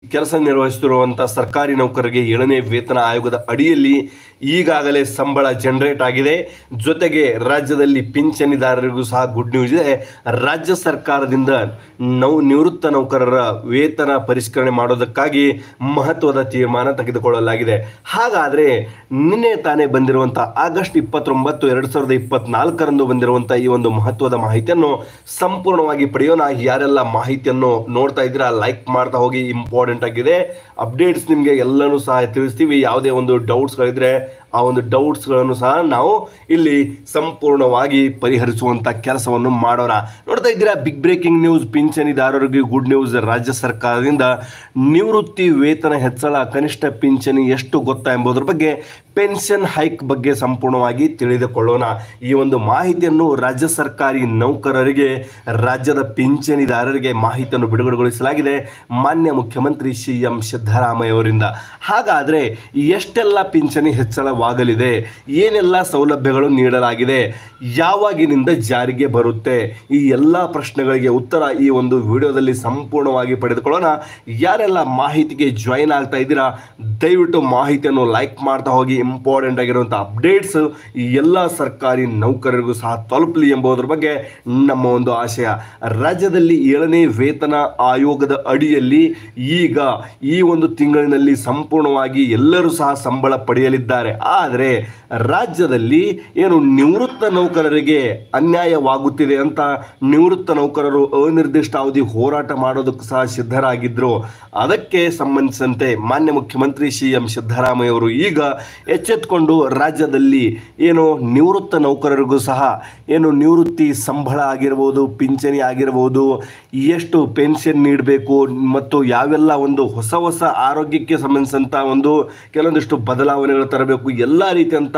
ಕೆಲಸ ನಿರ್ವಹಿಸುತ್ತಿರುವಂಥ ಸರ್ಕಾರಿ ನೌಕರರಿಗೆ ಏಳನೇ ವೇತನ ಆಯೋಗದ ಅಡಿಯಲ್ಲಿ ಈಗಾಗಲೇ ಸಂಬಳ ಜನರೇಟ್ ಆಗಿದೆ ಜೊತೆಗೆ ರಾಜ್ಯದಲ್ಲಿ ಪಿಂಚಣಿದಾರರಿಗೂ ಸಹ ಗುಡ್ ನ್ಯೂಸ್ ಇದೆ ರಾಜ್ಯ ಸರ್ಕಾರದಿಂದ ನೌ ನಿವೃತ್ತ ನೌಕರರ ವೇತನ ಪರಿಷ್ಕರಣೆ ಮಾಡೋದಕ್ಕಾಗಿ ಮಹತ್ವದ ತೀರ್ಮಾನ ತೆಗೆದುಕೊಳ್ಳಲಾಗಿದೆ ಹಾಗಾದರೆ ನಿನ್ನೆ ತಾನೇ ಬಂದಿರುವಂಥ ಆಗಸ್ಟ್ ಇಪ್ಪತ್ತೊಂಬತ್ತು ಎರಡು ಸಾವಿರದ ಇಪ್ಪತ್ನಾಲ್ಕರಂದು ಬಂದಿರುವಂಥ ಈ ಒಂದು ಮಹತ್ವದ ಮಾಹಿತಿಯನ್ನು ಸಂಪೂರ್ಣವಾಗಿ ಪಡೆಯೋಣ ಯಾರೆಲ್ಲ ಮಾಹಿತಿಯನ್ನು ನೋಡ್ತಾ ಇದ್ದೀರಾ ಲೈಕ್ ಮಾಡ್ತಾ ಹೋಗಿ ಇಂಪಾರ್ಟೆಂಟ್ ಆಗಿದೆ ಅಪ್ಡೇಟ್ಸ್ ನಿಮಗೆ ಎಲ್ಲನೂ ಸಹ ತಿಳಿಸ್ತೀವಿ ಯಾವುದೇ ಒಂದು ಡೌಟ್ಸ್ಗಳಿದ್ರೆ ಆ ಒಂದು ಡೌಟ್ಸ್ಗಳನ್ನು ಸಹ ನಾವು ಇಲ್ಲಿ ಸಂಪೂರ್ಣವಾಗಿ ಪರಿಹರಿಸುವಂತ ಕೆಲಸವನ್ನು ಮಾಡೋಣ ನೋಡ್ತಾ ಇದ್ದೀರಾ ಬಿಗ್ ಬ್ರೇಕಿಂಗ್ ನ್ಯೂಸ್ ಪಿಂಚಣಿದಾರರಿಗೆ ಗುಡ್ ನ್ಯೂಸ್ ರಾಜ್ಯ ಸರ್ಕಾರದಿಂದ ನಿವೃತ್ತಿ ವೇತನ ಹೆಚ್ಚಳ ಕನಿಷ್ಠ ಪಿಂಚಣಿ ಎಷ್ಟು ಗೊತ್ತಾ ಎಂಬುದರ ಬಗ್ಗೆ ಪೆನ್ಷನ್ ಹೈಕ್ ಬಗ್ಗೆ ಸಂಪೂರ್ಣವಾಗಿ ತಿಳಿದುಕೊಳ್ಳೋಣ ಈ ಒಂದು ಮಾಹಿತಿಯನ್ನು ರಾಜ್ಯ ಸರ್ಕಾರಿ ನೌಕರರಿಗೆ ರಾಜ್ಯದ ಪಿಂಚಣಿದಾರರಿಗೆ ಮಾಹಿತಿಯನ್ನು ಬಿಡುಗಡೆಗೊಳಿಸಲಾಗಿದೆ ಮಾನ್ಯ ಮುಖ್ಯಮಂತ್ರಿ ಸಿ ಎಂ ಸಿದ್ದರಾಮಯ್ಯ ಅವರಿಂದ ಹಾಗಾದ್ರೆ ಎಷ್ಟೆಲ್ಲ ಪಿಂಚಣಿ ಹೆಚ್ಚಳವಾಗಲಿದೆ ಏನೆಲ್ಲ ಸೌಲಭ್ಯಗಳು ನೀಡಲಾಗಿದೆ ಯಾವಾಗಿನಿಂದ ಜಾರಿಗೆ ಬರುತ್ತೆ ಈ ಎಲ್ಲ ಪ್ರಶ್ನೆಗಳಿಗೆ ಉತ್ತರ ಈ ಒಂದು ವಿಡಿಯೋದಲ್ಲಿ ಸಂಪೂರ್ಣವಾಗಿ ಪಡೆದುಕೊಳ್ಳೋಣ ಯಾರೆಲ್ಲ ಮಾಹಿತಿಗೆ ಜಾಯಿನ್ ಆಗ್ತಾ ಇದ್ದೀರಾ ದಯವಿಟ್ಟು ಮಾಹಿತಿಯನ್ನು ಲೈಕ್ ಮಾಡ್ತಾ ಹೋಗಿ ಇಂಪಾರ್ಟೆಂಟ್ ಆಗಿರುವಂಥ ಅಪ್ಡೇಟ್ಸ್ ಈ ಎಲ್ಲ ಸರ್ಕಾರಿ ನೌಕರರಿಗೂ ಸಹ ತಲುಪಲಿ ಎಂಬುದರ ಬಗ್ಗೆ ನಮ್ಮ ಒಂದು ಆಶಯ ರಾಜ್ಯದಲ್ಲಿ ಏಳನೇ ವೇತನ ಆಯೋಗದ ಅಡಿಯಲ್ಲಿ ಈಗ ಈ ಒಂದು ತಿಂಗಳಿನಲ್ಲಿ ಸಂಪೂರ್ಣವಾಗಿ ಎಲ್ಲರೂ ಸಹ ಸಂಬಳ ಪಡೆಯಲಿದ್ದಾರೆ ಆದರೆ ರಾಜ್ಯದಲ್ಲಿ ಏನು ನಿವೃತ್ತ ನೌಕರರಿಗೆ ಅನ್ಯಾಯವಾಗುತ್ತಿದೆ ಅಂತ ನಿವೃತ್ತ ನೌಕರರು ಅನಿರ್ದಿಷ್ಟ ಅವಧಿ ಹೋರಾಟ ಮಾಡೋದಕ್ಕೂ ಸಹ ಸಿದ್ಧರಾಗಿದ್ದರು ಅದಕ್ಕೆ ಸಂಬಂಧಿಸಿದಂತೆ ಮಾನ್ಯ ಮುಖ್ಯಮಂತ್ರಿ ಸಿ ಎಂ ಸಿದ್ದರಾಮಯ್ಯ ಅವರು ಈಗ ಎಚ್ಚೆತ್ತುಕೊಂಡು ರಾಜ್ಯದಲ್ಲಿ ಏನು ನಿವೃತ್ತ ನೌಕರರಿಗೂ ಸಹ ಏನು ನಿವೃತ್ತಿ ಸಂಬಳ ಆಗಿರ್ಬೋದು ಪಿಂಚಣಿ ಆಗಿರ್ಬೋದು ಎಷ್ಟು ಪೆನ್ಷನ್ ನೀಡಬೇಕು ಮತ್ತು ಯಾವೆಲ್ಲ ಒಂದು ಹೊಸ ಹೊಸ ಆರೋಗ್ಯಕ್ಕೆ ಸಂಬಂಧಿಸಿದಂಥ ಒಂದು ಕೆಲವೊಂದಿಷ್ಟು ಬದಲಾವಣೆಗಳು ತರಬೇಕು ಎಲ್ಲ ರೀತಿಯಂಥ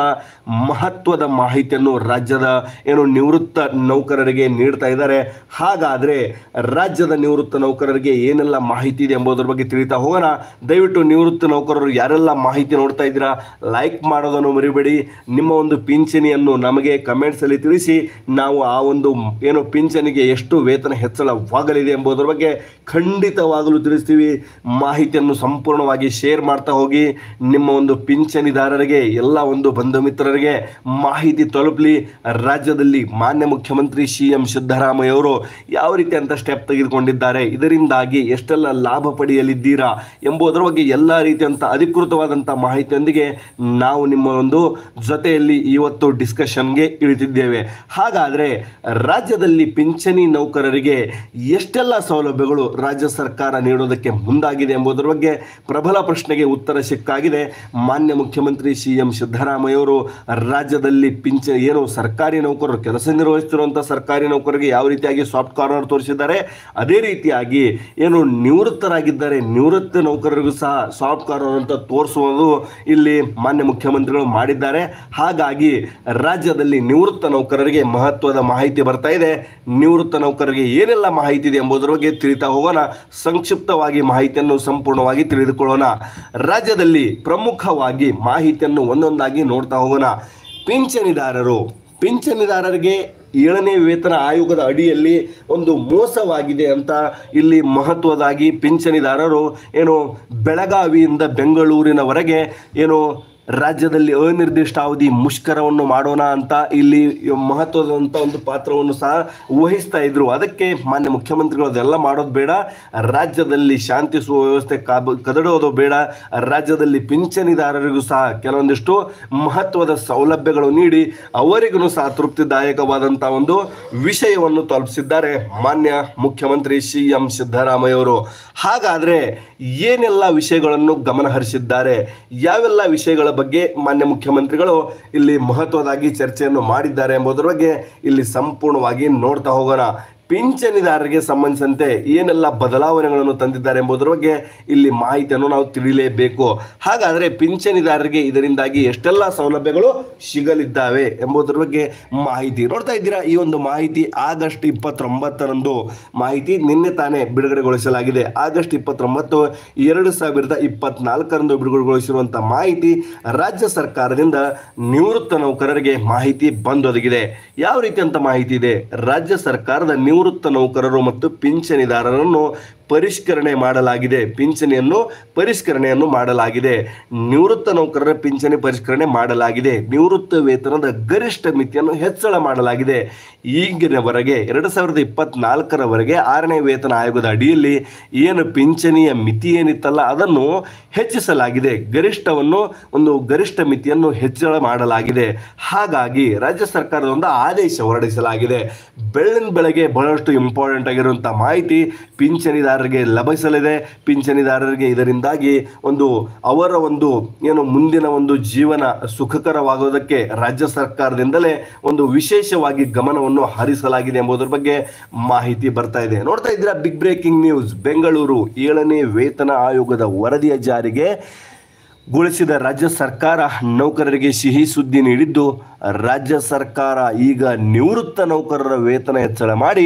ಮಹತ್ವದ ಮಾಹಿತಿಯನ್ನು ರಾಜ್ಯದ ಏನು ನಿವೃತ್ತ ನೌಕರರಿಗೆ ನೀಡ್ತಾ ಇದ್ದಾರೆ ಹಾಗಾದರೆ ರಾಜ್ಯದ ನಿವೃತ್ತ ನೌಕರರಿಗೆ ಏನೆಲ್ಲ ಮಾಹಿತಿ ಇದೆ ಎಂಬುದರ ಬಗ್ಗೆ ತಿಳಿತಾ ಹೋಗೋಣ ದಯವಿಟ್ಟು ನಿವೃತ್ತ ನೌಕರರು ಯಾರೆಲ್ಲ ಮಾಹಿತಿ ನೋಡ್ತಾ ಇದ್ದೀರಾ ಲೈಕ್ ಮಾಡೋದನ್ನು ಮರಿಬೇಡಿ ನಿಮ್ಮ ಒಂದು ಪಿಂಚಣಿಯನ್ನು ನಮಗೆ ಕಮೆಂಟ್ಸ್ ಅಲ್ಲಿ ತಿಳಿಸಿ ನಾವು ಆ ಒಂದು ಏನು ಪಿಂಚಣಿಗೆ ಎಷ್ಟು ವೇತನ ಹೆಚ್ಚಳವಾಗಲಿದೆ ಎಂಬುದರ ಬಗ್ಗೆ ಖಂಡಿತವಾಗಲೂ ತಿಳಿಸ್ತೀವಿ ಮಾಹಿತಿಯನ್ನು ಸಂಪೂರ್ಣವಾಗಿ ಶೇರ್ ಮಾಡ್ತಾ ಹೋಗಿ ನಿಮ್ಮ ಒಂದು ಪಿಂಚಣಿದಾರರಿಗೆ ಎಲ್ಲ ಒಂದು ಬಂಧು ಮಿತ್ರರಿಗೆ ಮಾಹಿತಿ ತಲುಪಲಿ ರಾಜ್ಯದಲ್ಲಿ ಮಾನ್ಯ ಮುಖ್ಯಮಂತ್ರಿ ಸಿ ಎಂ ಸಿದ್ದರಾಮಯ್ಯ ಅವರು ಯಾವ ರೀತಿ ಅಂತ ಸ್ಟೆಪ್ ತೆಗೆದುಕೊಂಡಿದ್ದಾರೆ ಇದರಿಂದಾಗಿ ಎಷ್ಟೆಲ್ಲ ಲಾಭ ಪಡೆಯಲಿದ್ದೀರಾ ಎಂಬುದರ ಬಗ್ಗೆ ಎಲ್ಲ ರೀತಿಯಂತ ಅಧಿಕೃತವಾದಂಥ ಮಾಹಿತಿಯೊಂದಿಗೆ ನಾವು ನಿಮ್ಮ ಒಂದು ಜೊತೆಯಲ್ಲಿ ಇವತ್ತು ಡಿಸ್ಕಷನ್ಗೆ ಇಳಿತಿದ್ದೇವೆ ಹಾಗಾದರೆ ರಾಜ್ಯದಲ್ಲಿ ಪಿಂಚಣಿ ನೌಕರರಿಗೆ ಎಷ್ಟೆಲ್ಲ ಸೌಲಭ್ಯಗಳು ರಾಜ್ಯ ಸರ್ಕಾರ ನೀಡೋದಕ್ಕೆ ಮುಂದಾಗಿದೆ ಎಂಬುದರ ಬಗ್ಗೆ ಪ್ರಬಲ ಪ್ರಶ್ನೆಗೆ ಉತ್ತರ ಸಿಕ್ಕಾಗಿದೆ ಮಾನ್ಯ ಮುಖ್ಯಮಂತ್ರಿ ಸಿ ಎಂ ಸಿದ್ದರಾಮಯ್ಯ ಅವರು ರಾಜ್ಯದಲ್ಲಿ ಪಿಂಚ ಏನು ಸರ್ಕಾರಿ ನೌಕರರು ಕೆಲಸ ನಿರ್ವಹಿಸುತ್ತಿರುವಂಥ ಸರ್ಕಾರಿ ನೌಕರರಿಗೆ ಯಾವ ರೀತಿಯಾಗಿ ಸಾಫ್ಟ್ ಕಾರ್ನರ್ ತೋರಿಸಿದ್ದಾರೆ ಅದೇ ರೀತಿಯಾಗಿ ಏನು ನಿವೃತ್ತರಾಗಿದ್ದಾರೆ ನಿವೃತ್ತ ನೌಕರರಿಗೂ ಸಹ ಸಾಫ್ಟ್ ಕಾರ್ನರ್ ಅಂತ ತೋರಿಸುವುದು ಇಲ್ಲಿ ಮಾನ್ಯ ಮುಖ್ಯಮಂತ್ರಿಗಳು ಮಾಡಿದ್ದಾರೆ ಹಾಗಾಗಿ ರಾಜ್ಯದಲ್ಲಿ ನಿವೃತ್ತ ನೌಕರರಿಗೆ ಮಹತ್ವದ ಮಾಹಿತಿ ಬರ್ತಾ ಇದೆ ನಿವೃತ್ತ ನೌಕರರಿಗೆ ಏನೆಲ್ಲ ಮಾಹಿತಿ ಇದೆ ಎಂಬುದರ ಬಗ್ಗೆ ತಿಳಿತಾ ಹೋಗೋಣ ಸಂಕ್ಷಿಪ್ತವಾಗಿ ಮಾಹಿತಿಯನ್ನು ಸಂಪೂರ್ಣವಾಗಿ ತಿಳಿದುಕೊಳ್ಳೋಣ ರಾಜ್ಯದಲ್ಲಿ ಪ್ರಮುಖವಾಗಿ ಮಾಹಿತಿಯನ್ನು ಒಂದೊಂದಾಗಿ ನೋಡ್ತಾ ಹೋಗೋಣ ಪಿಂಚಣಿದಾರರು ಪಿಂಚಣಿದಾರರಿಗೆ ಏಳನೇ ವೇತನ ಆಯೋಗದ ಅಡಿಯಲ್ಲಿ ಒಂದು ಮೋಸವಾಗಿದೆ ಅಂತ ಇಲ್ಲಿ ಮಹತ್ವದಾಗಿ ಪಿಂಚಣಿದಾರರು ಏನು ಬೆಳಗಾವಿಯಿಂದ ಬೆಂಗಳೂರಿನವರೆಗೆ ಏನು ರಾಜ್ಯದಲ್ಲಿ ಅನಿರ್ದಿಷ್ಟ ಅವಧಿ ಮುಷ್ಕರವನ್ನು ಮಾಡೋಣ ಅಂತ ಇಲ್ಲಿ ಮಹತ್ವದಂತ ಒಂದು ಪಾತ್ರವನ್ನು ಸಹ ವಹಿಸ್ತಾ ಇದ್ರು ಅದಕ್ಕೆ ಮಾನ್ಯ ಮುಖ್ಯಮಂತ್ರಿಗಳು ಅದೆಲ್ಲ ಮಾಡೋದು ಬೇಡ ರಾಜ್ಯದಲ್ಲಿ ಶಾಂತಿ ಸುವ್ಯವಸ್ಥೆ ಕಾಬ ಕದಡೋದು ಬೇಡ ರಾಜ್ಯದಲ್ಲಿ ಪಿಂಚಣಿದಾರರಿಗೂ ಸಹ ಕೆಲವೊಂದಿಷ್ಟು ಮಹತ್ವದ ಸೌಲಭ್ಯಗಳು ನೀಡಿ ಅವರಿಗೂ ಸಹ ತೃಪ್ತಿದಾಯಕವಾದಂಥ ಒಂದು ವಿಷಯವನ್ನು ತಲುಪಿಸಿದ್ದಾರೆ ಮಾನ್ಯ ಮುಖ್ಯಮಂತ್ರಿ ಸಿ ಎಂ ಸಿದ್ದರಾಮಯ್ಯ ಅವರು ಹಾಗಾದ್ರೆ ಏನೆಲ್ಲ ವಿಷಯಗಳನ್ನು ಗಮನಹರಿಸಿದ್ದಾರೆ ಯಾವೆಲ್ಲ ವಿಷಯಗಳ ಬಗ್ಗೆ ಮಾನ್ಯ ಮುಖ್ಯಮಂತ್ರಿಗಳು ಇಲ್ಲಿ ಮಹತ್ವದಾಗಿ ಚರ್ಚೆಯನ್ನು ಮಾಡಿದ್ದಾರೆ ಎಂಬುದರ ಬಗ್ಗೆ ಇಲ್ಲಿ ಸಂಪೂರ್ಣವಾಗಿ ನೋಡ್ತಾ ಹೋಗೋಣ ಪಿಂಚಣಿದಾರರಿಗೆ ಸಂಬಂಧಿಸಿದಂತೆ ಏನೆಲ್ಲ ಬದಲಾವಣೆಗಳನ್ನು ತಂದಿದ್ದಾರೆ ಎಂಬುದರ ಬಗ್ಗೆ ಇಲ್ಲಿ ಮಾಹಿತಿಯನ್ನು ನಾವು ತಿಳಿಯಲೇಬೇಕು ಹಾಗಾದರೆ ಪಿಂಚಣಿದಾರರಿಗೆ ಇದರಿಂದಾಗಿ ಎಷ್ಟೆಲ್ಲ ಸೌಲಭ್ಯಗಳು ಸಿಗಲಿದ್ದಾವೆ ಎಂಬುದರ ಬಗ್ಗೆ ಮಾಹಿತಿ ನೋಡ್ತಾ ಇದ್ದೀರಾ ಈ ಒಂದು ಮಾಹಿತಿ ಆಗಸ್ಟ್ ಇಪ್ಪತ್ತೊಂಬತ್ತರಂದು ಮಾಹಿತಿ ನಿನ್ನೆ ತಾನೇ ಬಿಡುಗಡೆಗೊಳಿಸಲಾಗಿದೆ ಆಗಸ್ಟ್ ಇಪ್ಪತ್ತೊಂಬತ್ತು ಎರಡು ಸಾವಿರದ ಇಪ್ಪತ್ನಾಲ್ಕರಂದು ಬಿಡುಗಡೆಗೊಳಿಸಿರುವಂಥ ಮಾಹಿತಿ ರಾಜ್ಯ ಸರ್ಕಾರದಿಂದ ನಿವೃತ್ತ ನೌಕರರಿಗೆ ಮಾಹಿತಿ ಬಂದೊದಗಿದೆ ಯಾವ ರೀತಿಯಂತ ಮಾಹಿತಿ ಇದೆ ರಾಜ್ಯ ಸರ್ಕಾರದ ನಿವೃತ್ತ ನೌಕರರು ಮತ್ತು ಪಿಂಚಣಿದಾರರನ್ನು ಪರಿಷ್ಕರಣೆ ಮಾಡಲಾಗಿದೆ ಪಿಂಚಣಿಯನ್ನು ಪರಿಷ್ಕರಣೆಯನ್ನು ಮಾಡಲಾಗಿದೆ ನಿವೃತ್ತ ನೌಕರರ ಪಿಂಚಣಿ ಪರಿಷ್ಕರಣೆ ಮಾಡಲಾಗಿದೆ ನಿವೃತ್ತ ವೇತನದ ಗರಿಷ್ಠ ಮಿತಿಯನ್ನು ಹೆಚ್ಚಳ ಮಾಡಲಾಗಿದೆ ಈಗಿನವರೆಗೆ ಎರಡು ಸಾವಿರದ ಇಪ್ಪತ್ನಾಲ್ಕರವರೆಗೆ ಆರನೇ ವೇತನ ಆಯೋಗದ ಅಡಿಯಲ್ಲಿ ಏನು ಪಿಂಚಣಿಯ ಮಿತಿ ಏನಿತ್ತಲ್ಲ ಅದನ್ನು ಹೆಚ್ಚಿಸಲಾಗಿದೆ ಗರಿಷ್ಠವನ್ನು ಒಂದು ಗರಿಷ್ಠ ಮಿತಿಯನ್ನು ಹೆಚ್ಚಳ ಮಾಡಲಾಗಿದೆ ಹಾಗಾಗಿ ರಾಜ್ಯ ಸರ್ಕಾರದ ಒಂದು ಆದೇಶ ಹೊರಡಿಸಲಾಗಿದೆ ಬೆಳ್ಳಿನ ಬೆಳಗ್ಗೆ ಬಹಳಷ್ಟು ಇಂಪಾರ್ಟೆಂಟ್ ಆಗಿರುವಂಥ ಮಾಹಿತಿ ಪಿಂಚಣಿದಾರರಿಗೆ ಲಭಿಸಲಿದೆ ಪಿಂಚಣಿದಾರರಿಗೆ ಇದರಿಂದಾಗಿ ಒಂದು ಅವರ ಒಂದು ಏನು ಮುಂದಿನ ಒಂದು ಜೀವನ ಸುಖಕರವಾಗೋದಕ್ಕೆ ರಾಜ್ಯ ಸರ್ಕಾರದಿಂದಲೇ ಒಂದು ವಿಶೇಷವಾಗಿ ಗಮನವನ್ನು ಹರಿಸಲಾಗಿದೆ ಎಂಬುದರ ಬಗ್ಗೆ ಮಾಹಿತಿ ಬರ್ತಾ ಇದೆ ನೋಡ್ತಾ ಇದ್ದೀರಾ ಬಿಗ್ ಬ್ರೇಕಿಂಗ್ ನ್ಯೂಸ್ ಬೆಂಗಳೂರು ಏಳನೇ ವೇತನ ಆಯೋಗದ ವರದಿಯ ಜಾರಿಗೆ ಗೊಳಿಸಿದ ರಾಜ್ಯ ಸರ್ಕಾರ ನೌಕರರಿಗೆ ಸಿಹಿ ಸುದ್ದಿ ನೀಡಿದ್ದು ರಾಜ್ಯ ಸರ್ಕಾರ ಈಗ ನಿವೃತ್ತ ನೌಕರರ ವೇತನ ಹೆಚ್ಚಳ ಮಾಡಿ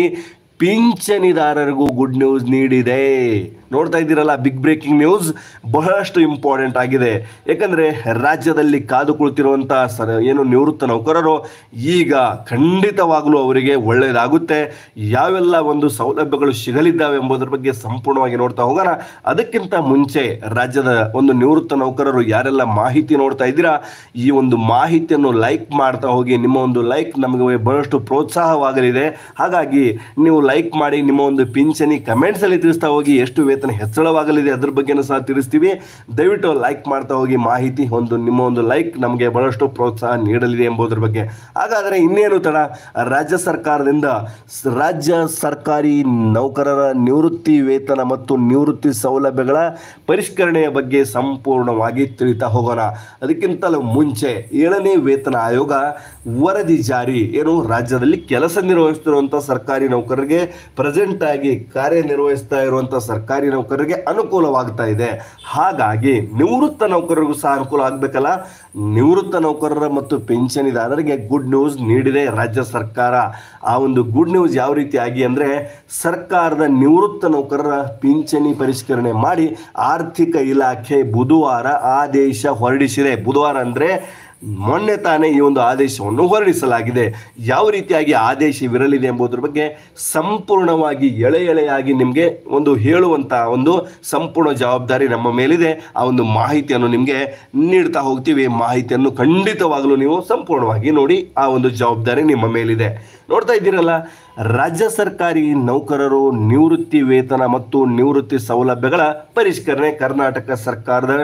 ಪಿಂಚಣಿದಾರರಿಗೂ ಗುಡ್ ನ್ಯೂಸ್ ನೀಡಿದೆ ನೋಡ್ತಾ ಇದ್ದೀರಲ್ಲ ಬಿಗ್ ಬ್ರೇಕಿಂಗ್ ನ್ಯೂಸ್ ಬಹಳಷ್ಟು ಇಂಪಾರ್ಟೆಂಟ್ ಆಗಿದೆ ಯಾಕಂದ್ರೆ ರಾಜ್ಯದಲ್ಲಿ ಕಾದು ಕುಳಿತಿರುವಂತಹ ಸರ ಏನು ನಿವೃತ್ತ ನೌಕರರು ಈಗ ಖಂಡಿತವಾಗಲೂ ಅವರಿಗೆ ಒಳ್ಳೆಯದಾಗುತ್ತೆ ಯಾವೆಲ್ಲ ಒಂದು ಸೌಲಭ್ಯಗಳು ಸಿಗಲಿದ್ದಾವೆ ಎಂಬುದರ ಬಗ್ಗೆ ಸಂಪೂರ್ಣವಾಗಿ ನೋಡ್ತಾ ಹೋಗೋಣ ಅದಕ್ಕಿಂತ ಮುಂಚೆ ರಾಜ್ಯದ ಒಂದು ನಿವೃತ್ತ ನೌಕರರು ಯಾರೆಲ್ಲ ಮಾಹಿತಿ ನೋಡ್ತಾ ಇದ್ದೀರಾ ಈ ಒಂದು ಮಾಹಿತಿಯನ್ನು ಲೈಕ್ ಮಾಡ್ತಾ ಹೋಗಿ ನಿಮ್ಮ ಒಂದು ಲೈಕ್ ನಮಗೆ ಬಹಳಷ್ಟು ಪ್ರೋತ್ಸಾಹವಾಗಲಿದೆ ಹಾಗಾಗಿ ನೀವು ಲೈಕ್ ಮಾಡಿ ನಿಮ್ಮ ಒಂದು ಪಿಂಚಣಿ ಕಮೆಂಟ್ಸ್ ಅಲ್ಲಿ ತಿಳಿಸ್ತಾ ಹೋಗಿ ಎಷ್ಟು ವೇತನ ಹೆಚ್ಚಳವಾಗಲಿದೆ ಅದ್ರ ಬಗ್ಗೆನೂ ಸಹ ತಿಳಿಸ್ತೀವಿ ದಯವಿಟ್ಟು ಲೈಕ್ ಮಾಡ್ತಾ ಹೋಗಿ ಮಾಹಿತಿ ಒಂದು ನಿಮ್ಮ ಒಂದು ಲೈಕ್ ನಮಗೆ ಬಹಳಷ್ಟು ಪ್ರೋತ್ಸಾಹ ನೀಡಲಿದೆ ಎಂಬುದರ ಬಗ್ಗೆ ಹಾಗಾದರೆ ಇನ್ನೇನು ತಡ ರಾಜ್ಯ ಸರ್ಕಾರದಿಂದ ಸ- ರಾಜ್ಯ ಸರ್ಕಾರಿ ನೌಕರರ ನಿವೃತ್ತಿ ವೇತನ ಮತ್ತು ನಿವೃತ್ತಿ ಸೌಲಭ್ಯಗಳ ಪರಿಷ್ಕರಣೆಯ ಬಗ್ಗೆ ಸಂಪೂರ್ಣವಾಗಿ ತಿಳಿತಾ ಹೋಗೋಣ ಅದಕ್ಕಿಂತಲೂ ಮುಂಚೆ ಏಳನೇ ವೇತನ ಆಯೋಗ ವರದಿ ಜಾರಿ ಏನು ರಾಜ್ಯದಲ್ಲಿ ಕೆಲಸ ನಿರ್ವಹಿಸುತ್ತಿರುವಂಥ ಸರ್ಕಾರಿ ನೌಕರರಿಗೆ ಪ್ರೆಸೆಂಟ್ ಆಗಿ ಕಾರ್ಯನಿರ್ವಹಿಸ್ತಾ ಇರುವಂಥ ಸರ್ಕಾರಿ ನೌಕರರಿಗೆ ಅನುಕೂಲವಾಗ್ತಾ ಇದೆ ಹಾಗಾಗಿ ನಿವೃತ್ತ ನೌಕರರಿಗೂ ಸಹ ಅನುಕೂಲ ಆಗಬೇಕಲ್ಲ ನಿವೃತ್ತ ನೌಕರರ ಮತ್ತು ಪಿಂಚಣಿದಾರರಿಗೆ ಗುಡ್ ನ್ಯೂಸ್ ನೀಡಿದೆ ರಾಜ್ಯ ಸರ್ಕಾರ ಆ ಒಂದು ಗುಡ್ ನ್ಯೂಸ್ ಯಾವ ರೀತಿಯಾಗಿ ಅಂದರೆ ಸರ್ಕಾರದ ನಿವೃತ್ತ ನೌಕರರ ಪಿಂಚಣಿ ಪರಿಷ್ಕರಣೆ ಮಾಡಿ ಆರ್ಥಿಕ ಇಲಾಖೆ ಬುಧವಾರ ಆದೇಶ ಹೊರಡಿಸಿದೆ ಬುಧವಾರ ಅಂದರೆ ಮೊನ್ನೆ ತಾನೇ ಈ ಒಂದು ಆದೇಶವನ್ನು ಹೊರಡಿಸಲಾಗಿದೆ ಯಾವ ರೀತಿಯಾಗಿ ಆದೇಶವಿರಲಿದೆ ಎಂಬುದರ ಬಗ್ಗೆ ಸಂಪೂರ್ಣವಾಗಿ ಎಳೆ ಎಳೆಯಾಗಿ ನಿಮಗೆ ಒಂದು ಹೇಳುವಂಥ ಒಂದು ಸಂಪೂರ್ಣ ಜವಾಬ್ದಾರಿ ನಮ್ಮ ಮೇಲಿದೆ ಆ ಒಂದು ಮಾಹಿತಿಯನ್ನು ನಿಮಗೆ ನೀಡ್ತಾ ಹೋಗ್ತೀವಿ ಮಾಹಿತಿಯನ್ನು ಖಂಡಿತವಾಗಲೂ ನೀವು ಸಂಪೂರ್ಣವಾಗಿ ನೋಡಿ ಆ ಒಂದು ಜವಾಬ್ದಾರಿ ನಿಮ್ಮ ಮೇಲಿದೆ ನೋಡ್ತಾ ಇದ್ದೀರಲ್ಲ ರಾಜ್ಯ ಸರ್ಕಾರಿ ನೌಕರರು ನಿವೃತ್ತಿ ವೇತನ ಮತ್ತು ನಿವೃತ್ತಿ ಸೌಲಭ್ಯಗಳ ಪರಿಷ್ಕರಣೆ ಕರ್ನಾಟಕ ಸರ್ಕಾರದ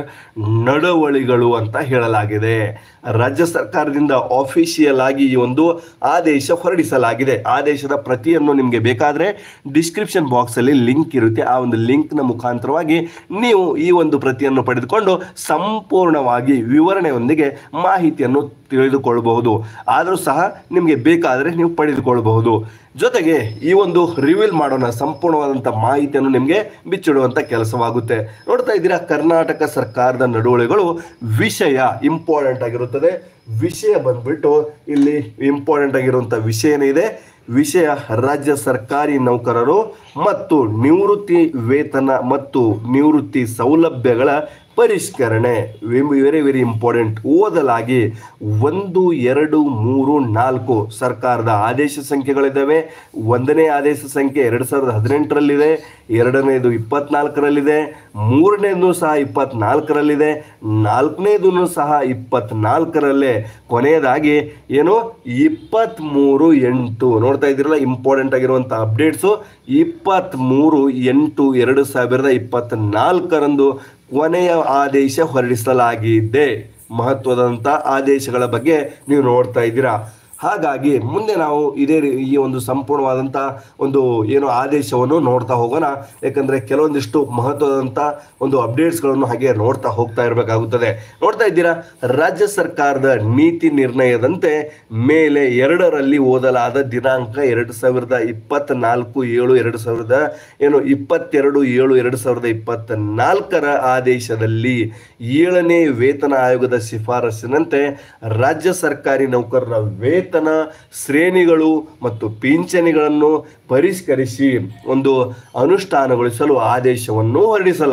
ನಡವಳಿಗಳು ಅಂತ ಹೇಳಲಾಗಿದೆ ರಾಜ್ಯ ಸರ್ಕಾರದಿಂದ ಆಫಿಷಿಯಲ್ ಆಗಿ ಈ ಒಂದು ಆದೇಶ ಹೊರಡಿಸಲಾಗಿದೆ ಆದೇಶದ ಪ್ರತಿಯನ್ನು ನಿಮಗೆ ಬೇಕಾದರೆ ಡಿಸ್ಕ್ರಿಪ್ಷನ್ ಬಾಕ್ಸಲ್ಲಿ ಲಿಂಕ್ ಇರುತ್ತೆ ಆ ಒಂದು ಲಿಂಕ್ನ ಮುಖಾಂತರವಾಗಿ ನೀವು ಈ ಒಂದು ಪ್ರತಿಯನ್ನು ಪಡೆದುಕೊಂಡು ಸಂಪೂರ್ಣವಾಗಿ ವಿವರಣೆಯೊಂದಿಗೆ ಮಾಹಿತಿಯನ್ನು ತಿಳಿದುಕೊಳ್ಳಬಹುದು ಆದರೂ ಸಹ ನಿಮಗೆ ಬೇಕಾದರೆ ನೀವು ಪಡೆದುಕೊಳ್ಳಬಹುದು ಜೊತೆಗೆ ಈ ಒಂದು ರಿವೀಲ್ ಮಾಡೋಣ ಸಂಪೂರ್ಣವಾದಂಥ ಮಾಹಿತಿಯನ್ನು ನಿಮಗೆ ಬಿಚ್ಚಿಡುವಂಥ ಕೆಲಸವಾಗುತ್ತೆ ನೋಡ್ತಾ ಇದ್ದೀರಾ ಕರ್ನಾಟಕ ಸರ್ಕಾರದ ನಡವಳಿಗಳು ವಿಷಯ ಇಂಪಾರ್ಟೆಂಟ್ ಆಗಿರುತ್ತದೆ ವಿಷಯ ಬಂದ್ಬಿಟ್ಟು ಇಲ್ಲಿ ಇಂಪಾರ್ಟೆಂಟ್ ಆಗಿರುವಂಥ ವಿಷಯ ಏನಿದೆ ವಿಷಯ ರಾಜ್ಯ ಸರ್ಕಾರಿ ನೌಕರರು ಮತ್ತು ನಿವೃತ್ತಿ ವೇತನ ಮತ್ತು ನಿವೃತ್ತಿ ಸೌಲಭ್ಯಗಳ ಪರಿಷ್ಕರಣೆ ವೆರಿ ವೆರಿ ಇಂಪಾರ್ಟೆಂಟ್ ಓದಲಾಗಿ ಒಂದು ಎರಡು ಮೂರು ನಾಲ್ಕು ಸರ್ಕಾರದ ಆದೇಶ ಸಂಖ್ಯೆಗಳಿದ್ದಾವೆ ಒಂದನೇ ಆದೇಶ ಸಂಖ್ಯೆ ಎರಡು ಸಾವಿರದ ಹದಿನೆಂಟರಲ್ಲಿದೆ ಎರಡನೇದು ಇಪ್ಪತ್ನಾಲ್ಕರಲ್ಲಿದೆ ಮೂರನೇದು ಸಹ ಇಪ್ಪತ್ನಾಲ್ಕರಲ್ಲಿದೆ ನಾಲ್ಕನೇದು ಸಹ ಇಪ್ಪತ್ನಾಲ್ಕರಲ್ಲೇ ಕೊನೆಯದಾಗಿ ಏನು ಇಪ್ಪತ್ತ್ಮೂರು ಎಂಟು ನೋಡ್ತಾ ಇದ್ದೀರಲ್ಲ ಇಂಪಾರ್ಟೆಂಟ್ ಆಗಿರುವಂಥ ಅಪ್ಡೇಟ್ಸು ಇಪ್ಪತ್ತ್ಮೂರು ಎಂಟು ಎರಡು ಸಾವಿರದ ಇಪ್ಪತ್ನಾಲ್ಕರಂದು ಕೊನೆಯ ಆದೇಶ ಹೊರಡಿಸಲಾಗಿದೆ ಮಹತ್ವದಂಥ ಆದೇಶಗಳ ಬಗ್ಗೆ ನೀವು ನೋಡ್ತಾ ಇದ್ದೀರಾ ಹಾಗಾಗಿ ಮುಂದೆ ನಾವು ಇದೇ ರೀ- ಈ ಒಂದು ಸಂಪೂರ್ಣವಾದಂಥ ಒಂದು ಏನು ಆದೇಶವನ್ನು ನೋಡ್ತಾ ಹೋಗೋಣ ಯಾಕಂದರೆ ಕೆಲವೊಂದಿಷ್ಟು ಮಹತ್ವದಂಥ ಒಂದು ಅಪ್ಡೇಟ್ಸ್ಗಳನ್ನು ಹಾಗೆ ನೋಡ್ತಾ ಹೋಗ್ತಾ ಇರಬೇಕಾಗುತ್ತದೆ ನೋಡ್ತಾ ಇದ್ದೀರಾ ರಾಜ್ಯ ಸರ್ಕಾರದ ನೀತಿ ನಿರ್ಣಯದಂತೆ ಮೇಲೆ ಎರಡರಲ್ಲಿ ಓದಲಾದ ದಿನಾಂಕ ಎರಡು ಸಾವಿರದ ಇಪ್ಪತ್ನಾಲ್ಕು ಏಳು ಎರಡು ಸಾವಿರದ ಏನು ಇಪ್ಪತ್ತೆರಡು ಏಳು ಎರಡು ಸಾವಿರದ ಇಪ್ಪತ್ತ ನಾಲ್ಕರ ಆದೇಶದಲ್ಲಿ ಏಳನೇ ವೇತನ ಆಯೋಗದ ಶಿಫಾರಸಿನಂತೆ ರಾಜ್ಯ ಸರ್ಕಾರಿ ನೌಕರರ ವೇತನ ಶ್ರೇಣಿಗಳು ಮತ್ತು ಪಿಂಚಣಿಗಳನ್ನು ಪರಿಷ್ಕರಿಸಿ ಒಂದು ಅನುಷ್ಠಾನಗೊಳಿಸಲು ಆದೇಶವನ್ನು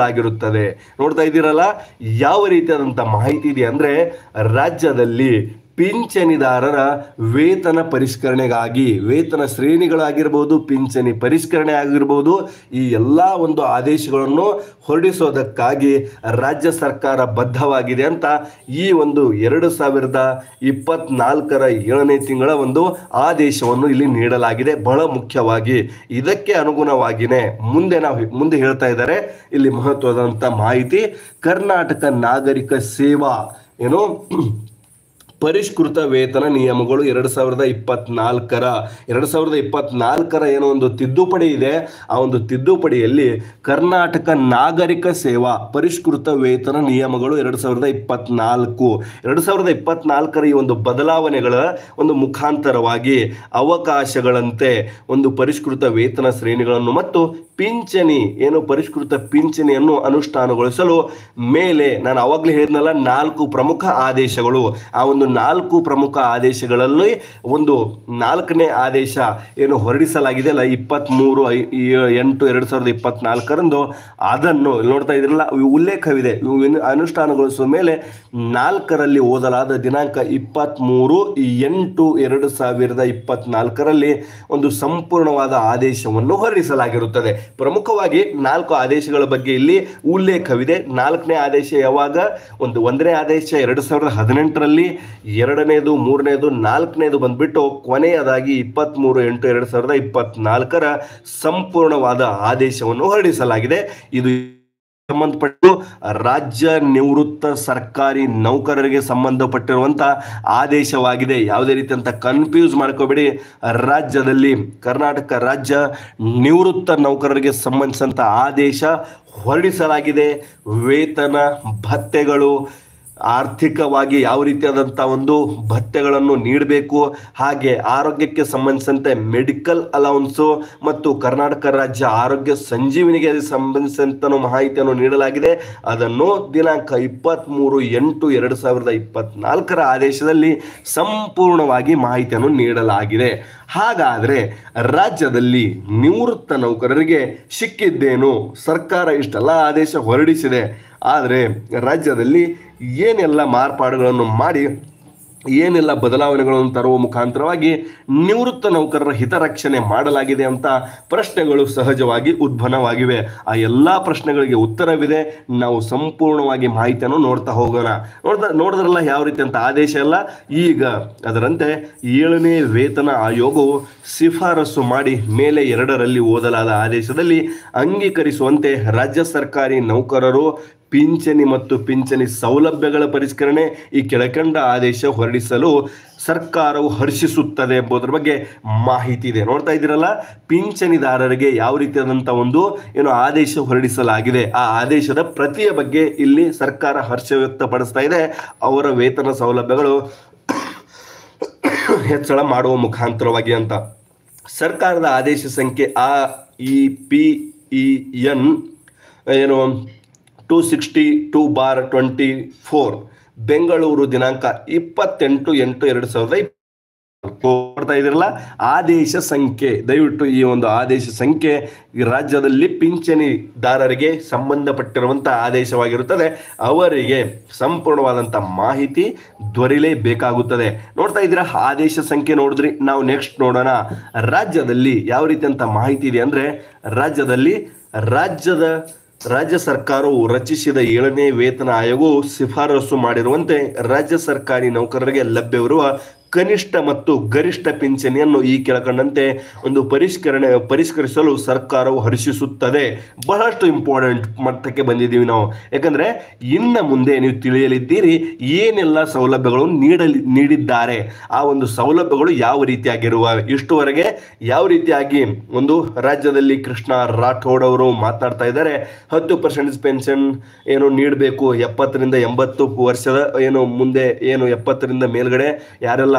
ಹೊರಡಿಸಲಾಗಿರುತ್ತದೆ ನೋಡ್ತಾ ಇದ್ದೀರಲ್ಲ ಯಾವ ರೀತಿಯಾದಂಥ ಮಾಹಿತಿ ಇದೆ ಅಂದರೆ ರಾಜ್ಯದಲ್ಲಿ ಪಿಂಚಣಿದಾರರ ವೇತನ ಪರಿಷ್ಕರಣೆಗಾಗಿ ವೇತನ ಶ್ರೇಣಿಗಳಾಗಿರ್ಬೋದು ಪಿಂಚಣಿ ಪರಿಷ್ಕರಣೆ ಆಗಿರ್ಬೋದು ಈ ಎಲ್ಲ ಒಂದು ಆದೇಶಗಳನ್ನು ಹೊರಡಿಸೋದಕ್ಕಾಗಿ ರಾಜ್ಯ ಸರ್ಕಾರ ಬದ್ಧವಾಗಿದೆ ಅಂತ ಈ ಒಂದು ಎರಡು ಸಾವಿರದ ಇಪ್ಪತ್ನಾಲ್ಕರ ಏಳನೇ ತಿಂಗಳ ಒಂದು ಆದೇಶವನ್ನು ಇಲ್ಲಿ ನೀಡಲಾಗಿದೆ ಬಹಳ ಮುಖ್ಯವಾಗಿ ಇದಕ್ಕೆ ಅನುಗುಣವಾಗಿಯೇ ಮುಂದೆ ನಾವು ಮುಂದೆ ಹೇಳ್ತಾ ಇದ್ದಾರೆ ಇಲ್ಲಿ ಮಹತ್ವದಂತ ಮಾಹಿತಿ ಕರ್ನಾಟಕ ನಾಗರಿಕ ಸೇವಾ ಏನು ಪರಿಷ್ಕೃತ ವೇತನ ನಿಯಮಗಳು ಎರಡು ಸಾವಿರದ ಇಪ್ಪತ್ನಾಲ್ಕರ ಎರಡು ಸಾವಿರದ ಇಪ್ಪತ್ನಾಲ್ಕರ ಏನೋ ಒಂದು ತಿದ್ದುಪಡಿ ಇದೆ ಆ ಒಂದು ತಿದ್ದುಪಡಿಯಲ್ಲಿ ಕರ್ನಾಟಕ ನಾಗರಿಕ ಸೇವಾ ಪರಿಷ್ಕೃತ ವೇತನ ನಿಯಮಗಳು ಎರಡು ಸಾವಿರದ ಇಪ್ಪತ್ನಾಲ್ಕು ಎರಡು ಸಾವಿರದ ಇಪ್ಪತ್ನಾಲ್ಕರ ಈ ಒಂದು ಬದಲಾವಣೆಗಳ ಒಂದು ಮುಖಾಂತರವಾಗಿ ಅವಕಾಶಗಳಂತೆ ಒಂದು ಪರಿಷ್ಕೃತ ವೇತನ ಶ್ರೇಣಿಗಳನ್ನು ಮತ್ತು ಪಿಂಚಣಿ ಏನು ಪರಿಷ್ಕೃತ ಪಿಂಚಣಿಯನ್ನು ಅನುಷ್ಠಾನಗೊಳಿಸಲು ಮೇಲೆ ನಾನು ಅವಾಗಲೇ ಹೇಳಿದ್ನಲ್ಲ ನಾಲ್ಕು ಪ್ರಮುಖ ಆದೇಶಗಳು ಆ ಒಂದು ನಾಲ್ಕು ಪ್ರಮುಖ ಆದೇಶಗಳಲ್ಲಿ ಒಂದು ನಾಲ್ಕನೇ ಆದೇಶ ಏನು ಹೊರಡಿಸಲಾಗಿದೆ ಅಲ್ಲ ಇಪ್ಪತ್ತ್ಮೂರು ಐ ಈ- ಎಂಟು ಎರಡು ಸಾವಿರದ ಇಪ್ಪತ್ನಾಲ್ಕರಂದು ಅದನ್ನು ಇಲ್ಲಿ ನೋಡ್ತಾ ಇದ್ರಲ್ಲ ಇವು ಉಲ್ಲೇಖವಿದೆ ಇವು ಇನ್ನು ಅನುಷ್ಠಾನಗೊಳಿಸುವ ಮೇಲೆ ನಾಲ್ಕರಲ್ಲಿ ಓದಲಾದ ದಿನಾಂಕ ಇಪ್ಪತ್ತ್ಮೂರು ಎಂಟು ಎರಡು ಸಾವಿರದ ಇಪ್ಪತ್ನಾಲ್ಕರಲ್ಲಿ ಒಂದು ಸಂಪೂರ್ಣವಾದ ಆದೇಶವನ್ನು ಹೊರಡಿಸಲಾಗಿರುತ್ತದೆ ಪ್ರಮುಖವಾಗಿ ನಾಲ್ಕು ಆದೇಶಗಳ ಬಗ್ಗೆ ಇಲ್ಲಿ ಉಲ್ಲೇಖವಿದೆ ನಾಲ್ಕನೇ ಆದೇಶ ಯಾವಾಗ ಒಂದು ಒಂದನೇ ಆದೇಶ ಎರಡು ಸಾವಿರದ ಹದಿನೆಂಟರಲ್ಲಿ ಎರಡನೇದು ಮೂರನೇದು ನಾಲ್ಕನೇದು ಬಂದ್ಬಿಟ್ಟು ಕೊನೆಯದಾಗಿ ಇಪ್ಪತ್ತ್ಮೂರು ಎಂಟು ಎರಡು ಸಾವಿರದ ಇಪ್ಪತ್ನಾಲ್ಕರ ಸಂಪೂರ್ಣವಾದ ಆದೇಶವನ್ನು ಹೊರಡಿಸಲಾಗಿದೆ ಇದು ಸಂಬಂಧಪಟ್ಟು ರಾಜ್ಯ ನಿವೃತ್ತ ಸರ್ಕಾರಿ ನೌಕರರಿಗೆ ಸಂಬಂಧಪಟ್ಟಿರುವಂತ ಆದೇಶವಾಗಿದೆ ಯಾವುದೇ ರೀತಿಯಂತ ಕನ್ಫ್ಯೂಸ್ ಮಾಡ್ಕೋಬೇಡಿ ರಾಜ್ಯದಲ್ಲಿ ಕರ್ನಾಟಕ ರಾಜ್ಯ ನಿವೃತ್ತ ನೌಕರರಿಗೆ ಸಂಬಂಧಿಸಿದಂತ ಆದೇಶ ಹೊರಡಿಸಲಾಗಿದೆ ವೇತನ ಭತ್ಯೆಗಳು ಆರ್ಥಿಕವಾಗಿ ಯಾವ ರೀತಿಯಾದಂಥ ಒಂದು ಭತ್ಯೆಗಳನ್ನು ನೀಡಬೇಕು ಹಾಗೆ ಆರೋಗ್ಯಕ್ಕೆ ಸಂಬಂಧಿಸಿದಂತೆ ಮೆಡಿಕಲ್ ಅಲೌನ್ಸು ಮತ್ತು ಕರ್ನಾಟಕ ರಾಜ್ಯ ಆರೋಗ್ಯ ಸಂಜೀವಿನಿಗೆ ಸಂಬಂಧಿಸಿದಂತ ಮಾಹಿತಿಯನ್ನು ನೀಡಲಾಗಿದೆ ಅದನ್ನು ದಿನಾಂಕ ಇಪ್ಪತ್ತ್ಮೂರು ಎಂಟು ಎರಡು ಸಾವಿರದ ಇಪ್ಪತ್ನಾಲ್ಕರ ಆದೇಶದಲ್ಲಿ ಸಂಪೂರ್ಣವಾಗಿ ಮಾಹಿತಿಯನ್ನು ನೀಡಲಾಗಿದೆ ಹಾಗಾದರೆ ರಾಜ್ಯದಲ್ಲಿ ನಿವೃತ್ತ ನೌಕರರಿಗೆ ಸಿಕ್ಕಿದ್ದೇನು ಸರ್ಕಾರ ಇಷ್ಟೆಲ್ಲ ಆದೇಶ ಹೊರಡಿಸಿದೆ ಆದರೆ ರಾಜ್ಯದಲ್ಲಿ ಏನೆಲ್ಲ ಮಾರ್ಪಾಡುಗಳನ್ನು ಮಾಡಿ ಏನೆಲ್ಲ ಬದಲಾವಣೆಗಳನ್ನು ತರುವ ಮುಖಾಂತರವಾಗಿ ನಿವೃತ್ತ ನೌಕರರ ಹಿತರಕ್ಷಣೆ ಮಾಡಲಾಗಿದೆ ಅಂತ ಪ್ರಶ್ನೆಗಳು ಸಹಜವಾಗಿ ಉದ್ಭವವಾಗಿವೆ ಆ ಎಲ್ಲ ಪ್ರಶ್ನೆಗಳಿಗೆ ಉತ್ತರವಿದೆ ನಾವು ಸಂಪೂರ್ಣವಾಗಿ ಮಾಹಿತಿಯನ್ನು ನೋಡ್ತಾ ಹೋಗೋಣ ನೋಡ್ತಾ ನೋಡಿದ್ರಲ್ಲ ಯಾವ ರೀತಿ ಅಂತ ಆದೇಶ ಎಲ್ಲ ಈಗ ಅದರಂತೆ ಏಳನೇ ವೇತನ ಆಯೋಗವು ಶಿಫಾರಸು ಮಾಡಿ ಮೇಲೆ ಎರಡರಲ್ಲಿ ಓದಲಾದ ಆದೇಶದಲ್ಲಿ ಅಂಗೀಕರಿಸುವಂತೆ ರಾಜ್ಯ ಸರ್ಕಾರಿ ನೌಕರರು ಪಿಂಚಣಿ ಮತ್ತು ಪಿಂಚಣಿ ಸೌಲಭ್ಯಗಳ ಪರಿಷ್ಕರಣೆ ಈ ಕೆಳಕಂಡ ಆದೇಶ ಹೊರಡಿಸಲು ಸರ್ಕಾರವು ಹರ್ಷಿಸುತ್ತದೆ ಎಂಬುದರ ಬಗ್ಗೆ ಮಾಹಿತಿ ಇದೆ ನೋಡ್ತಾ ಇದ್ದೀರಲ್ಲ ಪಿಂಚಣಿದಾರರಿಗೆ ಯಾವ ರೀತಿಯಾದಂಥ ಒಂದು ಏನು ಆದೇಶ ಹೊರಡಿಸಲಾಗಿದೆ ಆ ಆದೇಶದ ಪ್ರತಿಯ ಬಗ್ಗೆ ಇಲ್ಲಿ ಸರ್ಕಾರ ಹರ್ಷ ವ್ಯಕ್ತಪಡಿಸ್ತಾ ಇದೆ ಅವರ ವೇತನ ಸೌಲಭ್ಯಗಳು ಹೆಚ್ಚಳ ಮಾಡುವ ಮುಖಾಂತರವಾಗಿ ಅಂತ ಸರ್ಕಾರದ ಆದೇಶ ಸಂಖ್ಯೆ ಆ ಇ ಪಿ ಇ ಎನ್ ಏನು two sixty two bar twenty four Bengaluru ದಿನಾಂಕ ಇಪ್ಪತ್ತೆಂಟು ಎಂಟು ಎರಡು ಸಾವಿರದ ಇಪ್ಪ- ನೋಡ್ತಾ ಇದಿರಲ್ಲ ಆದೇಶ ಸಂಖ್ಯೆ ದಯವಿಟ್ಟು ಈ ಒಂದು ಆದೇಶ ಸಂಖ್ಯೆ ಈ ರಾಜ್ಯದಲ್ಲಿ ಪಿಂಚಣಿದಾರರಿಗೆ ಸಂಬಂಧಪಟ್ಟಿರುವಂತಹ ಆದೇಶವಾಗಿರುತ್ತದೆ ಅವರಿಗೆ ಸಂಪೂರ್ಣವಾದಂಥ ಮಾಹಿತಿ ದೊರೆಯಲೇಬೇಕಾಗುತ್ತದೆ ನೋಡ್ತಾ ಇದ್ದೀರಾ ಆದೇಶ ಸಂಖ್ಯೆ ನೋಡಿದ್ರಿ ನಾವು ನೆಕ್ಸ್ಟ್ ನೋಡೋಣ ರಾಜ್ಯದಲ್ಲಿ ಯಾವ ರೀತಿಯಂತ ಮಾಹಿತಿ ಇದೆ ಅಂದ್ರೆ ರಾಜ್ಯದಲ್ಲಿ ರಾಜ್ಯದ ರಾಜ್ಯ ಸರ್ಕಾರವು ರಚಿಸಿದ ಏಳನೇ ವೇತನ ಆಯೋಗವು ಶಿಫಾರಸು ಮಾಡಿರುವಂತೆ ರಾಜ್ಯ ಸರ್ಕಾರಿ ನೌಕರರಿಗೆ ಲಭ್ಯವಿರುವ ಕನಿಷ್ಠ ಮತ್ತು ಗರಿಷ್ಠ ಪಿಂಚಣಿಯನ್ನು ಈ ಕೆಳಕಂಡಂತೆ ಒಂದು ಪರಿಷ್ಕರಣೆ ಪರಿಷ್ಕರಿಸಲು ಸರ್ಕಾರವು ಹರ್ಷಿಸುತ್ತದೆ ಬಹಳಷ್ಟು ಇಂಪಾರ್ಟೆಂಟ್ ಮಟ್ಟಕ್ಕೆ ಬಂದಿದ್ದೀವಿ ನಾವು ಯಾಕಂದ್ರೆ ಇನ್ನು ಮುಂದೆ ನೀವು ತಿಳಿಯಲಿದ್ದೀರಿ ಏನೆಲ್ಲ ಸೌಲಭ್ಯಗಳು ನೀಡಲಿ ನೀಡಿದ್ದಾರೆ ಆ ಒಂದು ಸೌಲಭ್ಯಗಳು ಯಾವ ರೀತಿಯಾಗಿರುವ ಇಷ್ಟುವರೆಗೆ ಯಾವ ರೀತಿಯಾಗಿ ಒಂದು ರಾಜ್ಯದಲ್ಲಿ ಕೃಷ್ಣ ರಾಠೋಡ್ ಅವರು ಮಾತನಾಡ್ತಾ ಇದ್ದಾರೆ ಹತ್ತು ಪರ್ಸೆಂಟ್ ಪೆನ್ಷನ್ ಏನು ನೀಡಬೇಕು ಎಪ್ಪತ್ತರಿಂದ ಎಂಬತ್ತು ವರ್ಷದ ಏನು ಮುಂದೆ ಏನು ಎಪ್ಪತ್ತರಿಂದ ಮೇಲ್ಗಡೆ ಯಾರೆಲ್ಲ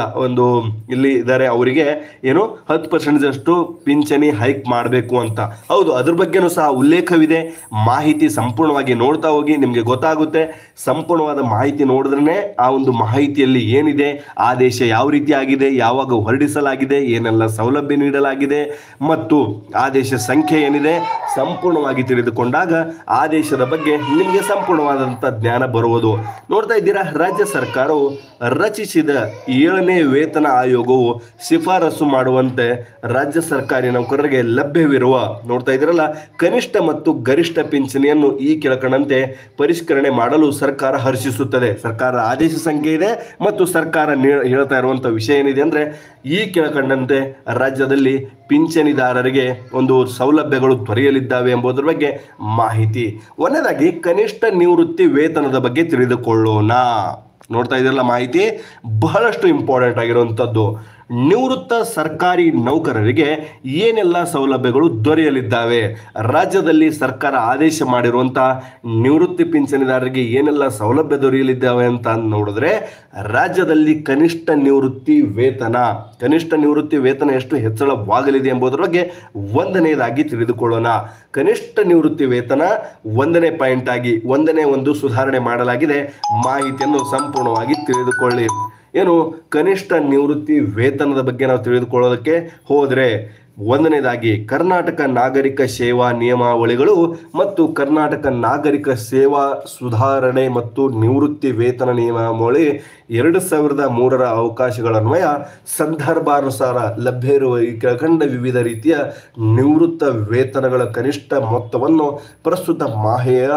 ಒಂದು ಇಲ್ಲಿ ಇದ್ದಾರೆ ಅವರಿಗೆ ಏನು ಹತ್ತು ಪರ್ಸೆಂಟ್ ಅಷ್ಟು ಪಿಂಚಣಿ ಹೈಕ್ ಮಾಡಬೇಕು ಅಂತ ಹೌದು ಅದ್ರ ಬಗ್ಗೆನೂ ಸಹ ಉಲ್ಲೇಖವಿದೆ ಮಾಹಿತಿ ಸಂಪೂರ್ಣವಾಗಿ ನೋಡ್ತಾ ಹೋಗಿ ನಿಮಗೆ ಗೊತ್ತಾಗುತ್ತೆ ಸಂಪೂರ್ಣವಾದ ಮಾಹಿತಿ ನೋಡಿದ್ರೆ ಆ ಒಂದು ಮಾಹಿತಿಯಲ್ಲಿ ಏನಿದೆ ಆದೇಶ ಯಾವ ರೀತಿ ಆಗಿದೆ ಯಾವಾಗ ಹೊರಡಿಸಲಾಗಿದೆ ಏನೆಲ್ಲ ಸೌಲಭ್ಯ ನೀಡಲಾಗಿದೆ ಮತ್ತು ಆದೇಶ ಸಂಖ್ಯೆ ಏನಿದೆ ಸಂಪೂರ್ಣವಾಗಿ ತಿಳಿದುಕೊಂಡಾಗ ಆದೇಶದ ಬಗ್ಗೆ ನಿಮಗೆ ಸಂಪೂರ್ಣವಾದಂಥ ಜ್ಞಾನ ಬರುವುದು ನೋಡ್ತಾ ಇದ್ದೀರಾ ರಾಜ್ಯ ಸರ್ಕಾರವು ರಚಿಸಿದ ಏಳನೇ ವೇತನ ಆಯೋಗವು ಶಿಫಾರಸು ಮಾಡುವಂತೆ ರಾಜ್ಯ ಸರ್ಕಾರಿ ನೌಕರರಿಗೆ ಲಭ್ಯವಿರುವ ನೋಡ್ತಾ ಇದ್ದೀರಲ್ಲ ಕನಿಷ್ಠ ಮತ್ತು ಗರಿಷ್ಠ ಪಿಂಚಣಿಯನ್ನು ಈ ಕೆಳಕಂಡಂತೆ ಪರಿಷ್ಕರಣೆ ಮಾಡಲು ಸರ್ಕಾರ ಹರ್ಷಿಸುತ್ತದೆ ಸರ್ಕಾರದ ಆದೇಶ ಸಂಖ್ಯೆ ಇದೆ ಮತ್ತು ಸರ್ಕಾರ ನೀ- ಹೇಳ್ತಾ ಇರುವಂತ ವಿಷಯ ಏನಿದೆ ಅಂದ್ರೆ ಈ ಕೆಳಕಂಡಂತೆ ರಾಜ್ಯದಲ್ಲಿ ಪಿಂಚಣಿದಾರರಿಗೆ ಒಂದು ಸೌಲಭ್ಯಗಳು ದೊರೆಯಲಿದ್ದಾವೆ ಎಂಬುದರ ಬಗ್ಗೆ ಮಾಹಿತಿ ಒಂದನೇದಾಗಿ ಕನಿಷ್ಠ ನಿವೃತ್ತಿ ವೇತನದ ಬಗ್ಗೆ ತಿಳಿದುಕೊಳ್ಳೋಣ ನೋಡ್ತಾ ಇದ್ರಲ್ಲ ಮಾಹಿತಿ ಬಹಳಷ್ಟು ಇಂಪಾರ್ಟೆಂಟ್ ಆಗಿರುವಂಥದ್ದು ನಿವೃತ್ತ ಸರ್ಕಾರಿ ನೌಕರರಿಗೆ ಏನೆಲ್ಲ ಸೌಲಭ್ಯಗಳು ದೊರೆಯಲಿದ್ದಾವೆ ರಾಜ್ಯದಲ್ಲಿ ಸರ್ಕಾರ ಆದೇಶ ಮಾಡಿರುವಂತಹ ನಿವೃತ್ತಿ ಪಿಂಚಣಿದಾರರಿಗೆ ಏನೆಲ್ಲ ಸೌಲಭ್ಯ ದೊರೆಯಲಿದ್ದಾವೆ ಅಂತ ನೋಡಿದ್ರೆ ರಾಜ್ಯದಲ್ಲಿ ಕನಿಷ್ಠ ನಿವೃತ್ತಿ ವೇತನ ಕನಿಷ್ಠ ನಿವೃತ್ತಿ ವೇತನ ಎಷ್ಟು ಹೆಚ್ಚಳವಾಗಲಿದೆ ಎಂಬುದರ ಬಗ್ಗೆ ಒಂದನೇದಾಗಿ ತಿಳಿದುಕೊಳ್ಳೋಣ ಕನಿಷ್ಠ ನಿವೃತ್ತಿ ವೇತನ ಒಂದನೇ ಪಾಯಿಂಟ್ ಆಗಿ ಒಂದನೇ ಒಂದು ಸುಧಾರಣೆ ಮಾಡಲಾಗಿದೆ ಮಾಹಿತಿಯನ್ನು ಸಂಪೂರ್ಣವಾಗಿ ತಿಳಿದುಕೊಳ್ಳಿ ಏನು ಕನಿಷ್ಠ ನಿವೃತ್ತಿ ವೇತನದ ಬಗ್ಗೆ ನಾವು ತಿಳಿದುಕೊಳ್ಳೋದಕ್ಕೆ ಹೋದ್ರೆ ಒಂದನೇದಾಗಿ ಕರ್ನಾಟಕ ನಾಗರಿಕ ಸೇವಾ ನಿಯಮಾವಳಿಗಳು ಮತ್ತು ಕರ್ನಾಟಕ ನಾಗರಿಕ ಸೇವಾ ಸುಧಾರಣೆ ಮತ್ತು ನಿವೃತ್ತಿ ವೇತನ ನಿಯಮಾವಳಿ ಎರಡು ಸಾವಿರದ ಮೂರರ ಅವಕಾಶಗಳನ್ವಯ ಸಂದರ್ಭಾನುಸಾರ ಲಭ್ಯ ಇರುವ ಈ ಕೆಳಕಂಡ ವಿವಿಧ ರೀತಿಯ ನಿವೃತ್ತ ವೇತನಗಳ ಕನಿಷ್ಠ ಮೊತ್ತವನ್ನು ಪ್ರಸ್ತುತ ಮಾಹೆಯ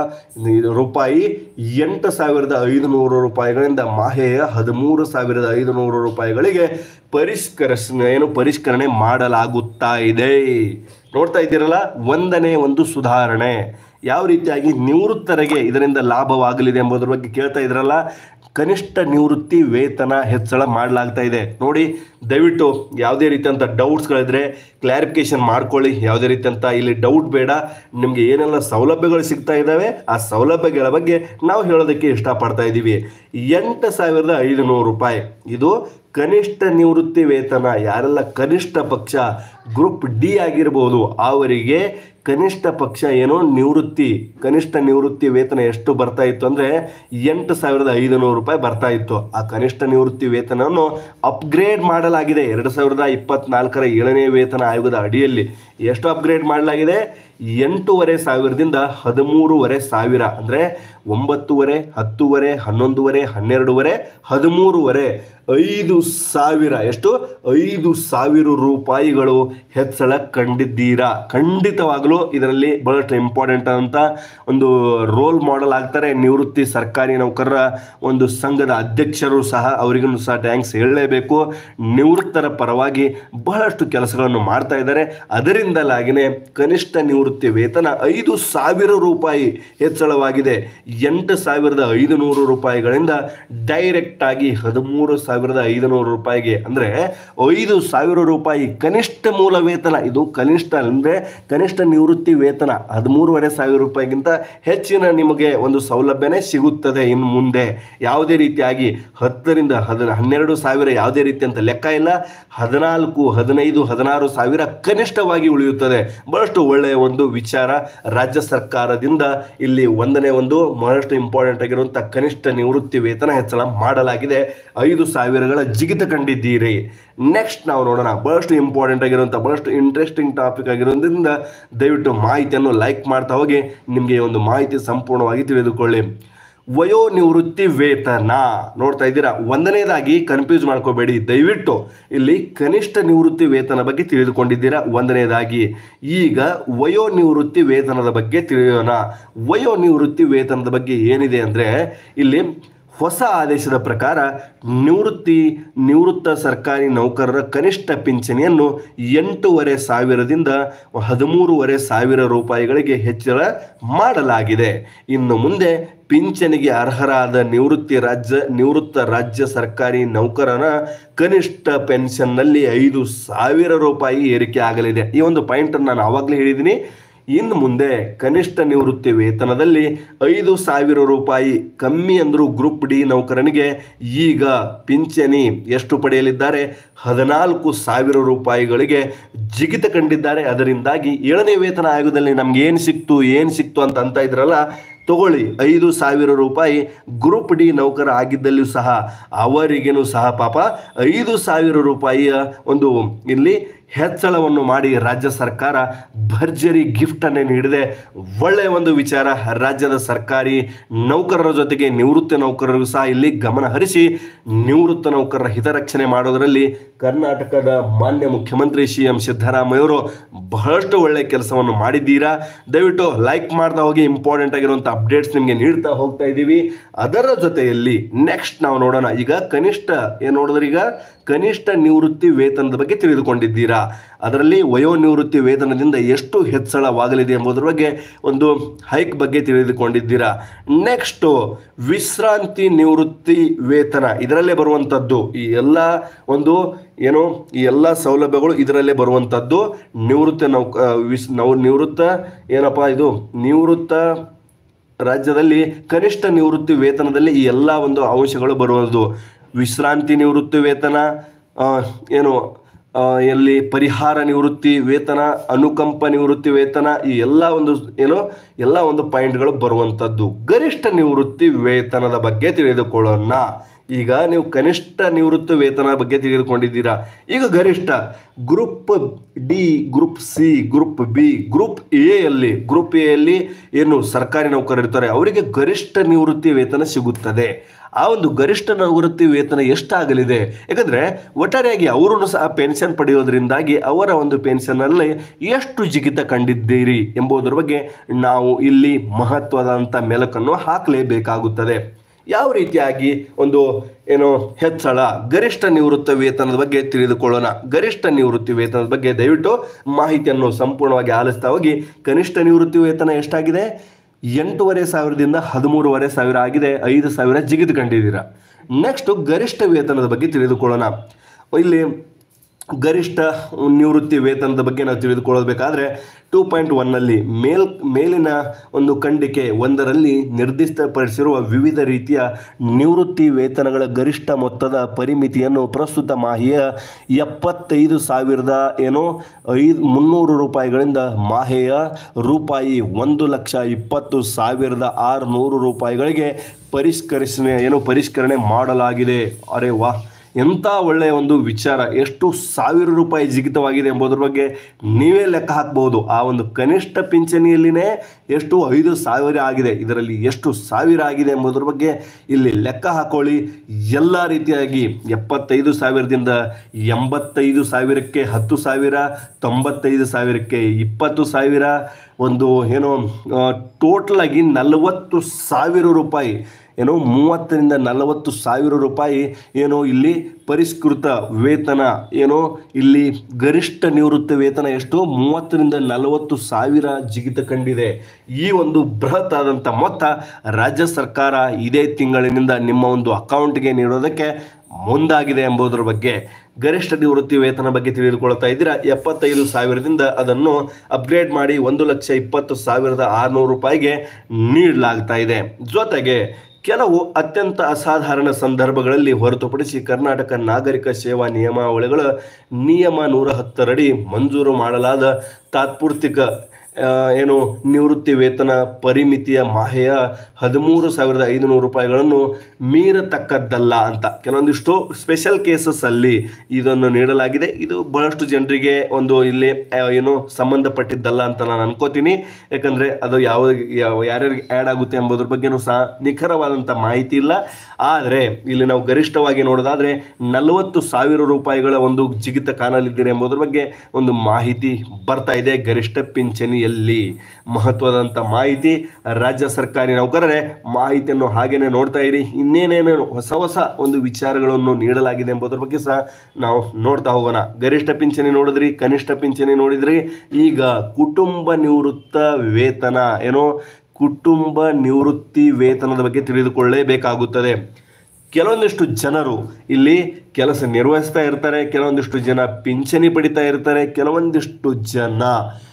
ರೂಪಾಯಿ ಎಂಟು ಸಾವಿರದ ಐದುನೂರು ರೂಪಾಯಿಗಳಿಂದ ಮಾಹೆಯ ಹದಿಮೂರು ಸಾವಿರದ ಐದುನೂರು ರೂಪಾಯಿಗಳಿಗೆ ಪರಿಷ್ಕರಿಸ ಏನು ಪರಿಷ್ಕರಣೆ ಮಾಡಲಾಗುತ್ತಾ ಇದೆ ನೋಡ್ತಾ ಇದ್ದೀರಲ್ಲ ಒಂದನೇ ಒಂದು ಸುಧಾರಣೆ ಯಾವ ರೀತಿಯಾಗಿ ನಿವೃತ್ತರಿಗೆ ಇದರಿಂದ ಲಾಭವಾಗಲಿದೆ ಎಂಬುದರ ಬಗ್ಗೆ ಕೇಳ್ತಾ ಇದ್ರಲ್ಲ ಕನಿಷ್ಠ ನಿವೃತ್ತಿ ವೇತನ ಹೆಚ್ಚಳ ಮಾಡಲಾಗ್ತಾ ಇದೆ ನೋಡಿ ದಯವಿಟ್ಟು ಯಾವುದೇ ರೀತಿಯಂಥ ಡೌಟ್ಸ್ಗಳಿದ್ರೆ ಕ್ಲಾರಿಫಿಕೇಶನ್ ಮಾಡ್ಕೊಳ್ಳಿ ಯಾವುದೇ ರೀತಿಯಂಥ ಇಲ್ಲಿ ಡೌಟ್ ಬೇಡ ನಿಮಗೆ ಏನೆಲ್ಲ ಸೌಲಭ್ಯಗಳು ಸಿಗ್ತಾ ಇದ್ದಾವೆ ಆ ಸೌಲಭ್ಯಗಳ ಬಗ್ಗೆ ನಾವು ಹೇಳೋದಕ್ಕೆ ಇಷ್ಟಪಡ್ತಾ ಇದ್ದೀವಿ ಎಂಟು ಸಾವಿರದ ಐದುನೂರು ರೂಪಾಯಿ ಇದು ಕನಿಷ್ಠ ನಿವೃತ್ತಿ ವೇತನ ಯಾರೆಲ್ಲ ಕನಿಷ್ಠ ಪಕ್ಷ ಗ್ರೂಪ್ ಡಿ ಆಗಿರ್ಬೋದು ಅವರಿಗೆ ಕನಿಷ್ಠ ಪಕ್ಷ ಏನೋ ನಿವೃತ್ತಿ ಕನಿಷ್ಠ ನಿವೃತ್ತಿ ವೇತನ ಎಷ್ಟು ಬರ್ತಾ ಇತ್ತು ಅಂದ್ರೆ ಎಂಟು ಸಾವಿರದ ಐದುನೂರು ರೂಪಾಯಿ ಬರ್ತಾ ಇತ್ತು ಆ ಕನಿಷ್ಠ ನಿವೃತ್ತಿ ವೇತನವನ್ನು ಅಪ್ಗ್ರೇಡ್ ಮಾಡಲಾಗಿದೆ ಎರಡು ಸಾವಿರದ ಇಪ್ಪತ್ನಾಲ್ಕರ ಏಳನೇ ವೇತನ ಆಯೋಗದ ಅಡಿಯಲ್ಲಿ ಎಷ್ಟು ಅಪ್ಗ್ರೇಡ್ ಮಾಡಲಾಗಿದೆ ಎಂಟೂವರೆ ಸಾವಿರದಿಂದ ಹದಿಮೂರುವರೆ ಸಾವಿರ ಅಂದರೆ ಒಂಬತ್ತುವರೆ ಹತ್ತುವರೆ ಹನ್ನೊಂದುವರೆ ಹನ್ನೆರಡುವರೆ ಹದಿಮೂರುವರೆ ಐದು ಸಾವಿರ ಎಷ್ಟು ಐದು ಸಾವಿರ ರೂಪಾಯಿಗಳು ಹೆಚ್ಚಳ ಕಂಡಿದ್ದೀರಾ ಖಂಡಿತವಾಗಲೂ ಇದರಲ್ಲಿ ಬಹಳಷ್ಟು ಇಂಪಾರ್ಟೆಂಟ್ ಅಂತ ಒಂದು ರೋಲ್ ಮಾಡೆಲ್ ಆಗ್ತಾರೆ ನಿವೃತ್ತಿ ಸರ್ಕಾರಿ ನೌಕರರ ಒಂದು ಸಂಘದ ಅಧ್ಯಕ್ಷರು ಸಹ ಅವರಿಗೂ ಸಹ ಟ್ಯಾಂಕ್ಸ್ ಹೇಳಲೇಬೇಕು ನಿವೃತ್ತರ ಪರವಾಗಿ ಬಹಳಷ್ಟು ಕೆಲಸಗಳನ್ನು ಮಾಡ್ತಾ ಇದ್ದಾರೆ ಅದರಿಂದಲಾಗಿನೇ ಕನಿಷ್ಠ ನಿವೃತ್ತಿ ವೇತನ ಐದು ಸಾವಿರ ರೂಪಾಯಿ ಹೆಚ್ಚಳವಾಗಿದೆ ಎಂಟು ಸಾವಿರದ ಐದುನೂರು ರೂಪಾಯಿಗಳಿಂದ ಡೈರೆಕ್ಟ್ ಆಗಿ ಹದಿಮೂರು ಸಾವಿರದ ಐದುನೂರು ರೂಪಾಯಿಗೆ ಅಂದ್ರೆ ಐದು ಸಾವಿರ ರೂಪಾಯಿ ಕನಿಷ್ಠ ಮೂಲ ವೇತನ ಇದು ಕನಿಷ್ಠ ಅಂದ್ರೆ ಕನಿಷ್ಠ ನಿವೃತ್ತಿ ವೇತನ ಹದಿಮೂರುವರೆ ಸಾವಿರ ರೂಪಾಯಿಗಿಂತ ಹೆಚ್ಚಿನ ನಿಮಗೆ ಒಂದು ಸೌಲಭ್ಯನೇ ಸಿಗುತ್ತದೆ ಇನ್ನು ಮುಂದೆ ಯಾವುದೇ ರೀತಿಯಾಗಿ ಹತ್ತರಿಂದ ಹದ ಹನ್ನೆರಡು ಸಾವಿರ ಯಾವುದೇ ರೀತಿ ಅಂತ ಲೆಕ್ಕ ಇಲ್ಲ ಹದಿನಾಲ್ಕು ಹದಿನೈದು ಹದಿನಾರು ಸಾವಿರ ಕನಿಷ್ಠವಾಗಿ ಉಳಿಯುತ್ತದೆ ಬಹಳಷ್ಟು ಒಳ್ಳೆಯ ಒಂದು ವಿಚಾರ ರಾಜ್ಯ ಸರ್ಕಾರದಿಂದ ಇಲ್ಲಿ ಒಂದನೇ ಒಂದು ಬಹಳಷ್ಟು ಇಂಪಾರ್ಟೆಂಟ್ ಆಗಿರುವಂಥ ಕನಿಷ್ಠ ನಿವೃತ್ತಿ ವೇತನ ಹೆಚ್ಚಳ ಮಾಡಲಾಗಿದೆ ಐದು ಸಾವಿರಗಳ ಜಿಗಿತ ಕಂಡಿದ್ದೀರಿ ನೆಕ್ಸ್ಟ್ ನಾವು ನೋಡೋಣ ಬಹಳಷ್ಟು ಇಂಪಾರ್ಟೆಂಟ್ ಆಗಿರುವಂಥ ಬಹಳಷ್ಟು ಇಂಟ್ರೆಸ್ಟಿಂಗ್ ಟಾಪಿಕ್ ಆಗಿರೋದ್ರಿಂದ ದಯವಿಟ್ಟು ಮಾಹಿತಿಯನ್ನು ಲೈಕ್ ಮಾಡ್ತಾ ಹೋಗಿ ನಿಮಗೆ ಈ ಒಂದು ಮಾಹಿತಿ ಸಂಪೂರ್ಣವಾಗಿ ತಿಳಿದುಕೊಳ್ಳಿ ವಯೋನಿವೃತ್ತಿ ವೇತನ ನೋಡ್ತಾ ಇದ್ದೀರಾ ಒಂದನೇದಾಗಿ ಕನ್ಫ್ಯೂಸ್ ಮಾಡ್ಕೋಬೇಡಿ ದಯವಿಟ್ಟು ಇಲ್ಲಿ ಕನಿಷ್ಠ ನಿವೃತ್ತಿ ವೇತನ ಬಗ್ಗೆ ತಿಳಿದುಕೊಂಡಿದ್ದೀರಾ ಒಂದನೇದಾಗಿ ಈಗ ವಯೋನಿವೃತ್ತಿ ವೇತನದ ಬಗ್ಗೆ ತಿಳಿಯೋಣ ವಯೋನಿವೃತ್ತಿ ವೇತನದ ಬಗ್ಗೆ ಏನಿದೆ ಅಂದ್ರೆ ಇಲ್ಲಿ ಹೊಸ ಆದೇಶದ ಪ್ರಕಾರ ನಿವೃತ್ತಿ ನಿವೃತ್ತ ಸರ್ಕಾರಿ ನೌಕರರ ಕನಿಷ್ಠ ಪಿಂಚಣಿಯನ್ನು ಎಂಟೂವರೆ ಸಾವಿರದಿಂದ ಹದಿಮೂರುವರೆ ಸಾವಿರ ರೂಪಾಯಿಗಳಿಗೆ ಹೆಚ್ಚಳ ಮಾಡಲಾಗಿದೆ ಇನ್ನು ಮುಂದೆ ಪಿಂಚಣಿಗೆ ಅರ್ಹರಾದ ನಿವೃತ್ತಿ ರಾಜ್ಯ ನಿವೃತ್ತ ರಾಜ್ಯ ಸರ್ಕಾರಿ ನೌಕರನ ಕನಿಷ್ಠ ಪೆನ್ಷನ್ನಲ್ಲಿ ಐದು ಸಾವಿರ ರೂಪಾಯಿ ಏರಿಕೆ ಆಗಲಿದೆ ಈ ಒಂದು ಪಾಯಿಂಟ್ ನಾನು ಆವಾಗಲೇ ಹೇಳಿದ್ದೀನಿ ಇನ್ನು ಮುಂದೆ ಕನಿಷ್ಠ ನಿವೃತ್ತಿ ವೇತನದಲ್ಲಿ ಐದು ಸಾವಿರ ರೂಪಾಯಿ ಕಮ್ಮಿ ಅಂದ್ರು ಗ್ರೂಪ್ ಡಿ ನೌಕರನಿಗೆ ಈಗ ಪಿಂಚಣಿ ಎಷ್ಟು ಪಡೆಯಲಿದ್ದಾರೆ ಹದಿನಾಲ್ಕು ಸಾವಿರ ರೂಪಾಯಿಗಳಿಗೆ ಜಿಗಿತ ಕಂಡಿದ್ದಾರೆ ಅದರಿಂದಾಗಿ ಏಳನೇ ವೇತನ ಆಯೋಗದಲ್ಲಿ ನಮ್ಗೆ ಏನು ಸಿಕ್ತು ಏನು ಸಿಕ್ತು ಅಂತ ಅಂತ ಇದ್ರಲ್ಲ ತಗೊಳ್ಳಿ ಐದು ಸಾವಿರ ರೂಪಾಯಿ ಗ್ರೂಪ್ ಡಿ ನೌಕರ ಆಗಿದ್ದಲ್ಲಿಯೂ ಸಹ ಅವರಿಗೇನು ಸಹ ಪಾಪ ಐದು ಸಾವಿರ ರೂಪಾಯಿಯ ಒಂದು ಇಲ್ಲಿ ಹೆಚ್ಚಳವನ್ನು ಮಾಡಿ ರಾಜ್ಯ ಸರ್ಕಾರ ಭರ್ಜರಿ ಗಿಫ್ಟ್ ಅನ್ನು ನೀಡಿದೆ ಒಳ್ಳೆಯ ಒಂದು ವಿಚಾರ ರಾಜ್ಯದ ಸರ್ಕಾರಿ ನೌಕರರ ಜೊತೆಗೆ ನಿವೃತ್ತ ನೌಕರರಿಗೂ ಸಹ ಇಲ್ಲಿ ಗಮನ ಹರಿಸಿ ನಿವೃತ್ತ ನೌಕರರ ಹಿತರಕ್ಷಣೆ ಮಾಡೋದರಲ್ಲಿ ಕರ್ನಾಟಕದ ಮಾನ್ಯ ಮುಖ್ಯಮಂತ್ರಿ ಸಿ ಎಂ ಸಿದ್ದರಾಮಯ್ಯವರು ಬಹಳಷ್ಟು ಒಳ್ಳೆಯ ಕೆಲಸವನ್ನು ಮಾಡಿದ್ದೀರಾ ದಯವಿಟ್ಟು ಲೈಕ್ ಮಾಡ್ತಾ ಹೋಗಿ ಇಂಪಾರ್ಟೆಂಟ್ ಆಗಿರುವಂಥ ಅಪ್ಡೇಟ್ಸ್ ನಿಮಗೆ ನೀಡ್ತಾ ಹೋಗ್ತಾ ಇದ್ದೀವಿ ಅದರ ಜೊತೆಯಲ್ಲಿ ನೆಕ್ಸ್ಟ್ ನಾವು ನೋಡೋಣ ಈಗ ಕನಿಷ್ಠ ಏನು ನೋಡಿದ್ರೆ ಈಗ ಕನಿಷ್ಠ ನಿವೃತ್ತಿ ವೇತನದ ಬಗ್ಗೆ ತಿಳಿದುಕೊಂಡಿದ್ದೀರಾ ಅದರಲ್ಲಿ ವಯೋನಿವೃತ್ತಿ ವೇತನದಿಂದ ಎಷ್ಟು ಹೆಚ್ಚಳವಾಗಲಿದೆ ಎಂಬುದರ ಬಗ್ಗೆ ಒಂದು ಹೈಕ್ ಬಗ್ಗೆ ತಿಳಿದುಕೊಂಡಿದ್ದೀರಾ ನೆಕ್ಸ್ಟ್ ವಿಶ್ರಾಂತಿ ನಿವೃತ್ತಿ ವೇತನ ಇದರಲ್ಲೇ ಬರುವಂಥದ್ದು ಈ ಎಲ್ಲ ಒಂದು ಏನು ಈ ಎಲ್ಲ ಸೌಲಭ್ಯಗಳು ಇದರಲ್ಲೇ ಬರುವಂಥದ್ದು ನಿವೃತ್ತ ನೌಕ ವಿಸ್ ನೌ ನಿವೃತ್ತ ಏನಪ್ಪಾ ಇದು ನಿವೃತ್ತ ರಾಜ್ಯದಲ್ಲಿ ಕನಿಷ್ಠ ನಿವೃತ್ತಿ ವೇತನದಲ್ಲಿ ಈ ಎಲ್ಲ ಒಂದು ಅಂಶಗಳು ಬರುವುದು ವಿಶ್ರಾಂತಿ ನಿವೃತ್ತಿ ವೇತನ ಆ, ಏನು ಆ, ಎಲ್ಲಿ ಪರಿಹಾರ ನಿವೃತ್ತಿ ವೇತನ ಅನುಕಂಪ ನಿವೃತ್ತಿ ವೇತನ ಈ ಎಲ್ಲ ಒಂದು ಏನು ಎಲ್ಲ ಒಂದು ಪಾಯಿಂಟ್ಗಳು ಬರುವಂಥದ್ದು ಗರಿಷ್ಠ ನಿವೃತ್ತಿ ವೇತನದ ಬಗ್ಗೆ ತಿಳಿದುಕೊಳ್ಳೋಣ ಈಗ ನೀವು ಕನಿಷ್ಠ ನಿವೃತ್ತಿ ವೇತನ ಬಗ್ಗೆ ತಿಳಿದುಕೊಂಡಿದ್ದೀರಾ ಈಗ ಗರಿಷ್ಠ group D group C group B group A ಅಲ್ಲಿ ಗ್ರೂಪ್ ಎ ಅಲ್ಲಿ ಏನು ಸರ್ಕಾರಿ ನೌಕರರು ಇರ್ತಾರೆ ಅವರಿಗೆ ಗರಿಷ್ಠ ನಿವೃತ್ತಿ ವೇತನ ಸಿಗುತ್ತದೆ ಆ ಒಂದು ಗರಿಷ್ಠ ನಿವೃತ್ತಿ ವೇತನ ಎಷ್ಟಾಗಲಿದೆ ಯಾಕಂದ್ರೆ ಒಟ್ಟಾರೆಯಾಗಿ ಅವರು ಸಹ ಪೆನ್ಷನ್ ಪಡೆಯೋದ್ರಿಂದಾಗಿ ಅವರ ಒಂದು ಪೆನ್ಷನ್ ಅಲ್ಲಿ ಎಷ್ಟು ಜಿಗಿತ ಕಂಡಿದ್ದೀರಿ ಎಂಬುದರ ಬಗ್ಗೆ ನಾವು ಇಲ್ಲಿ ಮಹತ್ವದಂತ ಮೆಲಕನ್ನು ಹಾಕಲೇಬೇಕಾಗುತ್ತದೆ ಯಾವ ರೀತಿಯಾಗಿ ಒಂದು ಏನು ಹೆಚ್ಚಳ ಗರಿಷ್ಠ ನಿವೃತ್ತ ವೇತನದ ಬಗ್ಗೆ ತಿಳಿದುಕೊಳ್ಳೋಣ ಗರಿಷ್ಠ ನಿವೃತ್ತಿ ವೇತನದ ಬಗ್ಗೆ ದಯವಿಟ್ಟು ಮಾಹಿತಿಯನ್ನು ಸಂಪೂರ್ಣವಾಗಿ ಆಲಿಸ್ತಾ ಹೋಗಿ ಕನಿಷ್ಠ ನಿವೃತ್ತಿ ವೇತನ ಎಷ್ಟಾಗಿದೆ ಎಂಟೂವರೆ ಸಾವಿರದಿಂದ ಹದಿಮೂರುವರೆ ಸಾವಿರ ಆಗಿದೆ ಐದು ಸಾವಿರ ಜಿಗಿದು ಕಂಡಿದ್ದೀರಾ ನೆಕ್ಸ್ಟ್ ಗರಿಷ್ಠ ವೇತನದ ಬಗ್ಗೆ ತಿಳಿದುಕೊಳ್ಳೋಣ ಇಲ್ಲಿ ಗರಿಷ್ಠ ನಿವೃತ್ತಿ ವೇತನದ ಬಗ್ಗೆ ನಾವು ತಿಳಿದುಕೊಳ್ಳಬೇಕಾದ್ರೆ ಟೂ ಪಾಯಿಂಟ್ ಒನ್ನಲ್ಲಿ ಮೇಲ್ ಮೇಲಿನ ಒಂದು ಖಂಡಿಕೆ ಒಂದರಲ್ಲಿ ನಿರ್ದಿಷ್ಟಪಡಿಸಿರುವ ವಿವಿಧ ರೀತಿಯ ನಿವೃತ್ತಿ ವೇತನಗಳ ಗರಿಷ್ಠ ಮೊತ್ತದ ಪರಿಮಿತಿಯನ್ನು ಪ್ರಸ್ತುತ ಮಾಹೆಯ ಎಪ್ಪತ್ತೈದು ಸಾವಿರದ ಏನೋ ಐದು ಮುನ್ನೂರು ರೂಪಾಯಿಗಳಿಂದ ಮಾಹೆಯ ರೂಪಾಯಿ ಒಂದು ಲಕ್ಷ ಇಪ್ಪತ್ತು ಸಾವಿರದ ಆರುನೂರು ರೂಪಾಯಿಗಳಿಗೆ ಪರಿಷ್ಕರಿಸ ಏನು ಪರಿಷ್ಕರಣೆ ಮಾಡಲಾಗಿದೆ ಅರೆ ವಾ ಎಂಥ ಒಳ್ಳೆಯ ಒಂದು ವಿಚಾರ ಎಷ್ಟು ಸಾವಿರ ರೂಪಾಯಿ ಜಿಗಿತವಾಗಿದೆ ಎಂಬುದರ ಬಗ್ಗೆ ನೀವೇ ಲೆಕ್ಕ ಹಾಕ್ಬಹುದು ಆ ಒಂದು ಕನಿಷ್ಠ ಪಿಂಚಣಿಯಲ್ಲಿನೇ ಎಷ್ಟು ಐದು ಸಾವಿರ ಆಗಿದೆ ಇದರಲ್ಲಿ ಎಷ್ಟು ಸಾವಿರ ಆಗಿದೆ ಎಂಬುದರ ಬಗ್ಗೆ ಇಲ್ಲಿ ಲೆಕ್ಕ ಹಾಕೊಳ್ಳಿ ಎಲ್ಲ ರೀತಿಯಾಗಿ ಎಪ್ಪತ್ತೈದು ಸಾವಿರದಿಂದ ಎಂಬತ್ತೈದು ಸಾವಿರಕ್ಕೆ ಹತ್ತು ಸಾವಿರ ತೊಂಬತ್ತೈದು ಸಾವಿರಕ್ಕೆ ಇಪ್ಪತ್ತು ಸಾವಿರ ಒಂದು ಏನು ಟೋಟಲ್ ಆಗಿ ನಲವತ್ತು ಸಾವಿರ ರೂಪಾಯಿ ಏನೋ ಮೂವತ್ತರಿಂದ ನಲವತ್ತು ಸಾವಿರ ರೂಪಾಯಿ ಏನೋ ಇಲ್ಲಿ ಪರಿಷ್ಕೃತ ವೇತನ ಏನೋ ಇಲ್ಲಿ ಗರಿಷ್ಠ ನಿವೃತ್ತ ವೇತನ ಎಷ್ಟು ಮೂವತ್ತರಿಂದ ನಲವತ್ತು ಸಾವಿರ ಜಿಗಿತ ಕಂಡಿದೆ ಈ ಒಂದು ಬೃಹತ್ ಆದಂಥ ಮೊತ್ತ ರಾಜ್ಯ ಸರ್ಕಾರ ಇದೇ ತಿಂಗಳಿನಿಂದ ನಿಮ್ಮ ಒಂದು ಅಕೌಂಟ್ಗೆ ನೀಡೋದಕ್ಕೆ ಮುಂದಾಗಿದೆ ಎಂಬುದರ ಬಗ್ಗೆ ಗರಿಷ್ಠ ನಿವೃತ್ತಿ ವೇತನ ಬಗ್ಗೆ ತಿಳಿದುಕೊಳ್ತಾ ಇದ್ದೀರಾ ಎಪ್ಪತ್ತೈದು ಸಾವಿರದಿಂದ ಅದನ್ನು ಅಪ್ಗ್ರೇಡ್ ಮಾಡಿ ಒಂದು ಲಕ್ಷ ಇಪ್ಪತ್ತು ಸಾವಿರದ ಆರುನೂರು ರೂಪಾಯಿಗೆ ನೀಡಲಾಗ್ತಾ ಇದೆ ಜೊತೆಗೆ ಕೆಲವು ಅತ್ಯಂತ ಅಸಾಧಾರಣ ಸಂದರ್ಭಗಳಲ್ಲಿ ಹೊರತುಪಡಿಸಿ ಕರ್ನಾಟಕ ನಾಗರಿಕ ಸೇವಾ ನಿಯಮಾವಳಿಗಳ ನಿಯಮ ನೂರ ಹತ್ತರಡಿ ಮಂಜೂರು ಮಾಡಲಾದ ತಾತ್ಪೂರ್ತಿಕ ಆ, ಏನು ನಿವೃತ್ತಿ ವೇತನ ಪರಿಮಿತಿಯ ಮಾಹೆಯ ಹದಿಮೂರು ಸಾವಿರದ ಐದುನೂರು ರೂಪಾಯಿಗಳನ್ನು ಮೀರತಕ್ಕದ್ದಲ್ಲ ಅಂತ ಕೆಲವೊಂದಿಷ್ಟು ಸ್ಪೆಷಲ್ ಕೇಸಸ್ ಅಲ್ಲಿ ಇದನ್ನು ನೀಡಲಾಗಿದೆ ಇದು ಬಹಳಷ್ಟು ಜನರಿಗೆ ಒಂದು ಇಲ್ಲಿ ಆ, ಏನು ಸಂಬಂಧಪಟ್ಟಿದ್ದಲ್ಲ ಅಂತ ನಾನು ಅನ್ಕೋತೀನಿ ಯಾಕಂದ್ರೆ ಅದು ಯಾವ ಯಾವ- ಯಾರ್ಯಾರಿಗೆ ಆ್ಯಡ್ ಆಗುತ್ತೆ ಎಂಬುದ್ರ ಬಗ್ಗೆನೂ ಸಹ ನಿಖರವಾದಂಥ ಮಾಹಿತಿ ಇಲ್ಲ ಆದರೆ ಇಲ್ಲಿ ನಾವು ಗರಿಷ್ಠವಾಗಿ ನೋಡೋದಾದ್ರೆ ನಲವತ್ತು ಸಾವಿರ ರೂಪಾಯಿಗಳ ಒಂದು ಜಿಗಿತ ಕಾಣಲಿದ್ದೀರಿ ಎಂಬುದರ ಬಗ್ಗೆ ಒಂದು ಮಾಹಿತಿ ಬರ್ತಾ ಇದೆ ಗರಿಷ್ಠ ಪಿಂಚಣಿಯಲ್ಲಿ ಮಹತ್ವದಂತ ಮಾಹಿತಿ ರಾಜ್ಯ ಸರ್ಕಾರಿ ನೌಕರರೇ ಮಾಹಿತಿಯನ್ನು ಹಾಗೇನೆ ನೋಡ್ತಾ ಇರಿ ಇನ್ನೇನೇನು ಹೊಸ ಹೊಸ ಒಂದು ವಿಚಾರಗಳನ್ನು ನೀಡಲಾಗಿದೆ ಎಂಬುದರ ಬಗ್ಗೆ ಸಹ ನಾವು ನೋಡ್ತಾ ಹೋಗೋಣ ಗರಿಷ್ಠ ಪಿಂಚಣಿ ನೋಡಿದ್ರಿ ಕನಿಷ್ಠ ಪಿಂಚಣಿ ನೋಡಿದ್ರಿ ಈಗ ಕುಟುಂಬ ನಿವೃತ್ತ ವೇತನ ಏನೋ ಕುಟುಂಬ ನಿವೃತ್ತಿ ವೇತನದ ಬಗ್ಗೆ ತಿಳಿದುಕೊಳ್ಳಲೇಬೇಕಾಗುತ್ತದೆ ಕೆಲವೊಂದಿಷ್ಟು ಜನರು ಇಲ್ಲಿ ಕೆಲಸ ನಿರ್ವಹಿಸ್ತಾ ಇರ್ತಾರೆ ಕೆಲವೊಂದಿಷ್ಟು ಜನ ಪಿಂಚಣಿ ಪಡಿತಾ ಇರ್ತಾರೆ ಕೆಲವೊಂದಿಷ್ಟು ಜನ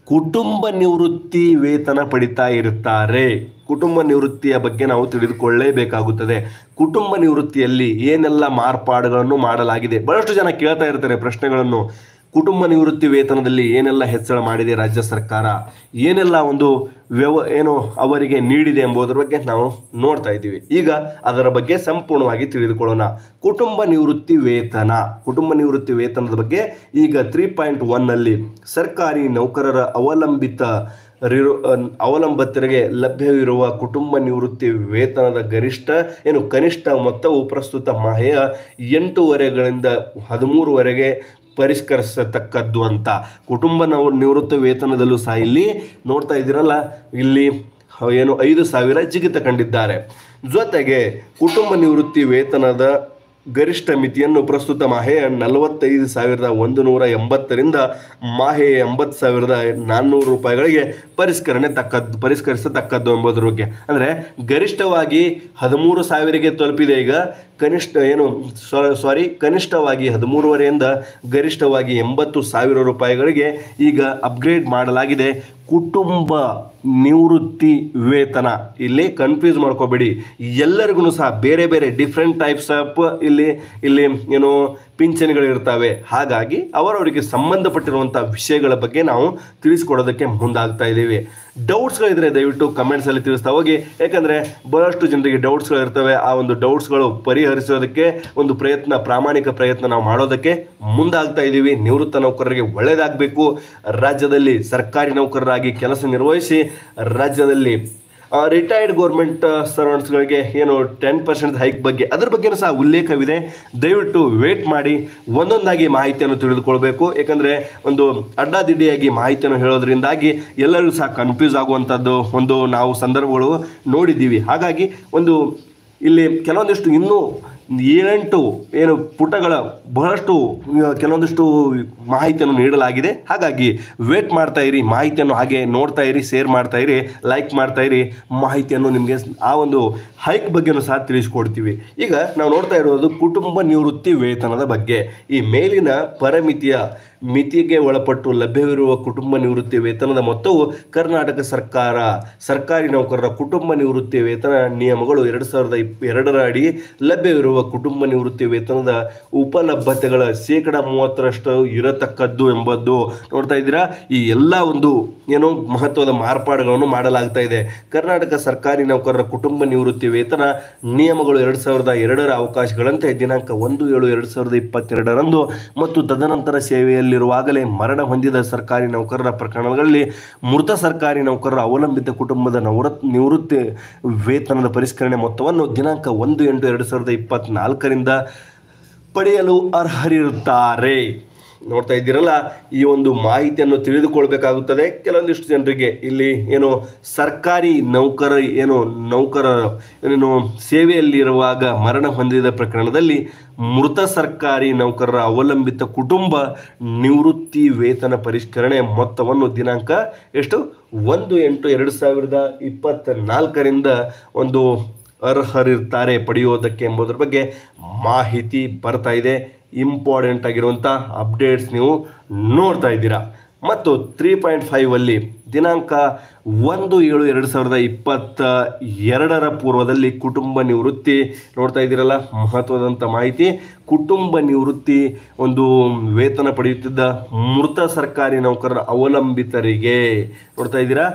ಕುಟುಂಬ ನಿವೃತ್ತಿ ವೇತನ ಪಡಿತಾ ಇರುತ್ತಾರೆ ಕುಟುಂಬ ನಿವೃತ್ತಿಯ ಬಗ್ಗೆ ನಾವು ತಿಳಿದುಕೊಳ್ಳೇಬೇಕಾಗುತ್ತದೆ ಕುಟುಂಬ ನಿವೃತ್ತಿಯಲ್ಲಿ ಏನೆಲ್ಲ ಮಾರ್ಪಾಡುಗಳನ್ನು ಮಾಡಲಾಗಿದೆ ಬಹಳಷ್ಟು ಜನ ಕೇಳ್ತಾ ಇರ್ತಾರೆ ಪ್ರಶ್ನೆಗಳನ್ನು ಕುಟುಂಬ ನಿವೃತ್ತಿ ವೇತನದಲ್ಲಿ ಏನೆಲ್ಲ ಹೆಚ್ಚಳ ಮಾಡಿದೆ ರಾಜ್ಯ ಸರ್ಕಾರ ಏನೆಲ್ಲ ಒಂದು ವ್ಯವ ಏನು ಅವರಿಗೆ ನೀಡಿದೆ ಎಂಬುದರ ಬಗ್ಗೆ ನಾವು ನೋಡ್ತಾ ಇದ್ದೀವಿ ಈಗ ಅದರ ಬಗ್ಗೆ ಸಂಪೂರ್ಣವಾಗಿ ತಿಳಿದುಕೊಳ್ಳೋಣ ಕುಟುಂಬ ನಿವೃತ್ತಿ ವೇತನ ಕುಟುಂಬ ನಿವೃತ್ತಿ ವೇತನದ ಬಗ್ಗೆ ಈಗ ತ್ರೀ ಪಾಯಿಂಟ್ ಒನ್ನಲ್ಲಿ ಸರ್ಕಾರಿ ನೌಕರರ ಅವಲಂಬಿತ ರಿರು- ಅನ್- ಅವಲಂಬಿತರಿಗೆ ಲಭ್ಯವಿರುವ ಕುಟುಂಬ ನಿವೃತ್ತಿ ವೇತನದ ಗರಿಷ್ಠ ಏನು ಕನಿಷ್ಠ ಮೊತ್ತವು ಪ್ರಸ್ತುತ ಮಾಹೆಯ ಎಂಟೂವರೆಗಳಿಂದ ಹದಿಮೂರುವರೆಗೆ ಪರಿಷ್ಕರಿಸತಕ್ಕದ್ದು ಅಂತ ಕುಟುಂಬ ನವ ನಿವೃತ್ತ ವೇತನದಲ್ಲೂ ಸಹ ಇಲ್ಲಿ ನೋಡ್ತಾ ಇದ್ದೀರಲ್ಲ ಇಲ್ಲಿ ಹ- ಏನು ಐದು ಸಾವಿರ ಜಿಗಿತ ಕಂಡಿದ್ದಾರೆ ಜೊತೆಗೆ ಕುಟುಂಬ ನಿವೃತ್ತಿ ವೇತನದ ಗರಿಷ್ಠ ಮಿತಿಯನ್ನು ಪ್ರಸ್ತುತ ಮಾಹೆಯ ನಲವತ್ತೈದು ಸಾವಿರದ ಒಂದು ನೂರ ಎಂಬತ್ತರಿಂದ ಮಾಹೆ ಎಂಬತ್ತು ಸಾವಿರದ ನಾನ್ನೂರು ರೂಪಾಯಿಗಳಿಗೆ ಪರಿಷ್ಕರಣೆ ತಕ್ಕದ್ದು ಪರಿಷ್ಕರಿಸತಕ್ಕದ್ದು ಎಂಬುದರ ಬಗ್ಗೆ ಅಂದರೆ ಗರಿಷ್ಠವಾಗಿ ಹದಿಮೂರು ಸಾವಿರಗೆ ತಲುಪಿದೆ ಈಗ ಕನಿಷ್ಠ ಏನು ಸಾರಿ ಕನಿಷ್ಠವಾಗಿ ಹದಿಮೂರುವರೆಯಿಂದ ಗರಿಷ್ಠವಾಗಿ ಎಂಬತ್ತು ಸಾವಿರ ರೂಪಾಯಿಗಳಿಗೆ ಈಗ ಅಪ್ಗ್ರೇಡ್ ಮಾಡಲಾಗಿದೆ ಕುಟುಂಬ ನಿವೃತ್ತಿ ವೇತನ ಇಲ್ಲಿ ಕನ್ಫ್ಯೂಸ್ ಮಾಡ್ಕೋಬೇಡಿ ಎಲ್ಲರಿಗೂ ಸಹ ಬೇರೆ ಬೇರೆ ಡಿಫ್ರೆಂಟ್ ಟೈಪ್ಸ್ ಆಫ್ ಇಲ್ಲಿ ಇಲ್ಲಿ ಏನು ಪಿಂಚಣಿಗಳು ಇರ್ತವೆ ಹಾಗಾಗಿ ಅವರವರಿಗೆ ಸಂಬಂಧಪಟ್ಟಿರುವಂಥ ವಿಷಯಗಳ ಬಗ್ಗೆ ನಾವು ತಿಳಿಸ್ಕೊಡೋದಕ್ಕೆ ಮುಂದಾಗ್ತಾ ಇದ್ದೀವಿ ಡೌಟ್ಸ್ಗಳಿದ್ರೆ ದಯವಿಟ್ಟು ಕಮೆಂಟ್ಸಲ್ಲಿ ತಿಳಿಸ್ತಾ ಹೋಗಿ ಯಾಕಂದರೆ ಬಹಳಷ್ಟು ಜನರಿಗೆ ಡೌಟ್ಸ್ಗಳು ಇರ್ತವೆ ಆ ಒಂದು ಡೌಟ್ಸ್ಗಳು ಪರಿಹರಿಸೋದಕ್ಕೆ ಒಂದು ಪ್ರಯತ್ನ ಪ್ರಾಮಾಣಿಕ ಪ್ರಯತ್ನ ನಾವು ಮಾಡೋದಕ್ಕೆ ಮುಂದಾಗ್ತಾ ಇದ್ದೀವಿ ನಿವೃತ್ತ ನೌಕರರಿಗೆ ಒಳ್ಳೆಯದಾಗಬೇಕು ರಾಜ್ಯದಲ್ಲಿ ಸರ್ಕಾರಿ ನೌಕರರಾಗಿ ಕೆಲಸ ನಿರ್ವಹಿಸಿ ರಾಜ್ಯದಲ್ಲಿ ರಿಟೈರ್ಡ್ ಗೌರ್ಮೆಂಟ್ ಸರ್ವೆಂಟ್ಸ್ಗಳಿಗೆ ಏನು ಟೆನ್ ಪರ್ಸೆಂಟ್ ಹೈಕ್ ಬಗ್ಗೆ ಅದ್ರ ಬಗ್ಗೆನೂ ಸಹ ಉಲ್ಲೇಖವಿದೆ ದಯವಿಟ್ಟು ವೇಟ್ ಮಾಡಿ ಒಂದೊಂದಾಗಿ ಮಾಹಿತಿಯನ್ನು ತಿಳಿದುಕೊಳ್ಬೇಕು ಯಾಕಂದರೆ ಒಂದು ಅಡ್ಡಾದಿಡ್ಡಿಯಾಗಿ ಮಾಹಿತಿಯನ್ನು ಹೇಳೋದ್ರಿಂದಾಗಿ ಎಲ್ಲರಿಗೂ ಸಹ ಕನ್ಫ್ಯೂಸ್ ಆಗುವಂಥದ್ದು ಒಂದು ನಾವು ಸಂದರ್ಭಗಳು ನೋಡಿದ್ದೀವಿ ಹಾಗಾಗಿ ಒಂದು ಇಲ್ಲಿ ಕೆಲವೊಂದಿಷ್ಟು ಇನ್ನೂ ಏಳೆಂಟು ಏನು ಪುಟಗಳ ಬಹಳಷ್ಟು ಆ, ಕೆಲವೊಂದಿಷ್ಟು ಮಾಹಿತಿಯನ್ನು ನೀಡಲಾಗಿದೆ ಹಾಗಾಗಿ ವೇಟ್ ಮಾಡ್ತಾ ಇರಿ ಮಾಹಿತಿಯನ್ನು ಹಾಗೆ ನೋಡ್ತಾ ಇರಿ ಶೇರ್ ಮಾಡ್ತಾ ಇರಿ ಲೈಕ್ ಮಾಡ್ತಾ ಇರಿ ಮಾಹಿತಿಯನ್ನು ನಿಮಗೆ ಆ ಒಂದು ಹೈಕ್ ಬಗ್ಗೆನೂ ಸಹ ತಿಳಿಸ್ಕೊಡ್ತೀವಿ ಈಗ ನಾವು ನೋಡ್ತಾ ಇರೋದು ಕುಟುಂಬ ನಿವೃತ್ತಿ ವೇತನದ ಬಗ್ಗೆ ಈ ಮೇಲಿನ ಪರಮಿತಿಯ ಮಿತಿಗೆ ಒಳಪಟ್ಟು ಲಭ್ಯವಿರುವ ಕುಟುಂಬ ನಿವೃತ್ತಿ ವೇತನದ ಮೊತ್ತವು ಕರ್ನಾಟಕ ಸರ್ಕಾರ ಸರ್ಕಾರಿ ನೌಕರರ ಕುಟುಂಬ ನಿವೃತ್ತಿ ವೇತನ ನಿಯಮಗಳು ಎರಡು ಸಾವಿರದ ಇಪ್ ಎರಡರ ಅಡಿ ಲಭ್ಯವಿರುವ ಕುಟುಂಬ ನಿವೃತ್ತಿ ವೇತನದ ಉಪಲಭ್ಯತೆಗಳ ಶೇಕಡ ಮೂವತ್ತರಷ್ಟು ಇರತಕ್ಕದ್ದು ಎಂಬುದು ನೋಡ್ತಾ ಇದ್ದೀರಾ ಈ ಎಲ್ಲ ಒಂದು ಏನೋ ಮಹತ್ವದ ಮಾರ್ಪಾಡುಗಳನ್ನು ಮಾಡಲಾಗ್ತಾ ಇದೆ ಕರ್ನಾಟಕ ಸರ್ಕಾರಿ ನೌಕರರ ಕುಟುಂಬ ನಿವೃತ್ತಿ ವೇತನ ನಿಯಮಗಳು ಎರಡು ಸಾವಿರದ ಎರಡರ ಅವಕಾಶಗಳಂತೆ ದಿನಾಂಕ ಒಂದು ಏಳು ಎರಡು ಸಾವಿರದ ಇಪ್ಪತ್ತೆರಡರಂದು ಮತ್ತು ತದನಂತರ ಸೇವೆಯಲ್ಲಿರುವಾಗಲೇ ಮರಣ ಹೊಂದಿದ ಸರ್ಕಾರಿ ನೌಕರರ ಪ್ರಕರಣಗಳಲ್ಲಿ ಮೃತ ಸರ್ಕಾರಿ ನೌಕರರ ಅವಲಂಬಿತ ಕುಟುಂಬದ ನವರತ್ ನಿವೃತ್ತಿ ವೇತನದ ಪರಿಷ್ಕರಣೆ ಮೊತ್ತವನ್ನು ದಿನಾಂಕ ಒಂದು ಎಂಟು ಎರಡು ಸಾವಿರದ ಇಪ್ಪತ್ನಾಲ್ಕರಿಂದ ಪಡೆಯಲು ಅರ್ಹರಿರುತ್ತಾರೆ ನೋಡ್ತಾ ಇದ್ದೀರಲ್ಲ ಈ ಒಂದು ಮಾಹಿತಿಯನ್ನು ತಿಳಿದುಕೊಳ್ಬೇಕಾಗುತ್ತದೆ ಕೆಲವೊಂದಿಷ್ಟು ಜನರಿಗೆ ಇಲ್ಲಿ ಏನು ಸರ್ಕಾರಿ ನೌಕರ ಏನು ನೌಕರರ ಏನು ಸೇವೆಯಲ್ಲಿರುವಾಗ ಮರಣ ಹೊಂದಿದ ಪ್ರಕರಣದಲ್ಲಿ ಮೃತ ಸರ್ಕಾರಿ ನೌಕರರ ಅವಲಂಬಿತ ಕುಟುಂಬ ನಿವೃತ್ತಿ ವೇತನ ಪರಿಷ್ಕರಣೆ ಮೊತ್ತವನ್ನು ದಿನಾಂಕ ಎಷ್ಟು ಒಂದು ಎಂಟು ಎರಡು ಸಾವಿರದ ಇಪ್ಪತ್ತ ನಾಲ್ಕರಿಂದ ಒಂದು ಅರ್ಹರಿರ್ತಾರೆ ಪಡೆಯುವುದಕ್ಕೆ ಎಂಬುದರ ಬಗ್ಗೆ ಮಾಹಿತಿ ಬರ್ತಾ ಇದೆ ಇಂಪಾರ್ಟೆಂಟ್ ಆಗಿರುವಂಥ ಅಪ್ಡೇಟ್ಸ್ ನೀವು ನೋಡ್ತಾ ಇದ್ದೀರಾ ಮತ್ತು ತ್ರೀ ಪಾಯಿಂಟ್ ಫೈವ್ ಅಲ್ಲಿ ದಿನಾಂಕ ಒಂದು ಏಳು ಎರಡು ಸಾವಿರದ ಇಪ್ಪತ್ತ ಎರಡರ ಪೂರ್ವದಲ್ಲಿ ಕುಟುಂಬ ನಿವೃತ್ತಿ ನೋಡ್ತಾ ಇದ್ದೀರಲ್ಲ ಮಹತ್ವದಂಥ ಮಾಹಿತಿ ಕುಟುಂಬ ನಿವೃತ್ತಿ ಒಂದು ವೇತನ ಪಡೆಯುತ್ತಿದ್ದ ಮೃತ ಸರ್ಕಾರಿ ನೌಕರರ ಅವಲಂಬಿತರಿಗೆ ನೋಡ್ತಾ ಇದ್ದೀರಾ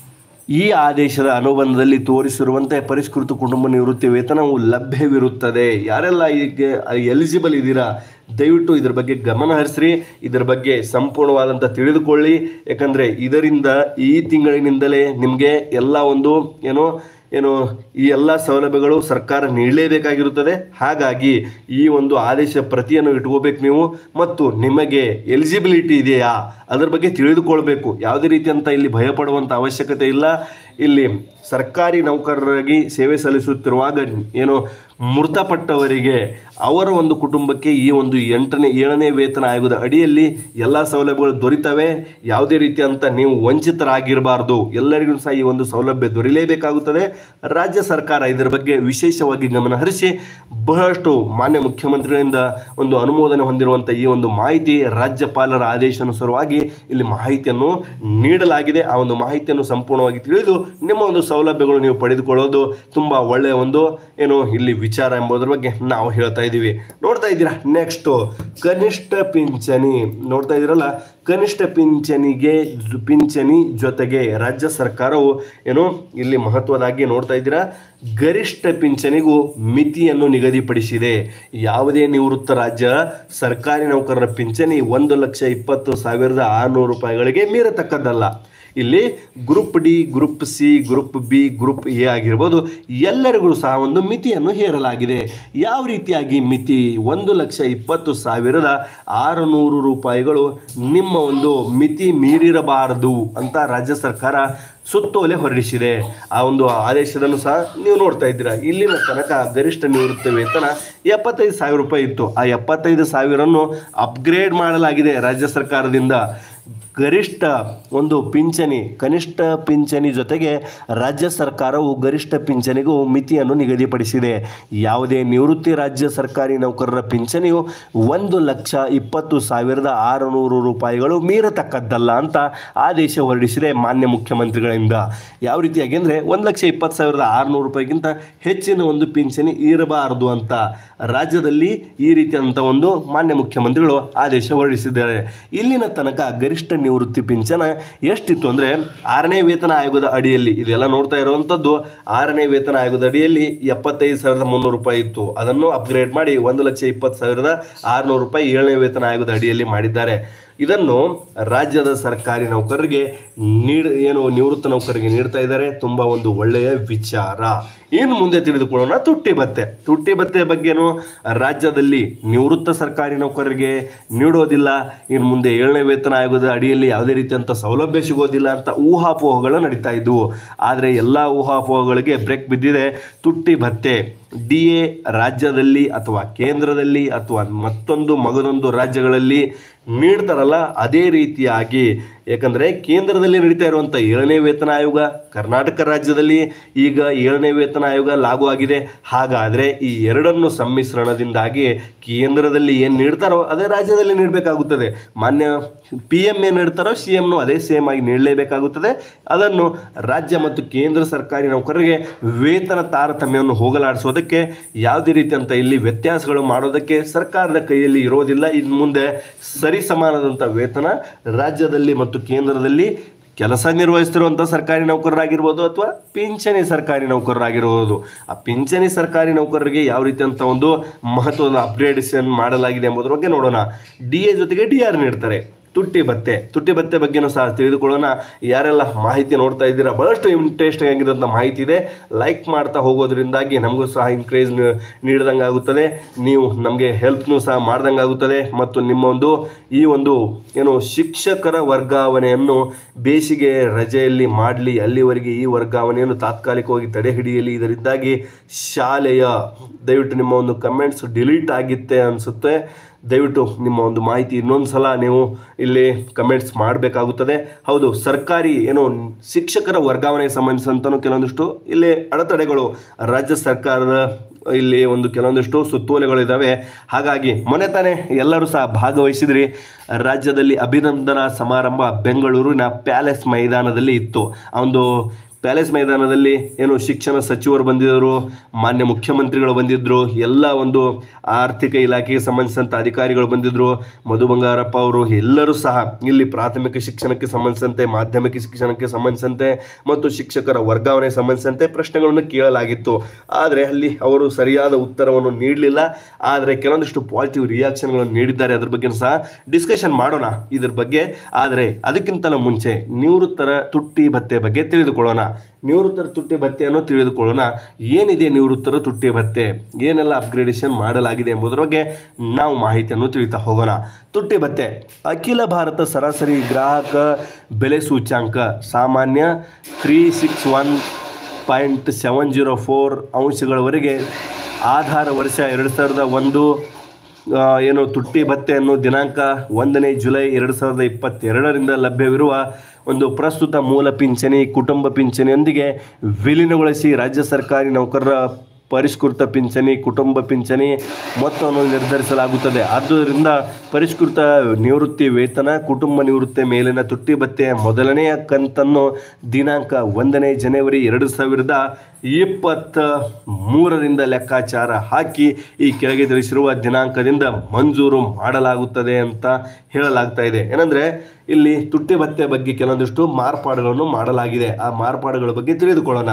ಈ ಆದೇಶದ ಅನುಬಂಧದಲ್ಲಿ ತೋರಿಸಿರುವಂತೆ ಪರಿಷ್ಕೃತ ಕುಟುಂಬ ನಿವೃತ್ತಿ ವೇತನವು ಲಭ್ಯವಿರುತ್ತದೆ ಯಾರೆಲ್ಲ ಈಗ ಎಲಿಜಿಬಲ್ ಇದ್ದೀರಾ ದಯವಿಟ್ಟು ಇದ್ರ ಬಗ್ಗೆ ಗಮನ ಹರಿಸ್ರಿ ಇದರ ಬಗ್ಗೆ ಸಂಪೂರ್ಣವಾದಂಥ ತಿಳಿದುಕೊಳ್ಳಿ ಯಾಕಂದರೆ ಇದರಿಂದ ಈ ತಿಂಗಳಿನಿಂದಲೇ ನಿಮಗೆ ಎಲ್ಲ ಒಂದು ಏನು ಏನು ಈ ಎಲ್ಲ ಸೌಲಭ್ಯಗಳು ಸರ್ಕಾರ ನೀಡಲೇಬೇಕಾಗಿರುತ್ತದೆ ಹಾಗಾಗಿ ಈ ಒಂದು ಆದೇಶ ಪ್ರತಿಯನ್ನು ಇಟ್ಕೋಬೇಕು ನೀವು ಮತ್ತು ನಿಮಗೆ ಎಲಿಜಿಬಿಲಿಟಿ ಇದೆಯಾ ಅದರ ಬಗ್ಗೆ ತಿಳಿದುಕೊಳ್ಬೇಕು ಯಾವುದೇ ರೀತಿಯಂತ ಇಲ್ಲಿ ಭಯಪಡುವಂಥ ಅವಶ್ಯಕತೆ ಇಲ್ಲ ಇಲ್ಲಿ ಸರ್ಕಾರಿ ನೌಕರರಾಗಿ ಸೇವೆ ಸಲ್ಲಿಸುತ್ತಿರುವಾಗ ಏನು ಮೃತಪಟ್ಟವರಿಗೆ ಅವರ ಒಂದು ಕುಟುಂಬಕ್ಕೆ ಈ ಒಂದು ಎಂಟನೇ ಏಳನೇ ವೇತನ ಆಯೋಗದ ಅಡಿಯಲ್ಲಿ ಎಲ್ಲ ಸೌಲಭ್ಯಗಳು ದೊರೀತವೆ ಯಾವುದೇ ರೀತಿಯಂತ ನೀವು ವಂಚಿತರಾಗಿರಬಾರ್ದು ಎಲ್ಲರಿಗೂ ಸಹ ಈ ಒಂದು ಸೌಲಭ್ಯ ದೊರೆಯಲೇಬೇಕಾಗುತ್ತದೆ ರಾಜ್ಯ ಸರ್ಕಾರ ಇದರ ಬಗ್ಗೆ ವಿಶೇಷವಾಗಿ ಗಮನ ಹರಿಸಿ ಬಹಳಷ್ಟು ಮಾನ್ಯ ಮುಖ್ಯಮಂತ್ರಿಗಳಿಂದ ಒಂದು ಅನುಮೋದನೆ ಹೊಂದಿರುವಂಥ ಈ ಒಂದು ಮಾಹಿತಿ ರಾಜ್ಯಪಾಲರ ಆದೇಶಾನುಸಾರವಾಗಿ ಇಲ್ಲಿ ಮಾಹಿತಿಯನ್ನು ನೀಡಲಾಗಿದೆ ಆ ಒಂದು ಮಾಹಿತಿಯನ್ನು ಸಂಪೂರ್ಣವಾಗಿ ತಿಳಿದು ನಿಮ್ಮ ಒಂದು ಸೌಲಭ್ಯಗಳು ನೀವು ಪಡೆದುಕೊಳ್ಳೋದು ತುಂಬಾ ಒಳ್ಳೆಯ ಒಂದು ಏನು ಇಲ್ಲಿ ವಿಚಾರ ಎಂಬುದರ ಬಗ್ಗೆ ನಾವು ಹೇಳ್ತಾ ಇದ್ದೀವಿ ನೋಡ್ತಾ ಇದ್ದೀರಾ ನೆಕ್ಸ್ಟ್ ಕನಿಷ್ಠ ಪಿಂಚಣಿ ನೋಡ್ತಾ ಇದ್ದೀರಲ್ಲ ಕನಿಷ್ಠ ಪಿಂಚಣಿಗೆ ಜೊ- ಪಿಂಚಣಿ ಜೊತೆಗೆ ರಾಜ್ಯ ಸರ್ಕಾರವು ಏನು ಇಲ್ಲಿ ಮಹತ್ವದಾಗಿ ನೋಡ್ತಾ ಇದ್ದೀರಾ ಗರಿಷ್ಠ ಪಿಂಚಣಿಗೂ ಮಿತಿಯನ್ನು ನಿಗದಿಪಡಿಸಿದೆ ಯಾವುದೇ ನಿವೃತ್ತ ರಾಜ್ಯ ಸರ್ಕಾರಿ ನೌಕರರ ಪಿಂಚಣಿ ಒಂದು ಲಕ್ಷ ಇಪ್ಪತ್ತು ಸಾವಿರದ ಆರುನೂರು ರೂಪಾಯಿಗಳಿಗೆ ಮೀರತಕ್ಕದ್ದಲ್ಲ ಇಲ್ಲಿ group D group C group B group A ಆಗಿರ್ಬೋದು ಎಲ್ಲರಿಗೂ ಸಹ ಒಂದು ಮಿತಿಯನ್ನು ಹೇರಲಾಗಿದೆ ಯಾವ ರೀತಿಯಾಗಿ ಮಿತಿ ಒಂದು ಲಕ್ಷ ಇಪ್ಪತ್ತು ಸಾವಿರದ ಆರುನೂರು ರೂಪಾಯಿಗಳು ನಿಮ್ಮ ಒಂದು ಮಿತಿ ಮೀರಿರಬಾರದು ಅಂತ ರಾಜ್ಯ ಸರ್ಕಾರ ಸುತ್ತೋಲೆ ಹೊರಡಿಸಿದೆ ಆ ಒಂದು ಆದೇಶದನ್ನು ಸಹ ನೀವು ನೋಡ್ತಾ ಇದ್ದೀರಾ ಇಲ್ಲಿನ ತನಕ ಗರಿಷ್ಠ ನಿವೃತ್ತಿ ವೇತನ ಎಪ್ಪತ್ತೈದು ಸಾವಿರ ರೂಪಾಯಿ ಇತ್ತು ಆ ಎಪ್ಪತ್ತೈದು ಸಾವಿರನ್ನು ಅಪ್ಗ್ರೇಡ್ ಮಾಡಲಾಗಿದೆ ರಾಜ್ಯ ಸರ್ಕಾರದಿಂದ ಗರಿಷ್ಠ ಒಂದು ಪಿಂಚಣಿ ಕನಿಷ್ಠ ಪಿಂಚಣಿ ಜೊತೆಗೆ ರಾಜ್ಯ ಸರ್ಕಾರವು ಗರಿಷ್ಠ ಪಿಂಚಣಿಗೂ ಮಿತಿಯನ್ನು ನಿಗದಿಪಡಿಸಿದೆ ಯಾವುದೇ ನಿವೃತ್ತಿ ರಾಜ್ಯ ಸರ್ಕಾರಿ ನೌಕರರ ಪಿಂಚಣಿಯು ಒಂದು ಲಕ್ಷ ಇಪ್ಪತ್ತು ಸಾವಿರದ ಆರುನೂರು ರೂಪಾಯಿಗಳು ಮೀರತಕ್ಕದ್ದಲ್ಲ ಅಂತ ಆದೇಶ ಹೊರಡಿಸಿದೆ ಮಾನ್ಯ ಮುಖ್ಯಮಂತ್ರಿಗಳಿಂದ ಯಾವ ರೀತಿಯಾಗಿ ಅಂದರೆ ಒಂದು ಲಕ್ಷ ಇಪ್ಪತ್ತು ಸಾವಿರದ ಆರುನೂರು ರೂಪಾಯಿಗಿಂತ ಹೆಚ್ಚಿನ ಒಂದು ಪಿಂಚಣಿ ಇರಬಾರದು ಅಂತ ರಾಜ್ಯದಲ್ಲಿ ಈ ರೀತಿಯಾದಂಥ ಒಂದು ಮಾನ್ಯ ಮುಖ್ಯಮಂತ್ರಿಗಳು ಆದೇಶ ಹೊರಡಿಸಿದ್ದಾರೆ ಇಲ್ಲಿನ ತನಕ ಗರಿಷ್ಠ ನಿವೃತ್ತಿ ಪಿಂಚಣ ಎಷ್ಟಿತ್ತು ಅಂದರೆ ಆರನೇ ವೇತನ ಆಯೋಗದ ಅಡಿಯಲ್ಲಿ ಇದೆಲ್ಲ ನೋಡ್ತಾ ಇರುವಂಥದ್ದು ಆರನೇ ವೇತನ ಆಯೋಗದ ಅಡಿಯಲ್ಲಿ ಎಪ್ಪತ್ತೈದು ಸಾವಿರದ ಮುನ್ನೂರು ರೂಪಾಯಿ ಇತ್ತು ಅದನ್ನು ಅಪ್ಗ್ರೇಡ್ ಮಾಡಿ ಒಂದು ಲಕ್ಷ ಇಪ್ಪತ್ತು ಸಾವಿರದ ಆರುನೂರು ರೂಪಾಯಿ ಏಳನೇ ವೇತನ ಆಯೋಗದ ಅಡಿಯಲ್ಲಿ ಮಾಡಿದ್ದಾರೆ ಇದನ್ನು ರಾಜ್ಯದ ಸರ್ಕಾರಿ ನೌಕರರಿಗೆ ನೀಡ ಏನು ನಿವೃತ್ತ ನೌಕರರಿಗೆ ನೀಡ್ತಾ ಇದ್ದಾರೆ ತುಂಬಾ ಒಂದು ಒಳ್ಳೆಯ ವಿಚಾರ ಇನ್ನು ಮುಂದೆ ತಿಳಿದುಕೊಳ್ಳೋಣ ತುಟ್ಟಿ ಭತ್ತೆ ತುಟ್ಟಿ ಭತ್ತೆ ಬಗ್ಗೆನೂ ರಾಜ್ಯದಲ್ಲಿ ನಿವೃತ್ತ ಸರ್ಕಾರಿ ನೌಕರರಿಗೆ ನೀಡೋದಿಲ್ಲ ಇನ್ನು ಮುಂದೆ ಏಳನೇ ವೇತನ ಆಯೋಗದ ಅಡಿಯಲ್ಲಿ ಯಾವುದೇ ರೀತಿಯಂತ ಸೌಲಭ್ಯ ಸಿಗೋದಿಲ್ಲ ಅಂತ ಊಹಾಪೋಹಗಳು ನಡೀತಾ ಇದ್ವು ಆದರೆ ಎಲ್ಲ ಊಹಾಪೋಹಗಳಿಗೆ ಬ್ರೇಕ್ ಬಿದ್ದಿದೆ ತುಟ್ಟಿ ಭತ್ತೆ ಡಿ ಎ ರಾಜ್ಯದಲ್ಲಿ ಅಥವಾ ಕೇಂದ್ರದಲ್ಲಿ ಅಥವಾ ಮತ್ತೊಂದು ಮಗದೊಂದು ರಾಜ್ಯಗಳಲ್ಲಿ ನೀಡ್ತಾರಲ್ಲ ಅದೇ ರೀತಿಯಾಗಿ ಯಾಕಂದ್ರೆ ಕೇಂದ್ರದಲ್ಲಿ ನಡೀತಾ ಇರುವಂತ ಏಳನೇ ವೇತನ ಆಯೋಗ ಕರ್ನಾಟಕ ರಾಜ್ಯದಲ್ಲಿ ಈಗ ಏಳನೇ ವೇತನ ಆಯೋಗ ಲಾಗು ಆಗಿದೆ ಹಾಗಾದ್ರೆ ಈ ಎರಡನ್ನು ಸಮ್ಮಿಶ್ರಣದಿಂದಾಗಿ ಕೇಂದ್ರದಲ್ಲಿ ಏನ್ ನೀಡ್ತಾರೋ ಅದೇ ರಾಜ್ಯದಲ್ಲಿ ನೀಡಬೇಕಾಗುತ್ತದೆ ಮಾನ್ಯ ಪಿ ಎಂ ಏನ್ ನೀಡ್ತಾರೋ ಸಿ ಎಂನು ಅದೇ ಸೇಮ್ ಆಗಿ ನೀಡಲೇಬೇಕಾಗುತ್ತದೆ ಅದನ್ನು ರಾಜ್ಯ ಮತ್ತು ಕೇಂದ್ರ ಸರ್ಕಾರಿ ನೌಕರರಿಗೆ ವೇತನ ತಾರತಮ್ಯವನ್ನು ಹೋಗಲಾಡಿಸೋದಕ್ಕೆ ಯಾವುದೇ ರೀತಿಯಂತ ಇಲ್ಲಿ ವ್ಯತ್ಯಾಸಗಳು ಮಾಡೋದಕ್ಕೆ ಸರ್ಕಾರದ ಕೈಯಲ್ಲಿ ಇರೋದಿಲ್ಲ ಇನ್ನು ಮುಂದೆ ಸರಿ ಸಮಾನದಂತ ವೇತನ ರಾಜ್ಯದಲ್ಲಿ ಮತ್ತು ಕೇಂದ್ರದಲ್ಲಿ ಕೆಲಸ ನಿರ್ವಹಿಸ್ತಿರುವಂಥ ಸರ್ಕಾರಿ ನೌಕರರಾಗಿರ್ಬೋದು ಅಥವಾ ಪಿಂಚಣಿ ಸರ್ಕಾರಿ ನೌಕರರಾಗಿರ್ಬೋದು ಆ ಪಿಂಚಣಿ ಸರ್ಕಾರಿ ನೌಕರರಿಗೆ ಯಾವ ರೀತಿಯಂತ ಒಂದು ಮಹತ್ವದ ಅಪ್ಗ್ರೇಡೇಷನ್ ಮಾಡಲಾಗಿದೆ ಎಂಬುದರ ಬಗ್ಗೆ ನೋಡೋಣ ಡಿ ಎ ಜೊತೆಗೆ ಡಿ ಆರ್ ನೀಡ್ತಾರೆ ತುಟ್ಟಿ ಭತ್ತೆ ತುಟ್ಟಿ ಭತ್ತೆ ಬಗ್ಗೆನೂ ಸಹ ತಿಳಿದುಕೊಳ್ಳೋಣ ಯಾರೆಲ್ಲ ಮಾಹಿತಿ ನೋಡ್ತಾ ಇದ್ದೀರಾ ಬಹಳಷ್ಟು ಇಂಟ್ರೆಸ್ಟಿಂಗ್ ಆಗಿರೋಂಥ ಮಾಹಿತಿ ಇದೆ ಲೈಕ್ ಮಾಡ್ತಾ ಹೋಗೋದ್ರಿಂದಾಗಿ ನಮಗೂ ಸಹ ಇನ್ಕ್ರೇಜ್ ನೀಡಿದಂಗೆ ಆಗುತ್ತದೆ ನೀವು ನಮಗೆ ಹೆಲ್ಪ್ನು ಸಹ ಮಾಡ್ದಂಗೆ ಆಗುತ್ತದೆ ಮತ್ತು ನಿಮ್ಮ ಒಂದು ಈ ಒಂದು ಏನು ಶಿಕ್ಷಕರ ವರ್ಗಾವಣೆಯನ್ನು ಬೇಸಿಗೆ ರಜೆಯಲ್ಲಿ ಮಾಡಲಿ ಅಲ್ಲಿವರೆಗೆ ಈ ವರ್ಗಾವಣೆಯನ್ನು ತಾತ್ಕಾಲಿಕವಾಗಿ ತಡೆ ಹಿಡಿಯಲಿ ಇದರಿಂದಾಗಿ ಶಾಲೆಯ ದಯವಿಟ್ಟು ನಿಮ್ಮ ಒಂದು ಕಮೆಂಟ್ಸ್ ಡಿಲೀಟ್ ಆಗಿತ್ತೆ ಅನಿಸುತ್ತೆ ದಯವಿಟ್ಟು ನಿಮ್ಮ ಒಂದು ಮಾಹಿತಿ ಇನ್ನೊಂದು ಸಲ ನೀವು ಇಲ್ಲಿ ಕಮೆಂಟ್ಸ್ ಮಾಡಬೇಕಾಗುತ್ತದೆ ಹೌದು ಸರ್ಕಾರಿ ಏನು ಶಿಕ್ಷಕರ ವರ್ಗಾವಣೆಗೆ ಸಂಬಂಧಿಸಿದಂತನೂ ಕೆಲವೊಂದಿಷ್ಟು ಇಲ್ಲಿ ಅಡೆತಡೆಗಳು ರಾಜ್ಯ ಸರ್ಕಾರದ ಇಲ್ಲಿ ಒಂದು ಕೆಲವೊಂದಿಷ್ಟು ಸುತ್ತೋಲೆಗಳಿದ್ದಾವೆ ಹಾಗಾಗಿ ಮೊನ್ನೆ ತಾನೇ ಎಲ್ಲರೂ ಸಹ ಭಾಗವಹಿಸಿದ್ರಿ ರಾಜ್ಯದಲ್ಲಿ ಅಭಿನಂದನಾ ಸಮಾರಂಭ ಬೆಂಗಳೂರಿನ ಪ್ಯಾಲೇಸ್ ಮೈದಾನದಲ್ಲಿ ಇತ್ತು ಆ ಒಂದು ಪ್ಯಾಲೇಸ್ ಮೈದಾನದಲ್ಲಿ ಏನು ಶಿಕ್ಷಣ ಸಚಿವರು ಬಂದಿದ್ದರು ಮಾನ್ಯ ಮುಖ್ಯಮಂತ್ರಿಗಳು ಬಂದಿದ್ರು ಎಲ್ಲ ಒಂದು ಆರ್ಥಿಕ ಇಲಾಖೆಗೆ ಸಂಬಂಧಿಸಿದಂಥ ಅಧಿಕಾರಿಗಳು ಬಂದಿದ್ರು ಮಧು ಬಂಗಾರಪ್ಪ ಅವರು ಎಲ್ಲರೂ ಸಹ ಇಲ್ಲಿ ಪ್ರಾಥಮಿಕ ಶಿಕ್ಷಣಕ್ಕೆ ಸಂಬಂಧಿಸಿದಂತೆ ಮಾಧ್ಯಮಿಕ ಶಿಕ್ಷಣಕ್ಕೆ ಸಂಬಂಧಿಸಿದಂತೆ ಮತ್ತು ಶಿಕ್ಷಕರ ವರ್ಗಾವಣೆಗೆ ಸಂಬಂಧಿಸಿದಂತೆ ಪ್ರಶ್ನೆಗಳನ್ನು ಕೇಳಲಾಗಿತ್ತು ಆದರೆ ಅಲ್ಲಿ ಅವರು ಸರಿಯಾದ ಉತ್ತರವನ್ನು ನೀಡಲಿಲ್ಲ ಆದರೆ ಕೆಲವೊಂದಿಷ್ಟು ಪಾಸಿಟಿವ್ ರಿಯಾಕ್ಷನ್ಗಳನ್ನು ನೀಡಿದ್ದಾರೆ ಅದ್ರ ಬಗ್ಗೆ ಸಹ ಡಿಸ್ಕಷನ್ ಮಾಡೋಣ ಇದ್ರ ಬಗ್ಗೆ ಆದರೆ ಅದಕ್ಕಿಂತಲೂ ಮುಂಚೆ ನಿವೃತ್ತರ ತುಟ್ಟಿ ಭತ್ತೆ ಬಗ್ಗೆ ತಿಳಿದುಕೊಳ್ಳೋಣ ನಿವೃತ್ತರ ತುಟ್ಟಿ ಭತ್ಯೆಯನ್ನು ತಿಳಿದುಕೊಳ್ಳೋಣ ಏನಿದೆ ನಿವೃತ್ತರ ತುಟ್ಟಿ ಭತ್ಯೆ ಏನೆಲ್ಲ ಅಪ್ಗ್ರೇಡೇಷನ್ ಮಾಡಲಾಗಿದೆ ಎಂಬುದರ ಬಗ್ಗೆ ನಾವು ಮಾಹಿತಿಯನ್ನು ತಿಳಿತಾ ಹೋಗೋಣ ತುಟ್ಟಿ ಭತ್ಯೆ ಅಖಿಲ ಭಾರತ ಸರಾಸರಿ ಗ್ರಾಹಕ ಬೆಲೆ ಸೂಚ್ಯಾಂಕ ಸಾಮಾನ್ಯ three six one point seven zero four ಅಂಶಗಳವರೆಗೆ ಆಧಾರ ವರ್ಷ ಎರಡು ಸಾವಿರದ ಒಂದು ಆ, ಏನು ತುಟ್ಟಿ ಭತ್ಯೆಯನ್ನು ದಿನಾಂಕ ಒಂದನೇ ಜುಲೈ ಎರಡು ಸಾವಿರದ ಇಪ್ಪತ್ತೆರಡರಿಂದ ಲಭ್ಯವಿರುವ ಒಂದು ಪ್ರಸ್ತುತ ಮೂಲ ಪಿಂಚಣಿ ಕುಟುಂಬ ಪಿಂಚಣಿಯೊಂದಿಗೆ ವಿಲೀನಗೊಳಿಸಿ ರಾಜ್ಯ ಸರ್ಕಾರಿ ನೌಕರರ ಪರಿಷ್ಕೃತ ಪಿಂಚಣಿ ಕುಟುಂಬ ಪಿಂಚಣಿ ಮೊತ್ತವನ್ನು ನಿರ್ಧರಿಸಲಾಗುತ್ತದೆ ಆದ್ದರಿಂದ ಪರಿಷ್ಕೃತ ನಿವೃತ್ತಿ ವೇತನ ಕುಟುಂಬ ನಿವೃತ್ತಿ ಮೇಲಿನ ತುಟ್ಟಿ ಭತ್ಯೆಯ ಮೊದಲನೆಯ ಕಂತನ್ನು ದಿನಾಂಕ ಒಂದನೇ ಜನವರಿ ಎರಡು ಸಾವಿರದ ಇಪ್ಪತ್ತ ಮೂರರಿಂದ ಲೆಕ್ಕಾಚಾರ ಹಾಕಿ ಈ ಕೆಳಗೆ ತಿಳಿಸಿರುವ ದಿನಾಂಕದಿಂದ ಮಂಜೂರು ಮಾಡಲಾಗುತ್ತದೆ ಅಂತ ಹೇಳಲಾಗ್ತಾ ಇದೆ ಏನಂದ್ರೆ ಇಲ್ಲಿ ತುಟ್ಟಿ ಭತ್ಯೆ ಬಗ್ಗೆ ಕೆಲವೊಂದಿಷ್ಟು ಮಾರ್ಪಾಡುಗಳನ್ನು ಮಾಡಲಾಗಿದೆ ಆ ಮಾರ್ಪಾಡುಗಳ ಬಗ್ಗೆ ತಿಳಿದುಕೊಳ್ಳೋಣ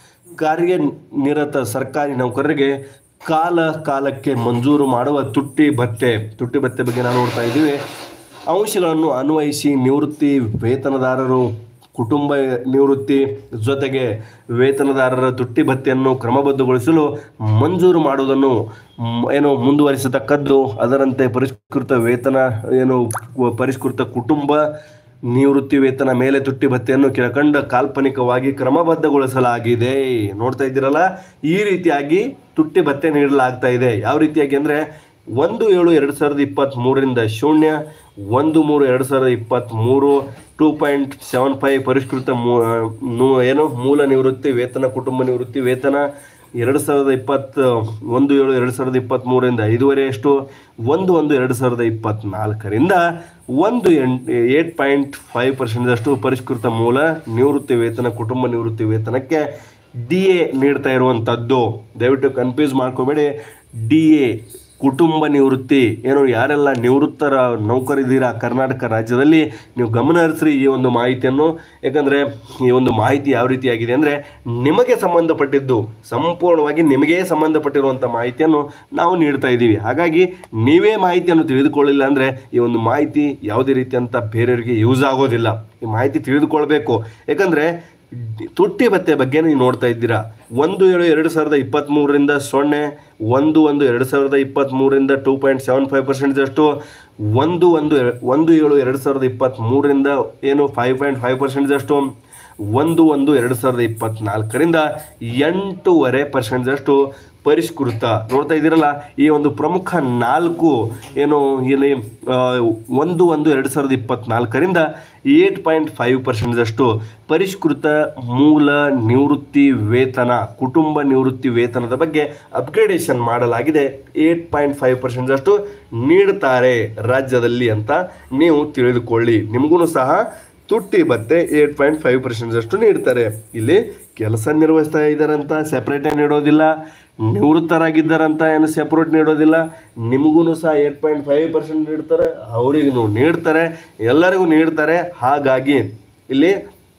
ಕಾರ್ಯನಿರತ ಸರ್ಕಾರಿ ನೌಕರರಿಗೆ ಕಾಲ ಕಾಲಕ್ಕೆ ಮಂಜೂರು ಮಾಡುವ ತುಟ್ಟಿ ಭತ್ಯೆ ತುಟ್ಟಿ ಭತ್ಯೆ ಬಗ್ಗೆ ನಾವು ನೋಡ್ತಾ ಇದ್ದೀವಿ ಅಂಶಗಳನ್ನು ಅನ್ವಯಿಸಿ ನಿವೃತ್ತಿ ವೇತನದಾರರು ಕುಟುಂಬ ನಿವೃತ್ತಿ ಜೊತೆಗೆ ವೇತನದಾರರ ತುಟ್ಟಿ ಭತ್ಯೆಯನ್ನು ಕ್ರಮಬದ್ಧಗೊಳಿಸಲು ಮಂಜೂರು ಮಾಡುವುದನ್ನು ಮ್, ಏನು ಮುಂದುವರಿಸತಕ್ಕದ್ದು ಅದರಂತೆ ಪರಿಷ್ಕೃತ ವೇತನ ಏನು ಪರಿಷ್ಕೃತ ಕುಟುಂಬ ನಿವೃತ್ತಿ ವೇತನ ಮೇಲೆ ತುಟ್ಟಿ ಭತ್ಯೆಯನ್ನು ಕೆಳಕಂಡ ಕಾಲ್ಪನಿಕವಾಗಿ ಕ್ರಮಬದ್ಧಗೊಳಿಸಲಾಗಿದೆ ನೋಡ್ತಾ ಇದ್ದೀರಲ್ಲ ಈ ರೀತಿಯಾಗಿ ತುಟ್ಟಿ ಭತ್ಯೆ ನೀಡಲಾಗ್ತಾ ಇದೆ ಯಾವ ರೀತಿಯಾಗಿ ಅಂದ್ರೆ ಒಂದು ಏಳು ಎರಡು ಸಾವಿರದ ಇಪ್ಪತ್ತ್ ಮೂರರಿಂದ ಶೂನ್ಯ ಒಂದು ಮೂರು ಎರಡು ಸಾವಿರದ ಇಪ್ಪತ್ತ್ ಮೂರು ಟೂ ಪಾಯಿಂಟ್ ಸೆವೆನ್ ಫೈವ್ ಪರಿಷ್ಕೃತ ಮೂ- ನು- ಏನು ಮೂಲ ನಿವೃತ್ತಿ ವೇತನ ಕುಟುಂಬ ನಿವೃತ್ತಿ ವೇತನ ಎರಡು ಸಾವಿರದ ಇಪ್ಪತ್ತ ಒಂದು ಏಳು ಎರಡು ಸಾವಿರದ ಇಪ್ಪತ್ತ್ ಮೂರರಿಂದ ಐದೂವರೆಯಷ್ಟು ಒಂದು ಒಂದು ಎರಡು ಸಾವಿರದ ಇಪ್ಪತ್ತ್ನಾಲ್ಕರಿಂದ ಒಂದು ಎಂಟ್ ಏಟ್ ಪಾಯಿಂಟ್ ಫೈವ್ ಪರ್ಸೆಂಟಷ್ಟು ಪರಿಷ್ಕೃತ ಮೂಲ ನಿವೃತ್ತಿ ವೇತನ ಕುಟುಂಬ ನಿವೃತ್ತಿ ವೇತನಕ್ಕೆ ಡಿ ಎ ನೀಡ್ತಾ ಇರುವಂಥದ್ದು ದಯವಿಟ್ಟು ಕನ್ಫ್ಯೂಸ್ ಮಾಡ್ಕೋಬೇಡಿ ಡಿ ಎ ಕುಟುಂಬ ನಿವೃತ್ತಿ ಏನು ಯಾರೆಲ್ಲ ನಿವೃತ್ತರ ನೌಕರಿದ್ದೀರಾ ಕರ್ನಾಟಕ ರಾಜ್ಯದಲ್ಲಿ ನೀವು ಗಮನ ಹರಿಸ್ರಿ ಈ ಒಂದು ಮಾಹಿತಿಯನ್ನು ಯಾಕಂದರೆ ಈ ಒಂದು ಮಾಹಿತಿ ಯಾವ ರೀತಿಯಾಗಿದೆ ಅಂದರೆ ನಿಮಗೆ ಸಂಬಂಧಪಟ್ಟಿದ್ದು ಸಂಪೂರ್ಣವಾಗಿ ನಿಮಗೇ ಸಂಬಂಧಪಟ್ಟಿರುವಂಥ ಮಾಹಿತಿಯನ್ನು ನಾವು ನೀಡ್ತಾ ಇದ್ದೀವಿ ಹಾಗಾಗಿ ನೀವೇ ಮಾಹಿತಿಯನ್ನು ತಿಳಿದುಕೊಳ್ಳಿಲ್ಲ ಅಂದರೆ ಈ ಒಂದು ಮಾಹಿತಿ ಯಾವುದೇ ರೀತಿಯಂಥ ಬೇರೆಯವರಿಗೆ ಯೂಸ್ ಆಗೋದಿಲ್ಲ ಈ ಮಾಹಿತಿ ತಿಳಿದುಕೊಳ್ಬೇಕು ಯಾಕಂದರೆ ತುಟ್ಟಿ ಭತ್ಯೆ ಬಗ್ಗೆ ನೀವು ನೋಡ್ತಾ ಇದ್ದೀರಾ ಒಂದು ಏಳು ಎರಡು ಸಾವಿರದ ಇಪ್ಪತ್ತ್ ಮೂರರಿಂದ ಸೊನ್ನೆ ಒಂದು ಒಂದು ಎರಡು ಸಾವಿರದ ಇಪ್ಪತ್ತ್ ಮೂರರಿಂದ ಟೂ ಪಾಯಿಂಟ್ ಸೆವೆನ್ ಫೈವ್ ಪರ್ಸೆಂಟ್ದಷ್ಟು ಒಂದು ಒಂದು ಎರ- ಒಂದು ಏಳು ಎರಡು ಸಾವಿರದ ಇಪ್ಪತ್ತ್ ಮೂರರಿಂದ ಏನು ಫೈವ್ ಪಾಯಿಂಟ್ ಫೈವ್ ಪರ್ಸೆಂಟ್ದಷ್ಟು ಒಂದು ಒಂದು ಎರಡು ಸಾವಿರದ ಇಪ್ಪತ್ನಾಲ್ಕರಿಂದ ಎಂಟೂವರೆ ಪರ್ಸೆಂಟ್ದಷ್ಟು ಪರಿಷ್ಕೃತ ನೋಡ್ತಾ ಇದ್ದೀರಲ್ಲ ಈ ಒಂದು ಪ್ರಮುಖ ನಾಲ್ಕು ಏನು ಇಲ್ಲಿ ಆ, ಒಂದು ಒಂದು ಎರಡು ಸಾವಿರದ ಇಪ್ಪತ್ನಾಲ್ಕರಿಂದ ಏಟ್ ಪಾಯಿಂಟ್ ಫೈವ್ ಪರ್ಸೆಂಟ್ದಷ್ಟು ಪರಿಷ್ಕೃತ ಮೂಲ ನಿವೃತ್ತಿ ವೇತನ ಕುಟುಂಬ ನಿವೃತ್ತಿ ವೇತನದ ಬಗ್ಗೆ ಅಪ್ಗ್ರೇಡೇಷನ್ ಮಾಡಲಾಗಿದೆ ಏಟ್ ಪಾಯಿಂಟ್ ಫೈವ್ ಪರ್ಸೆಂಟ್ದಷ್ಟು ನೀಡುತ್ತಾರೆ ರಾಜ್ಯದಲ್ಲಿ ಅಂತ ನೀವು ತಿಳಿದುಕೊಳ್ಳಿ ನಿಮಗೂ ಸಹ ತುಟ್ಟಿ ಭತ್ತೆ ಏಟ್ ಪಾಯಿಂಟ್ ಫೈವ್ ಪರ್ಸೆಂಟ್ದಷ್ಟು ನೀಡ್ತಾರೆ ಇಲ್ಲಿ ಕೆಲಸ ನಿರ್ವಹಿಸ್ತಾ ಇದ್ದಾರಂತ ಸೆಪ್ರೇಟ್ ನೀಡೋದಿಲ್ಲ ನಿವೃತ್ತರಾಗಿದ್ದಾರಂತ ಏನು ಸೆಪ್ರೇಟ್ ನೀಡೋದಿಲ್ಲ ನಿಮಗೂ ಸಹ ಏಟ್ ಪಾಯಿಂಟ್ ಫೈವ್ ಪರ್ಸೆಂಟ್ ನೀಡ್ತಾರೆ ಅವರಿಗೂ ನೀಡ್ತಾರೆ ಎಲ್ಲರಿಗೂ ನೀಡ್ತಾರೆ ಹಾಗಾಗಿ ಇಲ್ಲಿ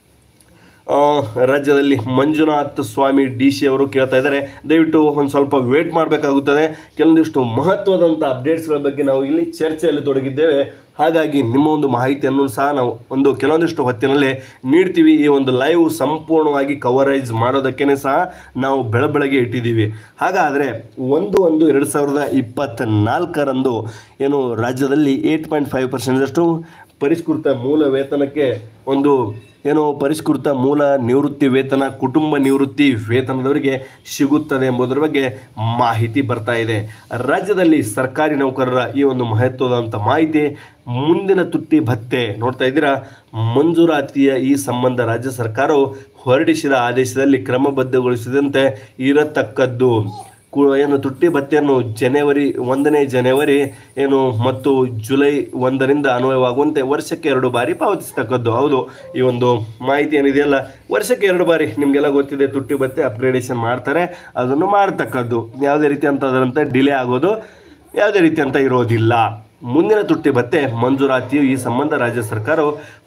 ಆ, ರಾಜ್ಯದಲ್ಲಿ ಮಂಜುನಾಥ್ ಸ್ವಾಮಿ ಡಿ ಸಿ ಅವರು ಕೇಳ್ತಾ ಇದ್ದಾರೆ ದಯವಿಟ್ಟು ಒಂದು ಸ್ವಲ್ಪ ವೇಟ್ ಮಾಡಬೇಕಾಗುತ್ತದೆ ಕೆಲವೊಂದಿಷ್ಟು ಮಹತ್ವದಂಥ ಅಪ್ಡೇಟ್ಸ್ಗಳ ಬಗ್ಗೆ ನಾವು ಇಲ್ಲಿ ಚರ್ಚೆಯಲ್ಲಿ ತೊಡಗಿದ್ದೇವೆ ಹಾಗಾಗಿ ನಿಮ್ಮ ಒಂದು ಮಾಹಿತಿಯನ್ನು ಸಹ ನಾವು ಒಂದು ಕೆಲವೊಂದಿಷ್ಟು ಹೊತ್ತಿನಲ್ಲೇ ನೀಡ್ತೀವಿ ಈ ಒಂದು ಲೈವ್ ಸಂಪೂರ್ಣವಾಗಿ ಕವರೇಜ್ ಮಾಡೋದಕ್ಕೇ ಸಹ ನಾವು ಬೆಳ ಬೆಳಗ್ಗೆ ಇಟ್ಟಿದ್ದೀವಿ ಹಾಗಾದರೆ ಒಂದು ಒಂದು ಎರಡು ಸಾವಿರದ ಇಪ್ಪತ್ತ ನಾಲ್ಕರಂದು ಏನು ರಾಜ್ಯದಲ್ಲಿ ಏಟ್ ಪಾಯಿಂಟ್ ಫೈವ್ ಪರ್ಸೆಂಟಷ್ಟು ಪರಿಷ್ಕೃತ ಮೂಲ ವೇತನಕ್ಕೆ ಒಂದು ಏನು ಪರಿಷ್ಕೃತ ಮೂಲ ನಿವೃತ್ತಿ ವೇತನ ಕುಟುಂಬ ನಿವೃತ್ತಿ ವೇತನದವರಿಗೆ ಸಿಗುತ್ತದೆ ಎಂಬುದರ ಬಗ್ಗೆ ಮಾಹಿತಿ ಬರ್ತಾ ಇದೆ ರಾಜ್ಯದಲ್ಲಿ ಸರ್ಕಾರಿ ನೌಕರರ ಈ ಒಂದು ಮಹತ್ವದಂತ ಮಾಹಿತಿ ಮುಂದಿನ ತುಟ್ಟಿ ಭತ್ಯೆ ನೋಡ್ತಾ ಇದ್ದೀರಾ ಮಂಜೂರಾತಿಯ ಈ ಸಂಬಂಧ ರಾಜ್ಯ ಸರ್ಕಾರವು ಹೊರಡಿಸಿದ ಆದೇಶದಲ್ಲಿ ಕ್ರಮಬದ್ಧಗೊಳಿಸಿದಂತೆ ಇರತಕ್ಕದ್ದು ಕು- ಏನು ತುಟ್ಟಿ ಭತ್ಯೆಯನ್ನು ಜನವರಿ ಒಂದನೇ ಜನವರಿ ಏನು ಮತ್ತು ಜುಲೈ ಒಂದರಿಂದ ಅನ್ವಯವಾಗುವಂತೆ ವರ್ಷಕ್ಕೆ ಎರಡು ಬಾರಿ ಪಾವತಿಸ್ತಕ್ಕದ್ದು ಹೌದು ಈ ಒಂದು ಮಾಹಿತಿ ಏನಿದೆಯಲ್ಲ ವರ್ಷಕ್ಕೆ ಎರಡು ಬಾರಿ ನಿಮಗೆಲ್ಲ ಗೊತ್ತಿದೆ ತುಟ್ಟಿ ಭತ್ಯೆ ಅಪ್ಗ್ರೇಡೇಷನ್ ಮಾಡ್ತಾರೆ ಅದನ್ನು ಮಾಡ್ತಕ್ಕದ್ದು ಯಾವುದೇ ರೀತಿ ಅಂತ ಅದರಂತೆ ಡಿಲೇ ಆಗೋದು ಯಾವುದೇ ರೀತಿ ಅಂತ ಇರೋದಿಲ್ಲ ಮುಂದಿನ ತುಟ್ಟಿ ಭತ್ಯೆ ಮಂಜೂರಾತಿಯು ಈ ಸಂಬಂಧ ರಾಜ್ಯ ಸರ್ಕಾರವು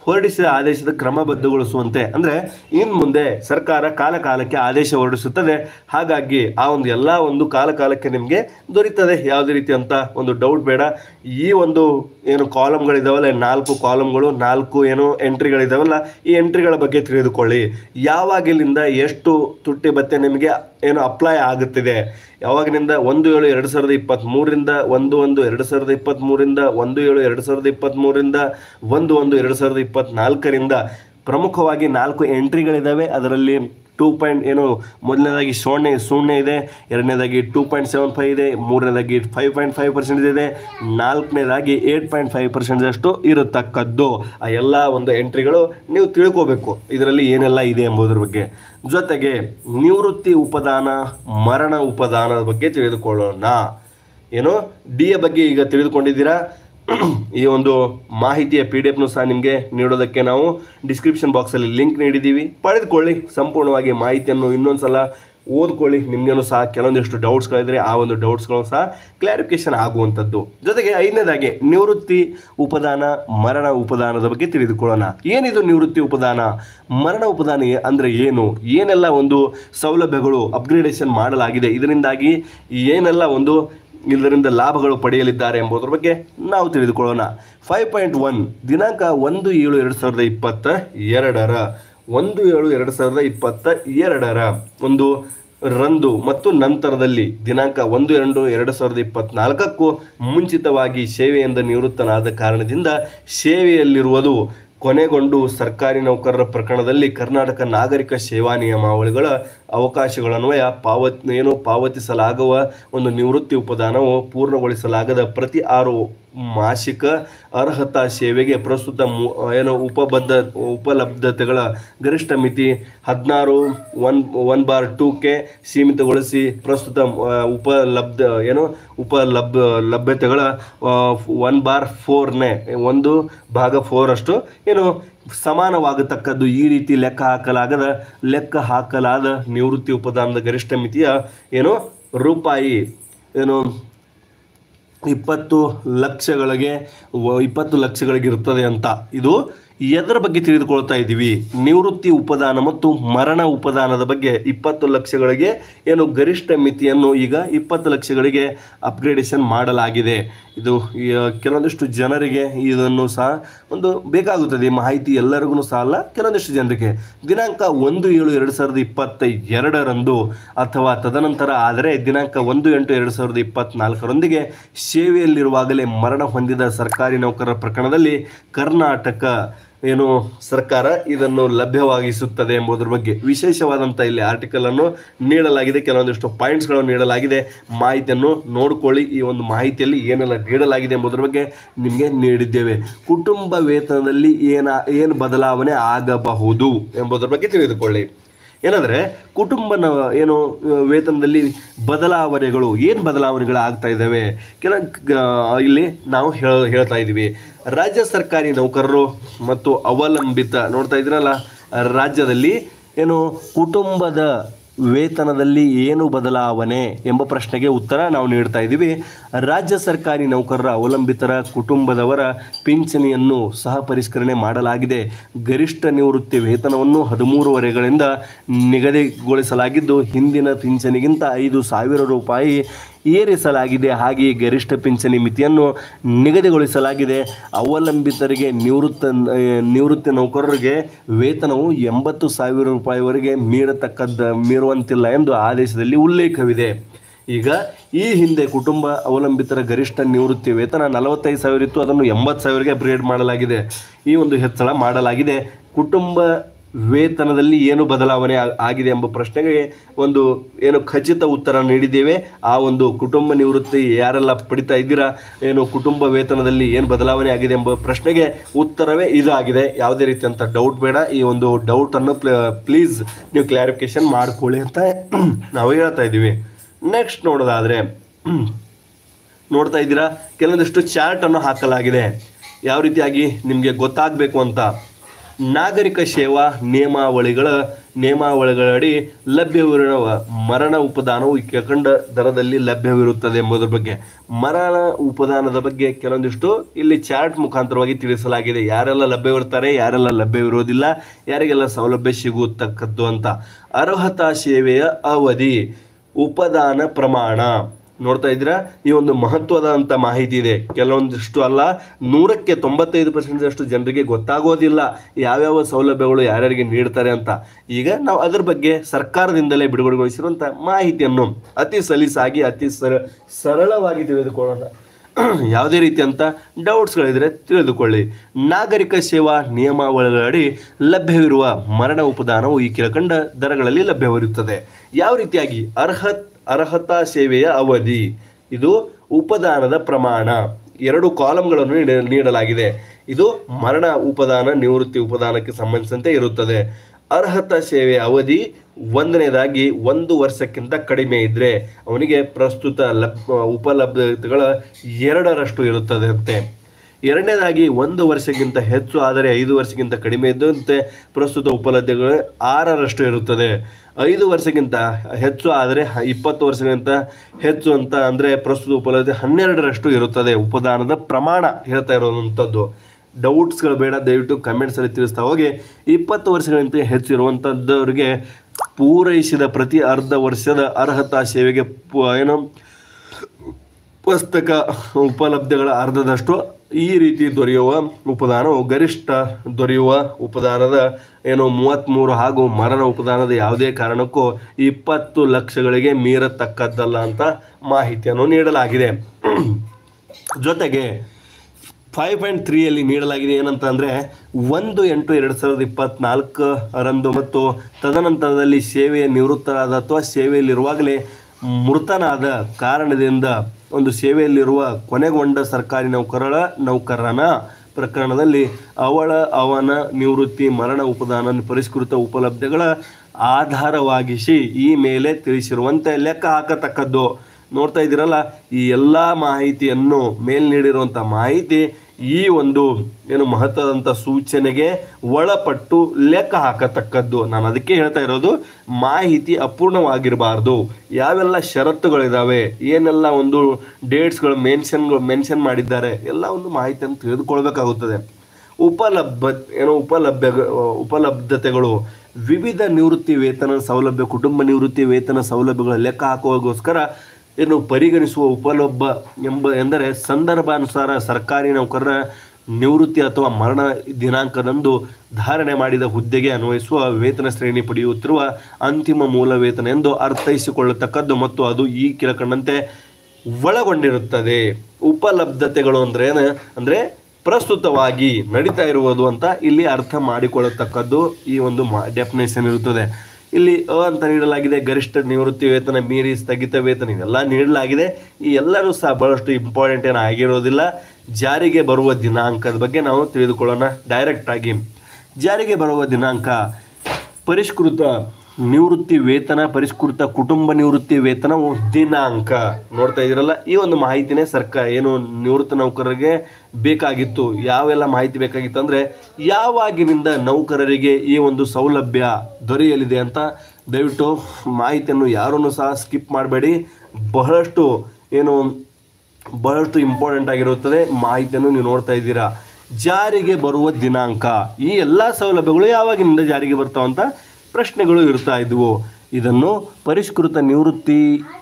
ಹೊರಡಿಸಿದ ಆದೇಶದ ಕ್ರಮಬದ್ಧಗೊಳಿಸುವಂತೆ ಅಂದ್ರೆ ಇನ್ ಮುಂದೆ ಸರ್ಕಾರ ಕಾಲ ಕಾಲಕ್ಕೆ ಆದೇಶ ಹೊರಡಿಸುತ್ತದೆ ಹಾಗಾಗಿ ಆ ಒಂದು ಎಲ್ಲಾ ಒಂದು ಕಾಲ ಕಾಲಕ್ಕೆ ನಿಮಗೆ ದೊರೀತದೆ ಯಾವುದೇ ರೀತಿ ಅಂತ ಒಂದು ಡೌಟ್ ಬೇಡ ಈ ಒಂದು ಏನು ಕಾಲಮ್ಗಳಿದಾವಲ್ಲ ನಾಲ್ಕು ಕಾಲಮ್ಗಳು ನಾಲ್ಕು ಏನು ಎಂಟ್ರಿಗಳಿದಾವಲ್ಲ ಈ ಎಂಟ್ರಿಗಳ ಬಗ್ಗೆ ತಿಳಿದುಕೊಳ್ಳಿ ಯಾವಾಗಿಲಿಂದ ಎಷ್ಟು ತುಟ್ಟಿ ಭತ್ಯೆ ನಿಮಗೆ ಏನು ಅಪ್ಲೈ ಆಗುತ್ತಿದೆ ಯಾವಾಗಿನಿಂದ ಒಂದು ಏಳು ಎರಡು ಸಾವಿರದ ಇಪ್ಪತ್ತ್ ಮೂರರಿಂದ ಒಂದು ಒಂದು ಎರಡು ಸಾವಿರದ ಇಪ್ಪತ್ತ್ ಮೂರಿಂದ ಒಂದು ಏಳು ಎರಡು ಸಾವಿರದ ಇಪ್ಪತ್ತ್ ಮೂರರಿಂದ ಒಂದು ಒಂದು ಎರಡು ಸಾವಿರದ ಇಪ್ಪತ್ನಾಲ್ಕರಿಂದ ಪ್ರಮುಖವಾಗಿ ನಾಲ್ಕು ಎಂಟ್ರಿಗಳಿದ್ದಾವೆ ಅದರಲ್ಲಿ ಟೂ ಪಾಯಿಂಟ್ ಏನು ಮೊದಲನೇದಾಗಿ ಶೂನ್ಯ ಶೂನ್ಯ ಇದೆ ಎರಡನೇದಾಗಿ ಟೂ ಪಾಯಿಂಟ್ ಸೆವೆನ್ ಫೈವ್ ಇದೆ ಮೂರನೇದಾಗಿ ಫೈವ್ ಪಾಯಿಂಟ್ ಫೈವ್ ಪರ್ಸೆಂಟ್ ಇದೆ ನಾಲ್ಕನೇದಾಗಿ ಏಟ್ ಪಾಯಿಂಟ್ ಫೈವ್ ಪರ್ಸೆಂಟ್ ಅಷ್ಟು ಇರತಕ್ಕದ್ದು ಆ ಎಲ್ಲ ಒಂದು ಎಂಟ್ರಿಗಳು ನೀವು ತಿಳ್ಕೋಬೇಕು ಇದರಲ್ಲಿ ಏನೆಲ್ಲ ಇದೆ ಎಂಬುದರ ಬಗ್ಗೆ ಜೊತೆಗೆ ನಿವೃತ್ತಿ ಉಪದಾನ ಮರಣ ಉಪದಾನದ ಬಗ್ಗೆ ತಿಳಿದುಕೊಳ್ಳೋಣ ಏನು ಡಿ ಎ ಬಗ್ಗೆ ಈಗ ತಿಳಿದುಕೊಂಡಿದ್ದೀರಾ ಈ ಒಂದು ಮಾಹಿತಿಯ ಪಿ ಡಿ ಎಫ್ನು ಸಹ ನಿಮಗೆ ನೀಡೋದಕ್ಕೆ ನಾವು ಡಿಸ್ಕ್ರಿಪ್ಷನ್ ಬಾಕ್ಸಲ್ಲಿ ಲಿಂಕ್ ನೀಡಿದ್ದೀವಿ ಪಡೆದುಕೊಳ್ಳಿ ಸಂಪೂರ್ಣವಾಗಿ ಮಾಹಿತಿಯನ್ನು ಇನ್ನೊಂದ್ಸಲ ಓದ್ಕೊಳ್ಳಿ ನಿಮಗೇನು ಸಹ ಕೆಲವೊಂದಿಷ್ಟು ಡೌಟ್ಸ್ಗಳಿದ್ರೆ ಆ ಒಂದು ಡೌಟ್ಸ್ಗಳು ಸಹ ಕ್ಲಾರಿಫಿಕೇಶನ್ ಆಗುವಂಥದ್ದು ಜೊತೆಗೆ ಐದನೇದಾಗಿ ನಿವೃತ್ತಿ ಉಪದಾನ ಮರಣ ಉಪದಾನದ ಬಗ್ಗೆ ತಿಳಿದುಕೊಳ್ಳೋಣ ಏನಿದು ನಿವೃತ್ತಿ ಉಪದಾನ ಮರಣ ಉಪದಾನ ಏ- ಅಂದ್ರೆ ಏನು ಏನೆಲ್ಲ ಒಂದು ಸೌಲಭ್ಯಗಳು ಅಪ್ಗ್ರೇಡೇಷನ್ ಮಾಡಲಾಗಿದೆ ಇದರಿಂದಾಗಿ ಏನೆಲ್ಲ ಒಂದು ಇದರಿಂದ ಲಾಭಗಳು ಪಡೆಯಲಿದ್ದಾರೆ ಎಂಬುದರ ಬಗ್ಗೆ ನಾವು ತಿಳಿದುಕೊಳ್ಳೋಣ ಫೈವ್ ಪಾಯಿಂಟ್ ಒನ್ ದಿನಾಂಕ ಒಂದು ಏಳು ಎರಡು ಸಾವಿರದ ಇಪ್ಪತ್ತ ಎರಡರ ಒಂದು ಏಳು ಎರಡು ಸಾವಿರದ ಇಪ್ಪತ್ತ ಎರಡರ ಒಂದು ರಂದು ಮತ್ತು ನಂತರದಲ್ಲಿ ದಿನಾಂಕ ಒಂದು ಎರಡು ಎರಡು ಸಾವಿರದ ಇಪ್ಪತ್ನಾಲ್ಕಕ್ಕೂ ಮುಂಚಿತವಾಗಿ ಸೇವೆಯಿಂದ ನಿವೃತ್ತನಾದ ಕಾರಣದಿಂದ ಸೇವೆಯಲ್ಲಿರುವುದು ಕೊನೆಗೊಂಡು ಸರ್ಕಾರಿ ನೌಕರರ ಪ್ರಕರಣದಲ್ಲಿ ಕರ್ನಾಟಕ ನಾಗರಿಕ ಸೇವಾ ನಿಯಮಾವಳಿಗಳ ಅವಕಾಶಗಳನ್ವಯ ಪಾವತ್ ಏನು ಪಾವತಿಸಲಾಗುವ ಒಂದು ನಿವೃತ್ತಿ ಉಪದಾನವು ಪೂರ್ಣಗೊಳಿಸಲಾಗದ ಪ್ರತಿ ಆರು ಮಾಸಿಕ ಅರ್ಹತಾ ಸೇವೆಗೆ ಪ್ರಸ್ತುತ ಮು- ಏನು ಉಪಬದ್ಧ ಉಪಲಬ್ಧತೆಗಳ ಗರಿಷ್ಠ ಮಿತಿ ಹದಿನಾರು one one bar two K ಸೀಮಿತಗೊಳಿಸಿ ಪ್ರಸ್ತುತ ಆ, ಉಪಲಬ್ಧ ಏನು ಉಪಲಬ್ ಲಭ್ಯತೆಗಳ ಒನ್ ಬಾರ್ ಫೋರ್ನೇ ಒಂದು ಭಾಗ ಫೋರ್ ಅಷ್ಟು ಏನು ಸಮಾನವಾಗತಕ್ಕದ್ದು ಈ ರೀತಿ ಲೆಕ್ಕ ಹಾಕಲಾಗದ ಲೆಕ್ಕ ಹಾಕಲಾದ ನಿವೃತ್ತಿ ಉಪದಾನದ ಗರಿಷ್ಠ ಮಿತಿಯ ಏನು ರೂಪಾಯಿ ಏನು ಇಪ್ಪತ್ತು ಲಕ್ಷಗಳಿಗೆ ವ- ಇಪ್ಪತ್ತು ಲಕ್ಷಗಳಿಗೆ ಇರುತ್ತದೆ ಅಂತ ಇದು ಎದರ ಬಗ್ಗೆ ತಿಳಿದುಕೊಳ್ತಾ ಇದ್ದೀವಿ ನಿವೃತ್ತಿ ಉಪದಾನ ಮತ್ತು ಮರಣ ಉಪದಾನದ ಬಗ್ಗೆ ಇಪ್ಪತ್ತು ಲಕ್ಷಗಳಿಗೆ ಏನು ಗರಿಷ್ಠ ಮಿತಿಯನ್ನು ಈಗ ಇಪ್ಪತ್ತು ಲಕ್ಷಗಳಿಗೆ ಅಪ್ಗ್ರೇಡೇಷನ್ ಮಾಡಲಾಗಿದೆ ಇದು ಈ, ಕೆಲವೊಂದಿಷ್ಟು ಜನರಿಗೆ ಇದನ್ನು ಸಹ ಒಂದು ಬೇಕಾಗುತ್ತದೆ ಈ ಮಾಹಿತಿ ಎಲ್ಲರಿಗೂ ಸಹ ಅಲ್ಲ ಕೆಲವೊಂದಿಷ್ಟು ಜನರಿಗೆ ದಿನಾಂಕ ಒಂದು ಏಳು ಎರಡು ಸಾವಿರದ ಇಪ್ಪತ್ತ ಎರಡರಂದು ಅಥವಾ ತದನಂತರ ಆದರೆ ದಿನಾಂಕ ಒಂದು ಎಂಟು ಎರಡು ಸಾವಿರದ ಇಪ್ಪತ್ನಾಲ್ಕರೊಂದಿಗೆ ಸೇವೆಯಲ್ಲಿರುವಾಗಲೇ ಮರಣ ಹೊಂದಿದ ಸರ್ಕಾರಿ ನೌಕರರ ಪ್ರಕರಣದಲ್ಲಿ ಕರ್ನಾಟಕ ಏನು ಸರ್ಕಾರ ಇದನ್ನು ಲಭ್ಯವಾಗಿಸುತ್ತದೆ ಎಂಬುದರ ಬಗ್ಗೆ ವಿಶೇಷವಾದಂಥ ಇಲ್ಲಿ ಆರ್ಟಿಕಲ್ ಅನ್ನು ನೀಡಲಾಗಿದೆ ಕೆಲವೊಂದಿಷ್ಟು ಪಾಯಿಂಟ್ಸ್ಗಳನ್ನು ನೀಡಲಾಗಿದೆ ಮಾಹಿತಿಯನ್ನು ನೋಡಿಕೊಳ್ಳಿ ಈ ಒಂದು ಮಾಹಿತಿಯಲ್ಲಿ ಏನೆಲ್ಲ ನೀಡಲಾಗಿದೆ ಎಂಬುದರ ಬಗ್ಗೆ ನಿಮಗೆ ನೀಡಿದ್ದೇವೆ ಕುಟುಂಬ ವೇತನದಲ್ಲಿ ಏನ ಏನು ಬದಲಾವಣೆ ಆಗಬಹುದು ಎಂಬುದರ ಬಗ್ಗೆ ತಿಳಿದುಕೊಳ್ಳಿ ಏನಂದ್ರೆ ಕುಟುಂಬನ ಏನು ಆ, ವೇತನದಲ್ಲಿ ಬದಲಾವಣೆಗಳು ಏನು ಬದಲಾವಣೆಗಳು ಆಗ್ತಾ ಇದ್ದಾವೆ ಕೆಲ ಗ- ಇಲ್ಲಿ ನಾವು ಹೇಳ ಹೇಳ್ತಾ ಇದ್ದೀವಿ ರಾಜ್ಯ ಸರ್ಕಾರಿ ನೌಕರರು ಮತ್ತು ಅವಲಂಬಿತ ನೋಡ್ತಾ ಇದ್ದೀರಲ್ಲ ರಾಜ್ಯದಲ್ಲಿ ಏನು ಕುಟುಂಬದ ವೇತನದಲ್ಲಿ ಏನು ಬದಲಾವಣೆ ಎಂಬ ಪ್ರಶ್ನೆಗೆ ಉತ್ತರ ನಾವು ನೀಡ್ತಾ ಇದ್ದೀವಿ ರಾಜ್ಯ ಸರ್ಕಾರಿ ನೌಕರರ ಅವಲಂಬಿತರ ಕುಟುಂಬದವರ ಪಿಂಚಣಿಯನ್ನು ಸಹ ಪರಿಷ್ಕರಣೆ ಮಾಡಲಾಗಿದೆ ಗರಿಷ್ಠ ನಿವೃತ್ತಿ ವೇತನವನ್ನು ಹದಿಮೂರುವರೆಗಳಿಂದ ನಿಗದಿಗೊಳಿಸಲಾಗಿದ್ದು ಹಿಂದಿನ ಪಿಂಚಣಿಗಿಂತ ಐದು ಸಾವಿರ ರೂಪಾಯಿ ಏರಿಸಲಾಗಿದೆ ಹಾಗೆಯೇ ಗರಿಷ್ಠ ಪಿಂಚಣಿ ಮಿತಿಯನ್ನು ನಿಗದಿಗೊಳಿಸಲಾಗಿದೆ ಅವಲಂಬಿತರಿಗೆ ನಿವೃತ್ತ ನಿವೃತ್ತಿ ನೌಕರರಿಗೆ ವೇತನವು ಎಂಬತ್ತು ಸಾವಿರ ರೂಪಾಯಿವರೆಗೆ ಮೀರತಕ್ಕದ್ದ ಮೀರುವಂತಿಲ್ಲ ಎಂದು ಆದೇಶದಲ್ಲಿ ಉಲ್ಲೇಖವಿದೆ ಈಗ ಈ ಹಿಂದೆ ಕುಟುಂಬ ಅವಲಂಬಿತರ ಗರಿಷ್ಠ ನಿವೃತ್ತಿ ವೇತನ ನಲವತ್ತೈದು ಸಾವಿರ ಇತ್ತು ಅದನ್ನು ಎಂಬತ್ತು ಸಾವಿರಗೆ ಅಪ್ಗ್ರೇಡ್ ಮಾಡಲಾಗಿದೆ ಈ ಒಂದು ಹೆಚ್ಚಳ ಮಾಡಲಾಗಿದೆ ಕುಟುಂಬ ವೇತನದಲ್ಲಿ ಏನು ಬದಲಾವಣೆ ಆ- ಆಗಿದೆ ಎಂಬ ಪ್ರಶ್ನೆಗೆ ಒಂದು ಏನು ಖಚಿತ ಉತ್ತರ ನೀಡಿದ್ದೇವೆ ಆ ಒಂದು ಕುಟುಂಬ ನಿವೃತ್ತಿ ಯಾರೆಲ್ಲ ಪಡಿತಾ ಇದ್ದೀರಾ ಏನು ಕುಟುಂಬ ವೇತನದಲ್ಲಿ ಏನು ಬದಲಾವಣೆ ಆಗಿದೆ ಎಂಬ ಪ್ರಶ್ನೆಗೆ ಉತ್ತರವೇ ಇದಾಗಿದೆ ಯಾವುದೇ ರೀತಿಯಂಥ ಡೌಟ್ ಬೇಡ ಈ ಒಂದು ಡೌಟನ್ನು ಪ್ಲೀಸ್ ನೀವು ಕ್ಲಾರಿಫಿಕೇಶನ್ ಮಾಡ್ಕೊಳ್ಳಿ ಅಂತ ನಾವು ಹೇಳ್ತಾ ಇದ್ದೀವಿ ನೆಕ್ಸ್ಟ್ ನೋಡೋದಾದ್ರೆ ನೋಡ್ತಾ ಇದ್ದೀರಾ ಕೆಲವೊಂದಿಷ್ಟು ಚಾರ್ಟ್ ಅನ್ನು ಹಾಕಲಾಗಿದೆ ಯಾವ ರೀತಿಯಾಗಿ ನಿಮಗೆ ಗೊತ್ತಾಗಬೇಕು ಅಂತ ನಾಗರಿಕ ಸೇವಾ ನಿಯಮಾವಳಿಗಳ ನಿಯಮಾವಳಿಗಳಡಿ ಲಭ್ಯವಿರುವ ಮರಣ ಉಪದಾನವು ಈ ಕೆಳಕಂಡ ದರದಲ್ಲಿ ಲಭ್ಯವಿರುತ್ತದೆ ಎಂಬುದರ ಬಗ್ಗೆ ಮರಣ ಉಪದಾನದ ಬಗ್ಗೆ ಕೆಲವೊಂದಿಷ್ಟು ಇಲ್ಲಿ ಚಾರ್ಟ್ ಮುಖಾಂತರವಾಗಿ ತಿಳಿಸಲಾಗಿದೆ ಯಾರೆಲ್ಲ ಲಭ್ಯವಿರ್ತಾರೆ ಯಾರೆಲ್ಲ ಲಭ್ಯವಿರುವುದಿಲ್ಲ ಯಾರಿಗೆಲ್ಲ ಸೌಲಭ್ಯ ಸಿಗುತ್ತಕ್ಕದ್ದು ಅಂತ ಅರ್ಹತಾ ಸೇವೆಯ ಅವಧಿ ಉಪದಾನ ಪ್ರಮಾಣ ನೋಡ್ತಾ ಇದ್ದೀರಾ ಈ ಒಂದು ಮಹತ್ವದಂತ ಮಾಹಿತಿ ಇದೆ ಕೆಲವೊಂದಿಷ್ಟು ಅಲ್ಲ ನೂರಕ್ಕೆ ತೊಂಬತ್ತೈದು ಪರ್ಸೆಂಟ್ ಅಷ್ಟು ಜನರಿಗೆ ಗೊತ್ತಾಗೋದಿಲ್ಲ ಯಾವ್ಯಾವ ಸೌಲಭ್ಯಗಳು ಯಾರ್ಯಾರಿಗೆ ನೀಡ್ತಾರೆ ಅಂತ ಈಗ ನಾವು ಅದ್ರ ಬಗ್ಗೆ ಸರ್ಕಾರದಿಂದಲೇ ಬಿಡುಗಡೆಗೊಳಿಸಿರುವಂತ ಮಾಹಿತಿಯನ್ನು ಅತಿ ಸಲೀಸಾಗಿ ಅತಿ ಸರ ಸರಳವಾಗಿ ತಿಳಿದುಕೊಳ್ಳೋಣ ಯಾವುದೇ ರೀತಿಯಂತ ಡೌಟ್ಸ್ಗಳಿದ್ರೆ ತಿಳಿದುಕೊಳ್ಳಿ ನಾಗರಿಕ ಸೇವಾ ನಿಯಮಾವಳಿಗಳಡಿ ಲಭ್ಯವಿರುವ ಮರಣ ಉಪದಾನವು ಈ ಕೆಳಕಂಡ ದರಗಳಲ್ಲಿ ಲಭ್ಯವಿರುತ್ತದೆ ಯಾವ ರೀತಿಯಾಗಿ ಅರ್ಹ ಅರ್ಹತಾ ಸೇವೆಯ ಅವಧಿ ಇದು ಉಪದಾನದ ಪ್ರಮಾಣ ಎರಡು ಕಾಲಂಗಳನ್ನು ನೀಡ- ನೀಡಲಾಗಿದೆ ಇದು ಮರಣ ಉಪದಾನ ನಿವೃತ್ತಿ ಉಪದಾನಕ್ಕೆ ಸಂಬಂಧಿಸಿದಂತೆ ಇರುತ್ತದೆ ಅರ್ಹತಾ ಸೇವೆಯ ಅವಧಿ ಒಂದನೇದಾಗಿ ಒಂದು ವರ್ಷಕ್ಕಿಂತ ಕಡಿಮೆ ಇದ್ರೆ ಅವನಿಗೆ ಪ್ರಸ್ತುತ ಲಭ್ ಉಪಲಬ್ಧತೆಗಳ ಎರಡರಷ್ಟು ಇರುತ್ತದೆ ಅಂತೆ ಎರಡನೇದಾಗಿ ಒಂದು ವರ್ಷಕ್ಕಿಂತ ಹೆಚ್ಚು ಆದರೆ ಐದು ವರ್ಷಕ್ಕಿಂತ ಕಡಿಮೆ ಇದ್ದಂತೆ ಪ್ರಸ್ತುತ ಉಪಲಬ್ಧಗಳು ಆರರಷ್ಟು ಇರುತ್ತದೆ ಐದು ವರ್ಷಕ್ಕಿಂತ ಹೆಚ್ಚು ಆದರೆ ಹ- ಇಪ್ಪತ್ತು ವರ್ಷಕ್ಕಿಂತ ಹೆಚ್ಚು ಅಂತ ಅಂದ್ರೆ ಪ್ರಸ್ತುತ ಉಪಲಬ್ಧಿ ಹನ್ನೆರಡರಷ್ಟು ಇರುತ್ತದೆ ಉಪದಾನದ ಪ್ರಮಾಣ ಹೇಳ್ತಾ ಇರುವಂಥದ್ದು ಡೌಟ್ಸ್ಗಳು ಬೇಡ ದಯವಿಟ್ಟು ಕಮೆಂಟ್ಸ್ ಅಲ್ಲಿ ತಿಳಿಸ್ತಾ ಹೋಗಿ ಇಪ್ಪತ್ತು ವರ್ಷಗಳಿಗಿಂತ ಹೆಚ್ಚು ಇರುವಂಥದ್ದವರಿಗೆ ಪೂರೈಸಿದ ಪ್ರತಿ ಅರ್ಧ ವರ್ಷದ ಅರ್ಹತಾ ಸೇವೆಗೆ ಪು- ಏನು ಪುಸ್ತಕ ಉಪಲಬ್ಧಿಗಳ ಅರ್ಧದಷ್ಟು ಈ ರೀತಿ ದೊರೆಯುವ ಉಪದಾನವು ಗರಿಷ್ಠ ದೊರೆಯುವ ಉಪದಾನದ ಏನು ಮೂವತ್ತ್ಮೂರು ಹಾಗೂ ಮರಣ ಉಪದಾನದ ಯಾವುದೇ ಕಾರಣಕ್ಕೂ ಇಪ್ಪತ್ತು ಲಕ್ಷಗಳಿಗೆ ಮೀರತಕ್ಕದ್ದಲ್ಲ ಅಂತ ಮಾಹಿತಿಯನ್ನು ನೀಡಲಾಗಿದೆ ಜೊತೆಗೆ ಫೈವ್ ಪಾಯಿಂಟ್ ತ್ರೀಯಲ್ಲಿ ನೀಡಲಾಗಿದೆ ಏನಂತ ಅಂದರೆ ಒಂದು ಎಂಟು ಎರಡು ಸಾವಿರದ ಇಪ್ಪತ್ನಾಲ್ಕರಂದು ಮತ್ತು ತದನಂತರದಲ್ಲಿ ಸೇವೆಯ ನಿವೃತ್ತರಾದ ಅಥವಾ ಸೇವೆಯಲ್ಲಿರುವಾಗಲೇ ಮೃತನಾದ ಕಾರಣದಿಂದ ಒಂದು ಸೇವೆಯಲ್ಲಿರುವ ಕೊನೆಗೊಂಡ ಸರ್ಕಾರಿ ನೌಕರರ ನೌಕರನ ಪ್ರಕರಣದಲ್ಲಿ ಅವಳ ಅವನ ನಿವೃತ್ತಿ ಮರಣ ಉಪದಾನ ಪರಿಷ್ಕೃತ ಉಪಲಬ್ಧಿಗಳ ಆಧಾರವಾಗಿಸಿ ಈ ಮೇಲೆ ತಿಳಿಸಿರುವಂತೆ ಲೆಕ್ಕ ಹಾಕತಕ್ಕದ್ದು ನೋಡ್ತಾ ಇದ್ದೀರಲ್ಲ ಈ ಎಲ್ಲ ಮಾಹಿತಿಯನ್ನು ಮೇಲ್ ನೀಡಿರುವಂಥ ಮಾಹಿತಿ ಈ ಒಂದು ಏನು ಮಹತ್ವದಂತ ಸೂಚನೆಗೆ ಒಳಪಟ್ಟು ಲೆಕ್ಕ ಹಾಕತಕ್ಕದ್ದು ನಾನು ಅದಕ್ಕೆ ಹೇಳ್ತಾ ಇರೋದು ಮಾಹಿತಿ ಅಪೂರ್ಣವಾಗಿರಬಾರ್ದು ಯಾವೆಲ್ಲ ಷರತ್ತುಗಳಿದಾವೆ ಏನೆಲ್ಲ ಒಂದು ಡೇಟ್ಸ್ಗಳು ಮೆನ್ಷನ್ಗಳು ಮೆನ್ಷನ್ ಮಾಡಿದ್ದಾರೆ ಎಲ್ಲ ಒಂದು ಮಾಹಿತಿಯನ್ನು ತಿಳಿದುಕೊಳ್ಬೇಕಾಗುತ್ತದೆ ಉಪಲಬ್ಧ ಏನೋ ಉಪಲಭ್ಯ ಉಪಲಬ್ಧತೆಗಳು ವಿವಿಧ ನಿವೃತ್ತಿ ವೇತನ ಸೌಲಭ್ಯ ಕುಟುಂಬ ನಿವೃತ್ತಿ ವೇತನ ಸೌಲಭ್ಯಗಳ ಲೆಕ್ಕ ಹಾಕುವಾಗೋಸ್ಕರ ಏನು ಪರಿಗಣಿಸುವ ಉಪಲಬ್ಧ ಎಂಬ ಎಂದರೆ ಸಂದರ್ಭಾನುಸಾರ ಸರ್ಕಾರಿ ನೌಕರರ ನಿವೃತ್ತಿ ಅಥವಾ ಮರಣ ದಿನಾಂಕದಂದು ಧಾರಣೆ ಮಾಡಿದ ಹುದ್ದೆಗೆ ಅನ್ವಯಿಸುವ ವೇತನ ಶ್ರೇಣಿ ಪಡೆಯುತ್ತಿರುವ ಅಂತಿಮ ಮೂಲ ವೇತನ ಎಂದು ಅರ್ಥೈಸಿಕೊಳ್ಳತಕ್ಕದ್ದು ಮತ್ತು ಅದು ಈ ಕೆಳಕಂಡಂತೆ ಒಳಗೊಂಡಿರುತ್ತದೆ ಉಪಲಬ್ಧತೆಗಳು ಅಂದ್ರೆ ಏನು ಅಂದ್ರೆ ಪ್ರಸ್ತುತವಾಗಿ ನಡೀತಾ ಇರುವುದು ಅಂತ ಇಲ್ಲಿ ಅರ್ಥ ಮಾಡಿಕೊಳ್ಳತಕ್ಕದ್ದು ಈ ಒಂದು ಡೆಫಿನೇಷನ್ ಇರುತ್ತದೆ ಇಲ್ಲಿ ಅ ಅಂತ ನೀಡಲಾಗಿದೆ ಗರಿಷ್ಠ ನಿವೃತ್ತಿ ವೇತನ ಮೀರಿ ಸ್ಥಗಿತ ವೇತನ ಇವೆಲ್ಲ ನೀಡಲಾಗಿದೆ ಈ ಎಲ್ಲರೂ ಸಹ ಬಹಳಷ್ಟು ಇಂಪಾರ್ಟೆಂಟ್ ಏನು ಆಗಿರೋದಿಲ್ಲ ಜಾರಿಗೆ ಬರುವ ದಿನಾಂಕದ ಬಗ್ಗೆ ನಾವು ತಿಳಿದುಕೊಳ್ಳೋಣ ಡೈರೆಕ್ಟ್ ಆಗಿ ಜಾರಿಗೆ ಬರುವ ದಿನಾಂಕ ಪರಿಷ್ಕೃತ ನಿವೃತ್ತಿ ವೇತನ ಪರಿಷ್ಕೃತ ಕುಟುಂಬ ನಿವೃತ್ತಿ ವೇತನವು ದಿನಾಂಕ ನೋಡ್ತಾ ಇದ್ದೀರಲ್ಲ ಈ ಒಂದು ಮಾಹಿತಿನೇ ಸರ್ಕಾರ ಏನು ನಿವೃತ್ತ ನೌಕರರಿಗೆ ಬೇಕಾಗಿತ್ತು ಯಾವೆಲ್ಲ ಮಾಹಿತಿ ಬೇಕಾಗಿತ್ತು ಅಂದ್ರೆ ಯಾವಾಗಿನಿಂದ ನೌಕರರಿಗೆ ಈ ಒಂದು ಸೌಲಭ್ಯ ದೊರೆಯಲಿದೆ ಅಂತ ದಯವಿಟ್ಟು ಮಾಹಿತಿಯನ್ನು ಯಾರನ್ನು ಸಹ ಸ್ಕಿಪ್ ಮಾಡಬೇಡಿ ಬಹಳಷ್ಟು ಏನು ಬಹಳಷ್ಟು ಇಂಪಾರ್ಟೆಂಟ್ ಆಗಿರುತ್ತದೆ ಮಾಹಿತಿಯನ್ನು ನೀವು ನೋಡ್ತಾ ಇದ್ದೀರಾ ಜಾರಿಗೆ ಬರುವ ದಿನಾಂಕ ಈ ಎಲ್ಲ ಸೌಲಭ್ಯಗಳು ಯಾವಾಗಿನಿಂದ ಜಾರಿಗೆ ಬರ್ತಾವಂತ ಪ್ರಶ್ನೆಗಳು ಇರ್ತಾ ಇದ್ವು ಇದನ್ನು ಪರಿಷ್ಕೃತ ನಿವೃತ್ತಿ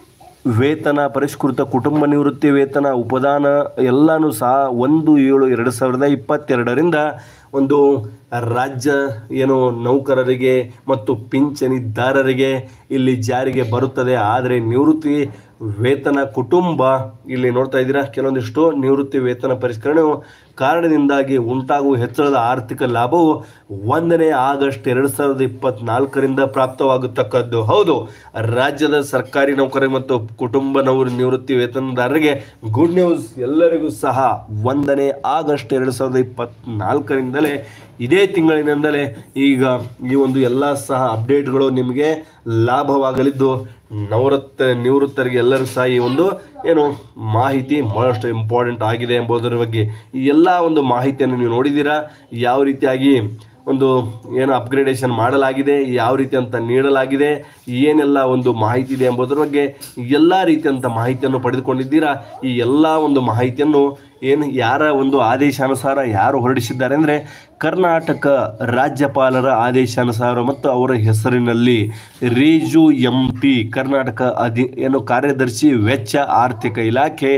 ವೇತನ ಪರಿಷ್ಕೃತ ಕುಟುಂಬ ನಿವೃತ್ತಿ ವೇತನ ಉಪದಾನ ಎಲ್ಲನೂ ಸಹ ಒಂದು ಏಳು ಎರಡು ಸಾವಿರದ ಇಪ್ಪತ್ತೆರಡರಿಂದ ಒಂದು ರಾಜ್ಯ ಏನು ನೌಕರರಿಗೆ ಮತ್ತು ಪಿಂಚಣಿದಾರರಿಗೆ ಇಲ್ಲಿ ಜಾರಿಗೆ ಬರುತ್ತದೆ ಆದರೆ ನಿವೃತ್ತಿ ವೇತನ ಕುಟುಂಬ ಇಲ್ಲಿ ನೋಡ್ತಾ ಇದ್ದೀರಾ ಕೆಲವೊಂದಿಷ್ಟು ನಿವೃತ್ತಿ ವೇತನ ಪರಿಷ್ಕರಣೆಯು ಕಾರಣದಿಂದಾಗಿ ಉಂಟಾಗುವ ಹೆಚ್ಚಳದ ಆರ್ಥಿಕ ಲಾಭವು ಒಂದನೇ ಆಗಸ್ಟ್ ಎರಡು ಸಾವಿರದ ಇಪ್ಪತ್ನಾಲ್ಕರಿಂದ ಪ್ರಾಪ್ತವಾಗತಕ್ಕದ್ದು ಹೌದು ರಾಜ್ಯದ ಸರ್ಕಾರಿ ನೌಕರರಿಗೆ ಮತ್ತು ಕುಟುಂಬ ನೌ ನಿವೃತ್ತಿ ವೇತನದಾರರಿಗೆ ಗುಡ್ ನ್ಯೂಸ್ ಎಲ್ಲರಿಗೂ ಸಹ ಒಂದನೇ ಆಗಸ್ಟ್ ಎರಡು ಸಾವಿರದ ಇಪ್ಪತ್ನಾಲ್ಕರಿಂದಲೇ ಇದೇ ತಿಂಗಳಿನಿಂದಲೇ ಈಗ ಈ ಒಂದು ಎಲ್ಲ ಸಹ ಅಪ್ಡೇಟ್ಗಳು ನಿಮಗೆ ಲಾಭವಾಗಲಿದ್ದು ನವರತ್ತ ನಿವೃತ್ತರಿಗೆ ಎಲ್ಲರೂ ಸಹ ಈ ಒಂದು ಏನು ಮಾಹಿತಿ ಬಹಳಷ್ಟು ಇಂಪಾರ್ಟೆಂಟ್ ಆಗಿದೆ ಎಂಬುದರ ಬಗ್ಗೆ ಈ ಎಲ್ಲ ಒಂದು ಮಾಹಿತಿಯನ್ನು ನೀವು ನೋಡಿದ್ದೀರಾ ಯಾವ ರೀತಿಯಾಗಿ ಒಂದು ಏನು ಅಪ್ಗ್ರೇಡೇಷನ್ ಮಾಡಲಾಗಿದೆ ಯಾವ ರೀತಿ ಅಂತ ನೀಡಲಾಗಿದೆ ಏನೆಲ್ಲ ಒಂದು ಮಾಹಿತಿ ಇದೆ ಎಂಬುದರ ಬಗ್ಗೆ ಎಲ್ಲ ರೀತಿಯಂಥ ಮಾಹಿತಿಯನ್ನು ಪಡೆದುಕೊಂಡಿದ್ದೀರಾ ಈ ಎಲ್ಲ ಒಂದು ಮಾಹಿತಿಯನ್ನು ಏನು ಯಾರ ಒಂದು ಆದೇಶಾನುಸಾರ ಯಾರು ಹೊರಡಿಸಿದ್ದಾರೆ ಅಂದರೆ ಕರ್ನಾಟಕ ರಾಜ್ಯಪಾಲರ ಆದೇಶಾನುಸಾರ ಮತ್ತು ಅವರ ಹೆಸರಿನಲ್ಲಿ ರೇಜು ಎಂ ಟಿ ಕರ್ನಾಟಕ ಅಧಿ ಏನು ಕಾರ್ಯದರ್ಶಿ ವೆಚ್ಚ ಆರ್ಥಿಕ ಇಲಾಖೆ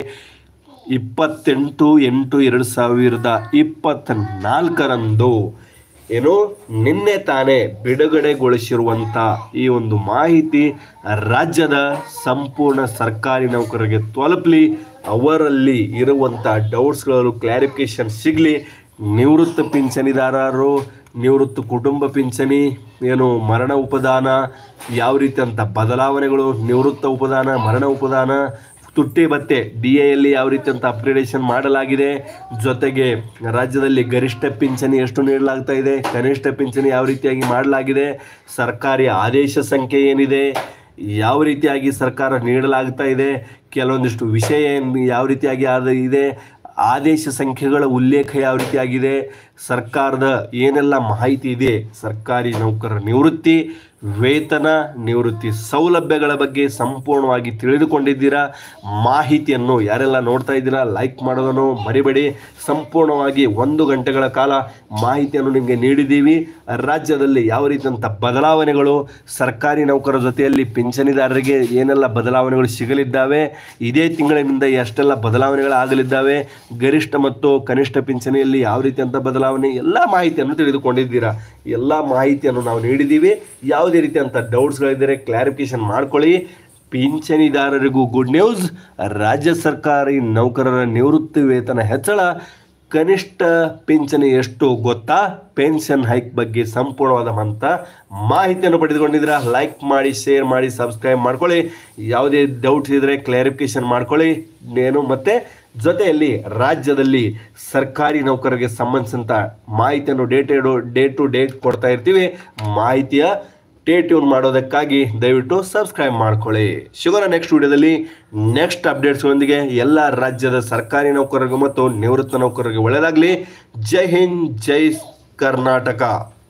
ಇಪ್ಪತ್ತೆಂಟು ಎಂಟು ಎರಡು ಸಾವಿರದ ಇಪ್ಪತ್ತ ನಾಲ್ಕರಂದು ಏನು ನಿನ್ನೆ ತಾನೇ ಬಿಡುಗಡೆಗೊಳಿಸಿರುವಂಥ ಈ ಒಂದು ಮಾಹಿತಿ ರಾಜ್ಯದ ಸಂಪೂರ್ಣ ಸರ್ಕಾರಿ ನೌಕರರಿಗೆ ತಲುಪಲಿ ಅವರಲ್ಲಿ ಇರುವಂಥ ಡೌಟ್ಸ್ಗಳು ಕ್ಲಾರಿಫಿಕೇಶನ್ ಸಿಗಲಿ ನಿವೃತ್ತ ಪಿಂಚಣಿದಾರರು ನಿವೃತ್ತ ಕುಟುಂಬ ಪಿಂಚಣಿ ಏನು ಮರಣ ಉಪದಾನ ಯಾವ ರೀತಿಯಂಥ ಬದಲಾವಣೆಗಳು ನಿವೃತ್ತ ಉಪದಾನ ಮರಣ ಉಪದಾನ ತುಟ್ಟಿ ಭತ್ತೆ ಡಿ ಎಲ್ಲಿ ಯಾವ ರೀತಿ ಅಂತ ಅಪ್ಗ್ರೇಡೇಷನ್ ಮಾಡಲಾಗಿದೆ ಜೊತೆಗೆ ರಾಜ್ಯದಲ್ಲಿ ಗರಿಷ್ಠ ಪಿಂಚಣಿ ಎಷ್ಟು ನೀಡಲಾಗ್ತಾ ಇದೆ ಕನಿಷ್ಠ ಪಿಂಚಣಿ ಯಾವ ರೀತಿಯಾಗಿ ಮಾಡಲಾಗಿದೆ ಸರ್ಕಾರಿ ಆದೇಶ ಸಂಖ್ಯೆ ಏನಿದೆ ಯಾವ ರೀತಿಯಾಗಿ ಸರ್ಕಾರ ನೀಡಲಾಗ್ತಾ ಇದೆ ಕೆಲವೊಂದಿಷ್ಟು ವಿಷಯ ಏನ್- ಯಾವ ರೀತಿಯಾಗಿ ಆದ ಇದೆ ಆದೇಶ ಸಂಖ್ಯೆಗಳ ಉಲ್ಲೇಖ ಯಾವ ರೀತಿಯಾಗಿದೆ ಸರ್ಕಾರದ ಏನೆಲ್ಲ ಮಾಹಿತಿ ಇದೆ ಸರ್ಕಾರಿ ನೌಕರರ ನಿವೃತ್ತಿ ವೇತನ ನಿವೃತ್ತಿ ಸೌಲಭ್ಯಗಳ ಬಗ್ಗೆ ಸಂಪೂರ್ಣವಾಗಿ ತಿಳಿದುಕೊಂಡಿದ್ದೀರಾ ಮಾಹಿತಿಯನ್ನು ಯಾರೆಲ್ಲ ನೋಡ್ತಾ ಇದ್ದೀರಾ ಲೈಕ್ ಮಾಡೋದನ್ನು ಮರಿಬೇಡಿ ಸಂಪೂರ್ಣವಾಗಿ ಒಂದು ಗಂಟೆಗಳ ಕಾಲ ಮಾಹಿತಿಯನ್ನು ನಿಮಗೆ ನೀಡಿದ್ದೀವಿ ರಾಜ್ಯದಲ್ಲಿ ಯಾವ ರೀತಿಯಂಥ ಬದಲಾವಣೆಗಳು ಸರ್ಕಾರಿ ನೌಕರರ ಜೊತೆಯಲ್ಲಿ ಪಿಂಚಣಿದಾರರಿಗೆ ಏನೆಲ್ಲ ಬದಲಾವಣೆಗಳು ಸಿಗಲಿದ್ದಾವೆ ಇದೇ ತಿಂಗಳಿನಿಂದ ಎಷ್ಟೆಲ್ಲ ಬದಲಾವಣೆಗಳಾಗಲಿದ್ದಾವೆ ಗರಿಷ್ಠ ಮತ್ತು ಕನಿಷ್ಠ ಪಿಂಚಣಿಯಲ್ಲಿ ಯಾವ ರೀತಿಯಂಥ ಬದಲಾವಣೆ ಎಲ್ಲ ಮಾಹಿತಿಯನ್ನು ತಿಳಿದುಕೊಂಡಿದ್ದೀರಾ ಎಲ್ಲ ಮಾಹಿತಿಯನ್ನು ನಾವು ನೀಡಿದ್ದೀವಿ ಯಾವುದೇ ರೀತಿಯಂಥ ಡೌಟ್ಸ್ಗಳಿದ್ದರೆ ಕ್ಲಾರಿಫಿಕೇಶನ್ ಮಾಡ್ಕೊಳ್ಳಿ ಪಿಂಚಣಿದಾರರಿಗೂ ಗುಡ್ ನ್ಯೂಸ್ ರಾಜ್ಯ ಸರ್ಕಾರಿ ನೌಕರರ ನಿವೃತ್ತಿ ವೇತನ ಹೆಚ್ಚಳ ಕನಿಷ್ಠ ಪಿಂಚಣಿ ಎಷ್ಟು ಗೊತ್ತಾ ಪೆನ್ಷನ್ ಹೈಕ್ ಬಗ್ಗೆ ಸಂಪೂರ್ಣವಾದ ಹಂತ ಮಾಹಿತಿಯನ್ನು ಪಡೆದುಕೊಂಡಿದ್ದೀರಾ ಲೈಕ್ ಮಾಡಿ ಶೇರ್ ಮಾಡಿ ಸಬ್ಸ್ಕ್ರೈಬ್ ಮಾಡ್ಕೊಳ್ಳಿ ಯಾವುದೇ ಡೌಟ್ಸ್ ಇದ್ದರೆ ಕ್ಲಾರಿಫಿಕೇಶನ್ ಮಾಡ್ಕೊಳ್ಳಿ ಏನು ಮತ್ತೆ ಜೊತೆಯಲ್ಲಿ ರಾಜ್ಯದಲ್ಲಿ ಸರ್ಕಾರಿ ನೌಕರರಿಗೆ ಸಂಬಂಧಿಸಿದಂಥ ಮಾಹಿತಿಯನ್ನು day to day to date ಕೊಡ್ತಾ ಇರ್ತೀವಿ ಮಾಹಿತಿಯ ಟೇ ಟ್ಯೂನ್ ಮಾಡೋದಕ್ಕಾಗಿ ದಯವಿಟ್ಟು ಸಬ್ಸ್ಕ್ರೈಬ್ ಮಾಡ್ಕೊಳ್ಳಿ ಸಿಗೋಣ ನೆಕ್ಸ್ಟ್ ವಿಡಿಯೋದಲ್ಲಿ ನೆಕ್ಸ್ಟ್ ಅಪ್ಡೇಟ್ಸ್ಗಳೊಂದಿಗೆ ಎಲ್ಲ ರಾಜ್ಯದ ಸರ್ಕಾರಿ ನೌಕರರಿಗೂ ಮತ್ತು ನಿವೃತ್ತ ನೌಕರರಿಗೆ ಒಳ್ಳೆಯದಾಗಲಿ ಜೈ ಹಿಂದ್ ಜೈ ಕರ್ನಾಟಕ